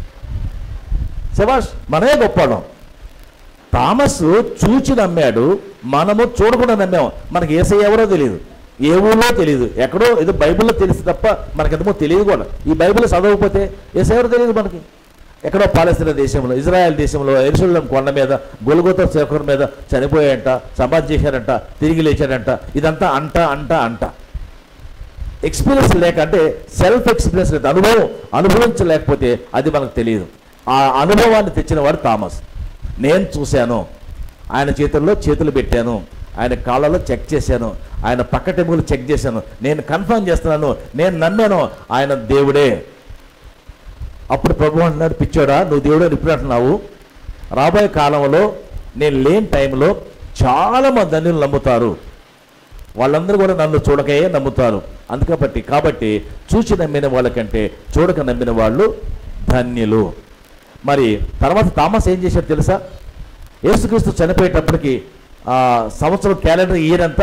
శభాష్ మనమే గొప్పవాళ్ళం థామస్ చూచి నమ్మాడు మనము చూడకుండా నమ్మాము మనకి ఏసై ఎవరో తెలియదు ఏ ఊళ్ళో తెలియదు ఎక్కడో ఏదో బైబిల్లో తెలిసి తప్ప మనకెంతమో తెలియదు కూడా ఈ బైబిల్ చదవకపోతే ఏసై ఎవరో తెలియదు మనకి ఎక్కడో పాలస్తీన దేశంలో ఇజ్రాయెల్ దేశంలో ఎరుసలం కొండ మీద గొలుగోత శేఖర్ మీద చనిపోయాడంట సమాధి చేశాడంట తిరిగి లేచాడంట ఇదంతా అంట అంట అంట ఎక్స్పీరియన్స్ లేక అంటే సెల్ఫ్ ఎక్స్పీరియన్స్ లేదు అనుభవం అనుభవించలేకపోతే అది మనకు తెలియదు ఆ అనుభవాన్ని తెచ్చిన వాడు థామస్ నేను చూశాను ఆయన చేతుల్లో చేతులు పెట్టాను ఆయన కాళ్ళలో చెక్ చేశాను ఆయన పక్కటెములు చెక్ చేశాను నేను కన్ఫర్మ్ చేస్తున్నాను నేను నమ్మాను ఆయన దేవుడే అప్పుడు ప్రభు అంటున్నాడు పిచ్చోడా నువ్వు దేవుడే ఇప్పుడు అంటున్నావు రాబోయే కాలంలో నేను లేని టైంలో చాలా మంది ధన్యులు నమ్ముతారు వాళ్ళందరూ కూడా నన్ను చూడకే నమ్ముతారు అందుకబట్టి కాబట్టి చూసి నమ్మిన వాళ్ళకంటే చూడక నమ్మిన వాళ్ళు ధన్యులు మరి తర్వాత థామస్ ఏం చేశాడు తెలుసా యేసుక్రీస్తు చనిపోయేటప్పటికి ఆ సంవత్సరం క్యాలెండర్ ఇయర్ ఎంత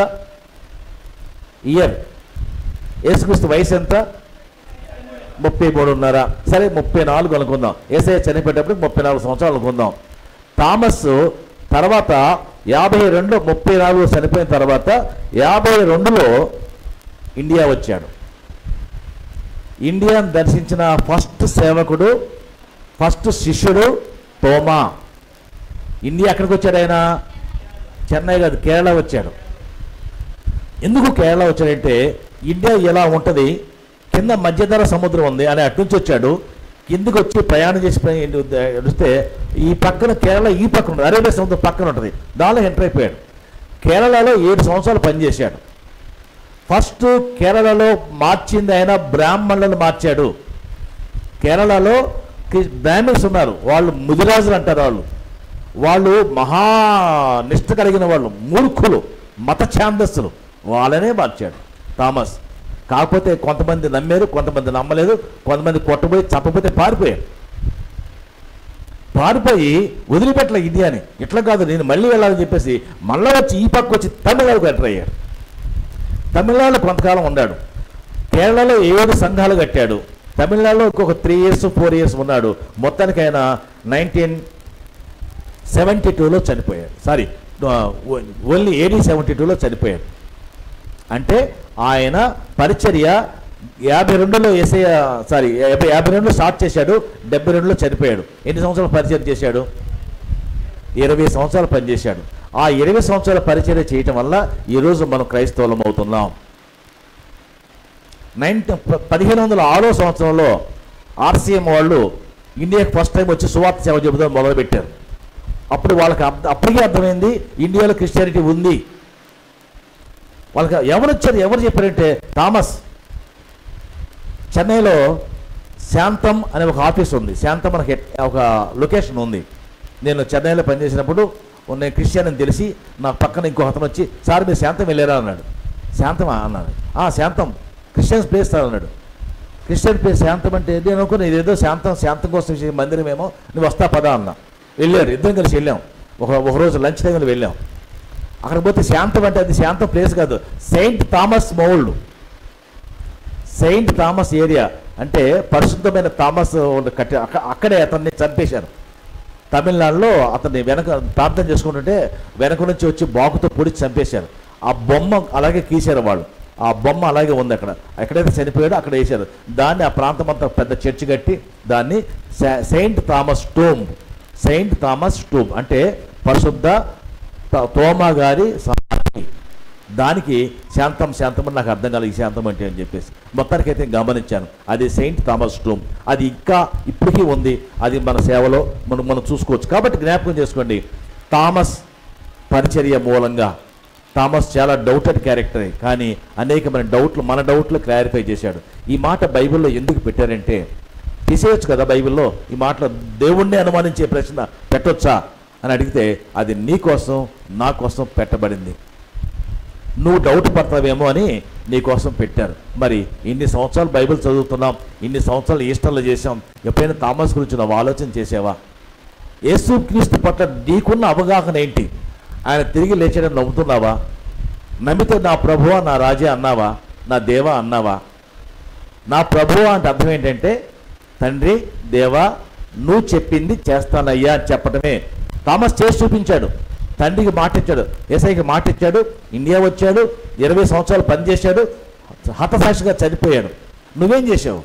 ఇయర్ యేసుక్రీస్తు వయసు ఎంత ముప్పై మూడున్నర సరే ముప్పై నాలుగు అనుకుందాం ఏసఐ చనిపోయేటప్పుడు ముప్పై నాలుగు సంవత్సరాలు అనుకుందాం థామస్ తర్వాత యాభై రెండు ముప్పై నాలుగు చనిపోయిన తర్వాత యాభై రెండులో ఇండియా వచ్చాడు ఇండియాను దర్శించిన ఫస్ట్ సేవకుడు ఫస్ట్ శిష్యుడు తోమా ఇండియా ఎక్కడికి వచ్చాడు ఆయన చెన్నై కాదు కేరళ వచ్చాడు ఎందుకు కేరళ వచ్చాడంటే ఇండియా ఎలా ఉంటుంది కింద మధ్యధర సముద్రం ఉంది అని అటు నుంచి వచ్చాడు కిందకి వచ్చి ప్రయాణం చేసి ప్రయ- వస్తే ఈ పక్కన కేరళ ఈ పక్కన ఉంటుంది అరేబియా సముద్రం పక్కన ఉంటుంది దానిలో ఎంటర్ అయిపోయాడు కేరళలో ఏడు సంవత్సరాలు పనిచేశాడు ఫస్ట్ కేరళలో మార్చింది ఆయన బ్రాహ్మణులను మార్చాడు కేరళలో క్రి- బ్రాహ్మణ్స్ ఉన్నారు వాళ్ళు ముదిరాజులు అంటారు వాళ్ళు వాళ్ళు మహా నిష్ట కలిగిన వాళ్ళు మూర్ఖులు మత ఛాందస్సులు వాళ్ళనే మార్చాడు థామస్ కాకపోతే కొంతమంది నమ్మారు కొంతమంది నమ్మలేదు కొంతమంది కొట్టబోయి చంపపోతే పారిపోయారు పారిపోయి వదిలిపెట్టలే ఇండియాని ఇట్లా కాదు నేను మళ్ళీ వెళ్ళాలని చెప్పేసి మళ్ళీ వచ్చి ఈ పక్క వచ్చి తమిళనాడుకు ఎంటర్ అయ్యాడు తమిళనాడులో కొంతకాలం ఉన్నాడు కేరళలో ఏడు సంఘాలు కట్టాడు తమిళనాడులో ఇంకొక త్రీ ఇయర్స్ ఫోర్ ఇయర్స్ ఉన్నాడు మొత్తానికి ఆయన నైన్టీన్ సెవెంటీ టూలో చనిపోయాడు సారీ ఓన్లీ ఏడీ సెవెంటీ టూలో చనిపోయాడు అంటే ఆయన పరిచర్య యాభై రెండులో ఎస్ఐ సారీ యాభై యాభై రెండులో స్టార్ట్ చేశాడు డెబ్బై రెండులో చనిపోయాడు ఎన్ని సంవత్సరాలు పరిచయం చేశాడు ఇరవై సంవత్సరాలు పనిచేశాడు ఆ ఇరవై సంవత్సరాల పరిచర్య చేయటం వల్ల ఈరోజు మనం క్రైస్తవులం అవుతున్నాం నైన్టీ పదిహేను వందల ఆరో సంవత్సరంలో ఆర్సీఎం వాళ్ళు ఇండియాకి ఫస్ట్ టైం వచ్చి సువార్త సేవ చెబుతాం మొదలుపెట్టారు అప్పుడు వాళ్ళకి అర్థ- అప్పటికే అర్థమైంది ఇండియాలో క్రిస్టియానిటీ ఉంది వాళ్ళకి ఎవరు వచ్చారు ఎవరు చెప్పారంటే థామస్ చెన్నైలో శాంతం అనే ఒక ఆఫీస్ ఉంది శాంతం మనకి ఎట్- ఒక లొకేషన్ ఉంది నేను చెన్నైలో పనిచేసినప్పుడు నేను క్రిస్టియన్ అని తెలిసి నా పక్కన ఇంకో అతను వచ్చి సార్ మీరు శాంతం వెళ్ళారా అన్నాడు శాంతమా అన్నాడు ఆ శాంతం క్రిస్టియన్స్ ప్లేస్ సార్ అన్నాడు క్రిస్టియన్ ప్లేస్ శాంతం అంటే నేను అనుకున్నా ఇదేదో శాంతం శాంతం కోసం చేసే మందిరం ఏమో నువ్వు వస్తా పదా అన్నా వెళ్ళారు ఇద్దరం కలిసి వెళ్ళాం ఒక ఒక రోజు లంచ్ టైంలో వెళ్ళాం అక్కడ పోతే శాంతం అంటే అది శాంతం ప్లేస్ కాదు Saint Thomas mount Saint Thomas area అంటే పరిశుద్ధమైన థామస్ కట్టి అక్క- అక్కడే అతన్ని చంపేశారు తమిళనాడులో అతన్ని వెనక ప్రార్థన చేసుకుంటుంటే వెనక నుంచి వచ్చి బాకుతో పొడిచి చంపేశారు ఆ బొమ్మ అలాగే గీశారు వాళ్ళు ఆ బొమ్మ అలాగే ఉంది అక్కడ ఎక్కడైతే చనిపోయాడో అక్కడ వేశారు దాన్ని ఆ ప్రాంతం అంతా పెద్ద చర్చి కట్టి దాన్ని సే- Saint Thomas tomb Saint Thomas tomb అంటే పరిశుద్ధ త- తోమా గారి సమాధి దానికి శాంతం శాంతం అని నాకు అర్థం కాలేదు ఈ శాంతం అంటే అని చెప్పేసి మొత్తానికైతే గమనించాను అది సెయింట్ థామస్ స్టూమ్ అది ఇంకా ఇప్పటికీ ఉంది అది మన సేవలో మనం మనం చూసుకోవచ్చు కాబట్టి జ్ఞాపకం చేసుకోండి థామస్ పరిచర్య మూలంగా థామస్ చాలా డౌటెడ్ క్యారెక్టరే కానీ అనేకమైన డౌట్లు మన డౌట్లు క్లారిఫై చేశాడు ఈ మాట బైబిల్లో ఎందుకు పెట్టారంటే తీసేయచ్చు కదా బైబిల్లో ఈ మాటలో దేవుణ్ణి అనుమానించే ప్రశ్న పెట్టొచ్చా అని అడిగితే అది నీ కోసం నా కోసం పెట్టబడింది నువ్వు డౌట్ పడతావేమో అని నీ కోసం పెట్టారు మరి ఇన్ని సంవత్సరాలు బైబిల్ చదువుతున్నాం ఇన్ని సంవత్సరాలు ఈస్టర్లు చేసాం ఎప్పుడైనా థామస్ గురించి నువ్వు ఆలోచన చేసావా యేసుక్రీస్తు పట్ల నీకున్న అవగాహన ఏంటి ఆయన తిరిగి లేచాడని నమ్ముతున్నావా నమ్మితే నా ప్రభువా నా రాజా అన్నావా నా దేవా అన్నావా నా ప్రభువా అంటే అర్థం ఏంటంటే తండ్రి దేవా నువ్వు చెప్పింది చేస్తానయ్యా అని చెప్పడమే థామస్ చేసి చూపించాడు తండ్రికి మాట ఇచ్చాడు ఏసైకి మాట ఇచ్చాడు ఇండియా వచ్చాడు ఇరవై సంవత్సరాలు పనిచేశాడు హతసాక్షిగా చనిపోయాడు నువ్వేం చేసావు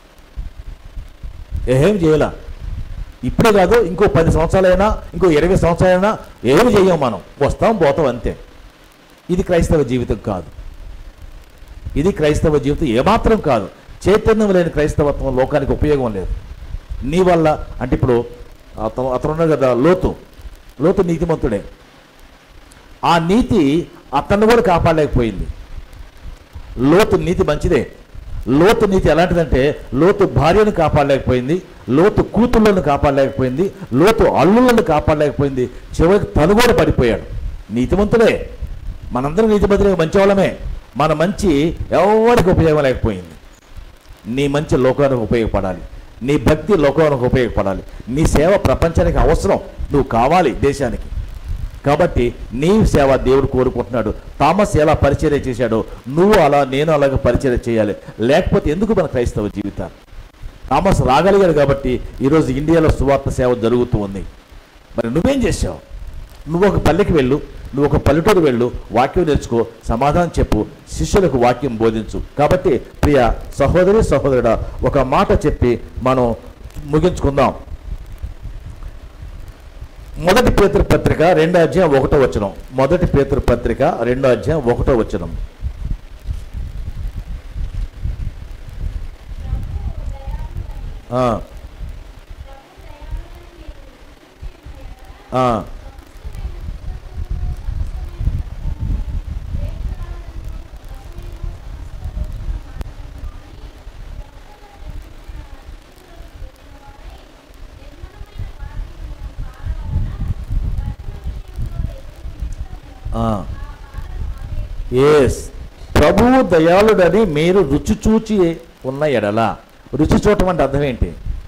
ఏం చేయలా ఇప్పుడే కాదు ఇంకో పది సంవత్సరాలైనా ఇంకో ఇరవై సంవత్సరాలైనా ఏమి చెయ్యం మనం వస్తాం పోతాం అంతే ఇది క్రైస్తవ జీవితం కాదు ఇది క్రైస్తవ జీవితం ఏమాత్రం కాదు చైతన్యం లేని క్రైస్తవత్వం లోకానికి ఉపయోగం లేదు నీ వల్ల అంటే ఇప్పుడు అతను అతను ఉన్నాడు కదా లోతు లోతు నీతిమంతుడే ఆ నీతి అతన్ని కూడా కాపాడలేకపోయింది లోతు నీతి మంచిదే లోతు నీతి ఎలాంటిదంటే లోతు భార్యను కాపాడలేకపోయింది లోతు కూతుళ్ళను కాపాడలేకపోయింది లోతు అల్లులను కాపాడలేకపోయింది చివరికి తను కూడా పడిపోయాడు నీతిమంతుడే మనందరం నీతిమంతులే మంచివాళ్ళమే మన మంచి ఎవరికి ఉపయోగం లేకపోయింది నీ మంచి లోకానికి ఉపయోగపడాలి నీ భక్తి లోకానికి ఉపయోగపడాలి నీ సేవ ప్రపంచానికి అవసరం నువ్వు కావాలి దేశానికి కాబట్టి నీ సేవ దేవుడు కోరుకుంటున్నాడు థామస్ ఎలా పరిచర్య చేశాడో నువ్వు అలా నేను అలాగే పరిచర్య చేయాలి లేకపోతే ఎందుకు మన క్రైస్తవ జీవితాలు థామస్ రాగలిగాడు కాబట్టి ఈరోజు ఇండియాలో సువార్త సేవ జరుగుతూ ఉంది మరి నువ్వేం చేసావు నువ్వు ఒక పల్లెకి వెళ్ళు నువ్వు ఒక పల్లెటూరు వెళ్ళు వాక్యం నేర్చుకో సమాధానం చెప్పు శిష్యులకు వాక్యం బోధించు కాబట్టి ప్రియ సహోదరి సహోదరుడా ఒక మాట చెప్పి మనం ముగించుకుందాం మొదటి పేతురు పత్రిక రెండో అధ్యాయం ఒకటో వచనం మొదటి పేతురు పత్రిక రెండో అధ్యాయం ఒకటో వచనం ఆ. ఆ. ఎస్ ప్రభువు దయాళుడని మీరు రుచి చూచి ఉన్న ఎడల రుచి చూడటం అంటే అర్థం ఏంటి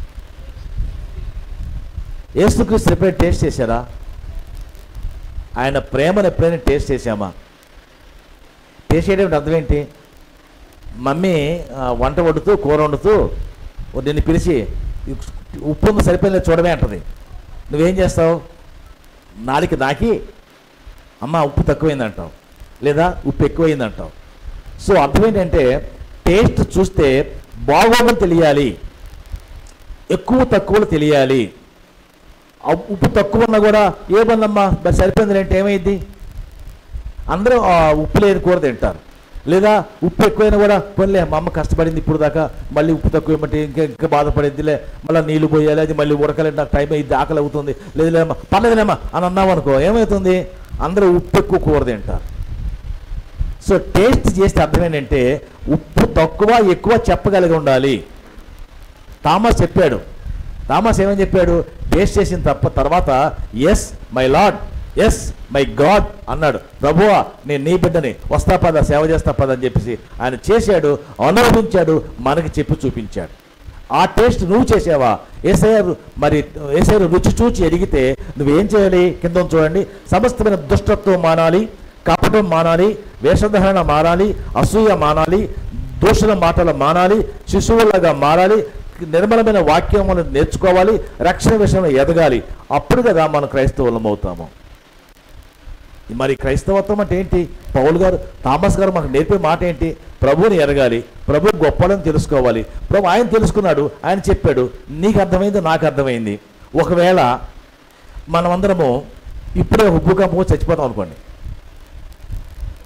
ఏసుక్రీస్తు ఎప్పుడైనా టేస్ట్ చేశారా ఆయన ప్రేమను ఎప్పుడైనా టేస్ట్ చేశామా టేస్ట్ చేయడం అంటే అర్థం ఏంటి మమ్మీ ఆ, వంట వండుతూ కూర వండుతూ నిన్ను పిలిచి ఉప్పు ఉందో సరిపోయిందో చూడమే అంటది నువ్వేం చేస్తావు నాలిక నాకి అమ్మ ఉప్పు తక్కువైంది అంటావు లేదా ఉప్పు ఎక్కువైంది అంటావు సో అర్థం ఏంటంటే టేస్ట్ చూస్తే బాగోమని తెలియాలి ఎక్కువ తక్కువలు తెలియాలి ఆ ఉప్పు తక్కువ ఉన్నా కూడా ఏమన్నమ్మా మరి సరిపోయింది అంటే ఏమైంది అందరూ ఆ ఉప్పు లేని కూర తింటారు లేదా ఉప్పు ఎక్కువైనా కూడా పోన్లే మా అమ్మ కష్టపడింది ఇప్పుడు దాకా మళ్ళీ ఉప్పు తక్కువ ఏమంటే ఇంకా ఇంకా బాధపడిద్దిలే మళ్ళీ నీళ్లు పోయాలి అది మళ్ళీ ఉడకలేదు నాకు టైం అయింది ఆకలి అవుతుంది లేదు లేమ్మా పర్లేదులేమ్మా అని అన్నావు అనుకో ఏమవుతుంది అందరూ ఉప్పు ఎక్కువ కూర తింటారు సో టేస్ట్ చేస్తే అర్థం ఏంటంటే ఉప్పు తక్కువ ఎక్కువ చెప్పగలిగి ఉండాలి థామస్ చెప్పాడు థామస్ ఏమని చెప్పాడు టేస్ట్ చేసిన తప్ప తర్వాత yes my Lord yes my God అన్నాడు ప్రభువా నేను నీ బిడ్డని వస్తా పద సేవ చేస్తా పద అని చెప్పేసి ఆయన చేశాడు అనుభవించాడు మనకి చెప్పి చూపించాడు ఆ టేస్ట్ నువ్వు చేసావా ఏసయ్యారు మరి ఏసయ్యారు రుచి చూచి ఎరిగితే నువ్వేం చేయాలి కింద ఉంది చూడండి సమస్తమైన దుష్టత్వం మానాలి కపటం మానాలి వేషధారణ మారాలి అసూయ మానాలి దూషణ మాటలు మానాలి శిశువులాగా మారాలి నిర్మలమైన వాక్యములను నేర్చుకోవాలి రక్షణ విషయంలో ఎదగాలి అప్పుడు కదా మనం క్రైస్తవులం అవుతాము మరి క్రైస్తవత్వం అంటే ఏంటి పౌల్ గారు థామస్ గారు మనకు నేర్పే మాట ఏంటి ప్రభువుని ఎరగాలి ప్రభు గొప్పలని తెలుసుకోవాలి ప్రభు ఆయన తెలుసుకున్నాడు ఆయన చెప్పాడు నీకు అర్థమైంది నాకు అర్థమైంది ఒకవేళ మనమందరము ఇప్పుడే ఒక భూకంపం వచ్చి చచ్చిపోతాం అనుకోండి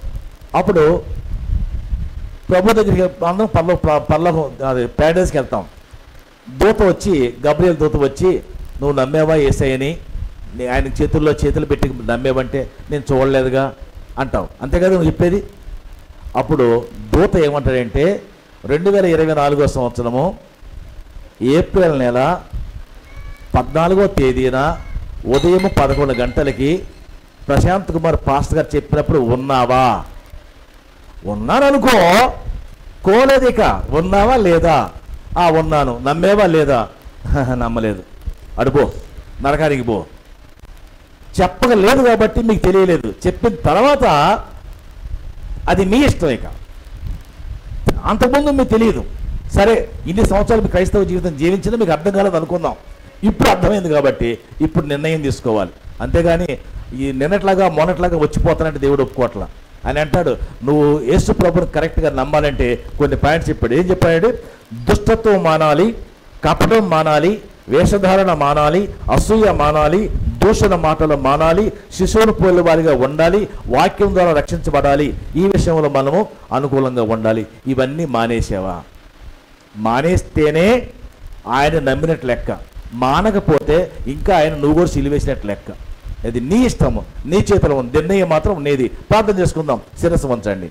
అప్పుడు ప్రభు దగ్గరికి అందరం పర్లో పర్లో అది ప్యారడైస్కి వెళ్తాం దూత వచ్చి గబ్రియల్ దూత వచ్చి నువ్వు నమ్మేవా ఏసయ్యని నీ ఆయన చేతుల్లో చేతులు పెట్టి నమ్మేవంటే నేను చూడలేదుగా అంటావు అంతే కదా నువ్వు చెప్పేది అప్పుడు దూత ఏమంటాడంటే రెండు వేల ఇరవై నాలుగో సంవత్సరము ఏప్రిల్ నెల పద్నాలుగో తేదీన ఉదయం పదకొండు గంటలకి ప్రశాంత్ కుమార్ పాస్టర్ గారు చెప్పినప్పుడు ఉన్నావా ఉన్నాననుకో కోలేదు ఇక ఉన్నావా లేదా ఆ ఉన్నాను నమ్మేవా లేదా నమ్మలేదు అడుపో నరకానికి పో చెప్పలేదు కాబట్టి మీకు తెలియలేదు చెప్పిన తర్వాత అది మీ ఇష్టం ఇక అంతకుముందు మీకు తెలియదు సరే ఇన్ని సంవత్సరాలు మీ క్రైస్తవ జీవితం జీవించినా మీకు అర్థం కాలేదు అనుకుందాం ఇప్పుడు అర్థమైంది కాబట్టి ఇప్పుడు నిర్ణయం తీసుకోవాలి అంతేగాని ఈ నిన్నట్లాగా మొన్నట్లాగా వచ్చిపోతానంటే దేవుడు ఒప్పుకోవట్లా అని అంటాడు నువ్వు యేసు ప్రభుని కరెక్ట్గా నమ్మాలంటే కొన్ని పాయింట్స్ చెప్పాడు ఏం చెప్పాడు దుష్టత్వం మానాలి కపటం మానాలి వేషధారణ మానాలి అసూయ మానాలి దూషణ మాటలు మానాలి శిశువును పోలిన వారిగా ఉండాలి వాక్యం ద్వారా రక్షించబడాలి ఈ విషయంలో మనము అనుకూలంగా ఉండాలి ఇవన్నీ మానేసావా మానేస్తేనే ఆయన నమ్మినట్లు లెక్క మానకపోతే ఇంకా ఆయన నువ్వు కూడా సిలివేసినట్లు లెక్క అది నీ ఇష్టము నీ చేతిలో ఉంది నిర్ణయం మాత్రం నీది ప్రార్థన చేసుకుందాం శిరస్సు వంచండి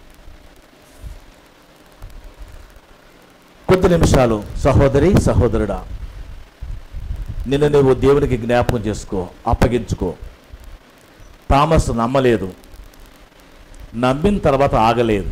కొద్ది నిమిషాలు సహోదరి సహోదరుడా నిన్ను నువ్వు దేవునికి జ్ఞాపకం చేసుకో అప్పగించుకో థామస్ నమ్మలేదు నమ్మిన తర్వాత ఆగలేదు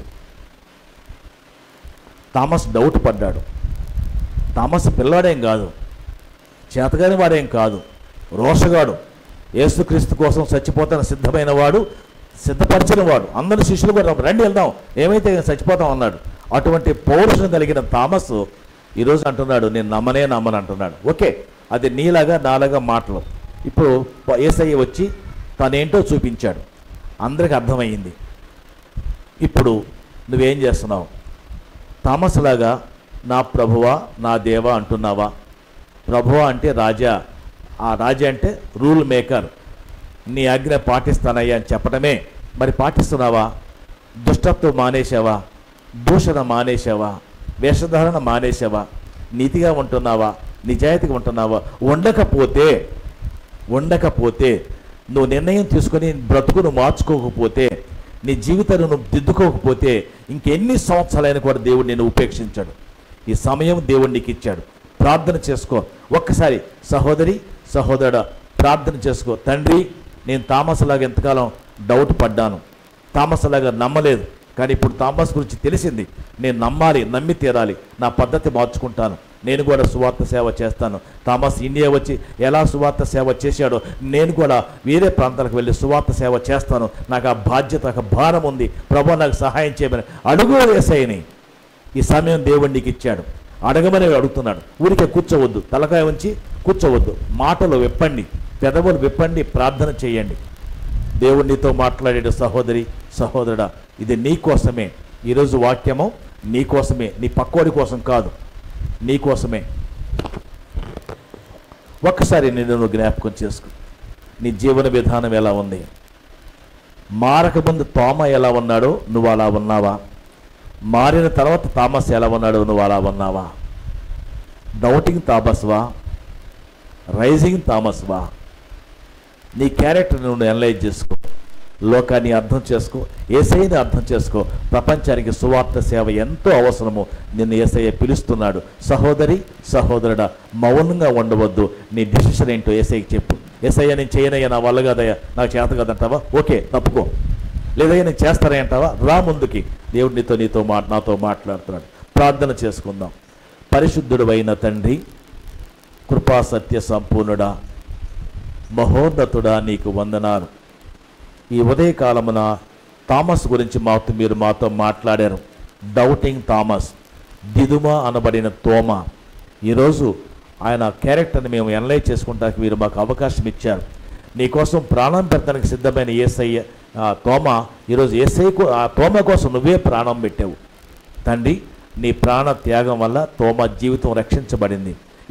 థామస్ డౌట్ పడ్డాడు థామస్ పిల్లవాడేం కాదు చేతగాని వాడేం కాదు రోషగాడు యేసుక్రీస్తు కోసం చచ్చిపోతాన సిద్ధమైన వాడు సిద్ధపరిచిన వాడు అందరి శిష్యులు కూడా రండి వెళ్దాం ఏమైతే చచ్చిపోతాం అన్నాడు అటువంటి పౌరుషం కలిగిన థామస్ ఈరోజు అంటున్నాడు నేను నమ్మనే నమ్మను అంటున్నాడు ఓకే అది నీలాగా నాలాగా మాటలు ఇప్పుడు ఏసయ్య వచ్చి తనేంటో చూపించాడు అందరికి అర్థమైంది ఇప్పుడు నువ్వేం చేస్తున్నావు థామస్ లాగా నా ప్రభువా నా దేవా అంటున్నావా ప్రభువా అంటే రాజా ఆ రాజా అంటే రూల్ మేకర్ నీ ఆజ్ఞ పాటిస్తానయ్యా అని చెప్పడమే మరి పాటిస్తున్నావా దుష్టత్వం మానేశావా దూషణ మానేశావా వేషధారణ మానేశావా నీతిగా ఉంటున్నావా నిజాయితీగా ఉంటున్నావా ఉండకపోతే ఉండకపోతే నువ్వు నిర్ణయం తీసుకొని బ్రతుకును మార్చుకోకపోతే నీ జీవితాన్ని నువ్వు దిద్దుకోకపోతే ఇంకెన్ని సంవత్సరాలైనా కూడా దేవుడు నేను ఉపేక్షించాడు ఈ సమయం దేవుడు నీకు ఇచ్చాడు ప్రార్థన చేసుకో ఒక్కసారి సహోదరి సహోదరుడ ప్రార్థన చేసుకో తండ్రి నేను తామసలాగా ఎంతకాలం డౌట్ పడ్డాను తామసలాగా నమ్మలేదు కానీ ఇప్పుడు తామస్ గురించి తెలిసింది నేను నమ్మాలి నమ్మి తీరాలి నా పద్ధతి మార్చుకుంటాను నేను కూడా సువార్త సేవ చేస్తాను థామస్ ఇండియా వచ్చి ఎలా సువార్త సేవ చేశాడో నేను కూడా వేరే ప్రాంతాలకు వెళ్ళి సువార్త సేవ చేస్తాను నాకు ఆ బాధ్యత ఒక భారం ఉంది ప్రభు నాకు సహాయం చేయమని అడుగు వేసాయని ఈ సమయం దేవుడు నీకు ఇచ్చాడు అడగమని అడుగుతున్నాడు ఊరికే కూర్చోవద్దు తలకాయ ఉంచి కూర్చోవద్దు మాటలు విప్పండి పెదవులు విప్పండి ప్రార్థన చేయండి దేవుడు నీతో మాట్లాడాడు సహోదరి సహోదరుడా ఇది నీ కోసమే ఈరోజు వాక్యము నీ కోసమే నీ పక్కోడి కోసం కాదు నీ కోసమే ఒక్కసారి నేను నువ్వు జ్ఞాపకం చేసుకో నీ జీవన విధానం ఎలా ఉంది మారకముందు తోమ ఎలా ఉన్నాడో నువ్వు అలా ఉన్నావా మారిన తర్వాత తామస్ ఎలా ఉన్నాడో నువ్వు అలా ఉన్నావా డౌటింగ్ తామస్వా రైజింగ్ తామస్వా నీ క్యారెక్టర్ నువ్వు అనలైజ్ చేసుకో లోకాన్ని అర్థం చేసుకో ఏసైని అర్థం చేసుకో ప్రపంచానికి సువార్త సేవ ఎంతో అవసరము నిన్ను ఏసయ్య పిలుస్తున్నాడు సహోదరి సహోదరుడా మౌనంగా ఉండవద్దు నీ డిసిషన్ ఏంటో ఏసైకి చెప్పు ఏసయ్య నేను చేయనయ్యా నా వల్ల కదయ్యా నాకు చేత కదంటావా ఓకే తప్పుకో లేదయ్యా నేను చేస్తానే అంటావా రా ముందుకి దేవుడు నీతో నీతో మా నాతో మాట్లాడుతున్నాడు ప్రార్థన చేసుకుందాం పరిశుద్ధుడు అయిన తండ్రి కృపా సత్య సంపూర్ణుడా మహోన్నతుడా నీకు వందనాలు ఈ ఉదయకాలమున థామస్ గురించి మాతో మీరు మాతో మాట్లాడారు డౌటింగ్ థామస్ దిదుమ అనబడిన తోమ ఈరోజు ఆయన క్యారెక్టర్ని మేము ఎనలైజ్ చేసుకుంటానికి మీరు మాకు అవకాశం ఇచ్చారు నీకోసం ప్రాణం పెట్టడానికి సిద్ధమైన ఏసయ్య ఆ తోమ ఈరోజు ఏసై ఆ తోమ కోసం నువ్వే ప్రాణం పెట్టావు తండ్రి నీ ప్రాణ త్యాగం వల్ల తోమ జీవితం రక్షించబడింది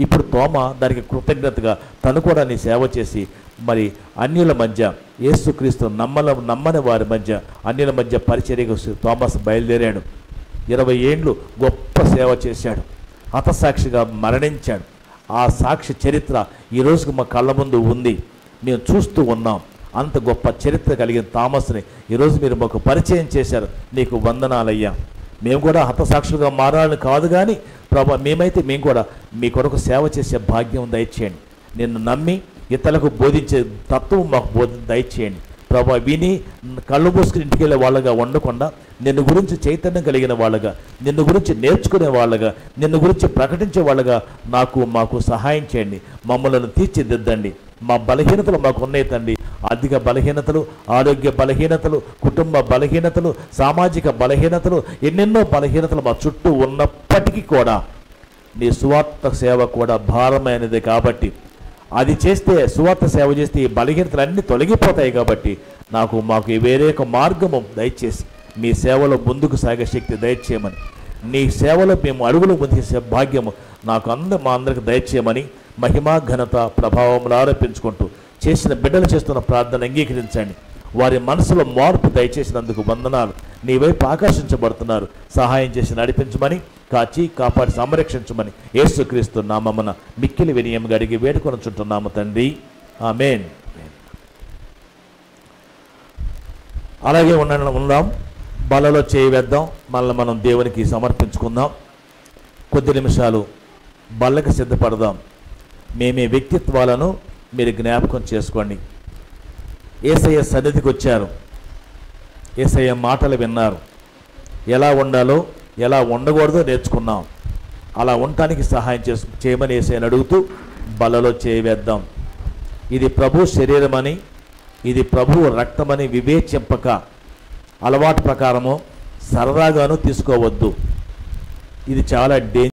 ఇప్పుడు తోమ దానికి కృతజ్ఞతగా తను కూడా నీ సేవ చేసి మరి అన్యుల మధ్య యేసుక్రీస్తు నమ్మల నమ్మని వారి మధ్య అన్యుల మధ్య పరిచర్యకు తోమస్ బయలుదేరాడు ఇరవై ఏండ్లు గొప్ప సేవ చేశాడు హతసాక్షిగా మరణించాడు ఆ సాక్షి చరిత్ర ఈ రోజుకు మా కళ్ళ ముందు ఉంది మేము చూస్తూ ఉన్నాం అంత గొప్ప చరిత్ర కలిగిన థామస్ని ఈరోజు మీరు మాకు పరిచయం చేశారు నీకు వందనాలయ్యా మేము కూడా హతసాక్షులుగా మారాలని కాదు కానీ ప్రభా మేమైతే మేము కూడా మీ కొరకు సేవ చేసే భాగ్యం దయచేయండి నిన్ను నమ్మి ఇతరులకు బోధించే తత్వం మాకు బోధ దయచేయండి ప్రభా విని కళ్ళు మూసుకుని ఇంటికి వెళ్ళే వాళ్ళగా ఉండకుండా నిన్ను గురించి చైతన్యం కలిగిన వాళ్ళగా నిన్ను గురించి నేర్చుకునే వాళ్ళగా నిన్ను గురించి ప్రకటించే వాళ్ళగా నాకు మాకు సహాయం చేయండి మమ్మల్ని తీర్చిదిద్దండి మా బలహీనతలు మాకు ఉన్నాయి తండ్రి ఆర్థిక బలహీనతలు ఆరోగ్య బలహీనతలు కుటుంబ బలహీనతలు సామాజిక బలహీనతలు ఎన్నెన్నో బలహీనతలు మా చుట్టూ ఉన్నప్పటికీ కూడా నీ సువార్త సేవ కూడా భారమైనది కాబట్టి అది చేస్తే సువార్త సేవ చేస్తే ఈ బలహీనతలన్నీ తొలగిపోతాయి కాబట్టి నాకు మాకు వేరే ఒక మార్గము దయచేసి మీ సేవలో ముందుకు సాగే శక్తి దయచేయమని నీ సేవలో మేము అడుగులు ముందేసే భాగ్యము నాకు అంద మా అందరికి దయచేయమని మహిమా ఘనత ప్రభావములు ఆరోపించుకుంటూ చేసిన బిడ్డలు చేస్తున్న ప్రార్థన అంగీకరించండి వారి మనసులో మార్పు దయచేసినందుకు వందనాలు నీ వైపు ఆకర్షించబడుతున్నారు సహాయం చేసి నడిపించమని కాచి కాపాడి సంరక్షించమని యేసుక్రీస్తు నామమున మిక్కిలి వినియంగా అడిగి వేడుకొని చుంటున్నాము తండ్రి ఆమెన్ అలాగే ఉన్న ఉందాం బలలో చేయి వేద్దాం మళ్ళీ మనం దేవునికి సమర్పించుకుందాం కొద్ది నిమిషాలు బల్లకి సిద్ధపడదాం మేమే వ్యక్తిత్వాలను మీరు జ్ఞాపకం చేసుకోండి ఏసయ్య సన్నిధికి వచ్చారు ఏసయ్య మాటలు విన్నారు ఎలా ఉండాలో ఎలా ఉండకూడదో నేర్చుకున్నాం అలా ఉండటానికి సహాయం చేసు చేయమని ఏసయ్యని అడుగుతూ బలలో చేయవేద్దాం ఇది ప్రభు శరీరమని ఇది ప్రభు రక్తమని వివేచింపక అలవాటు ప్రకారము సరదాగాను తీసుకోవద్దు ఇది చాలా డేంజర్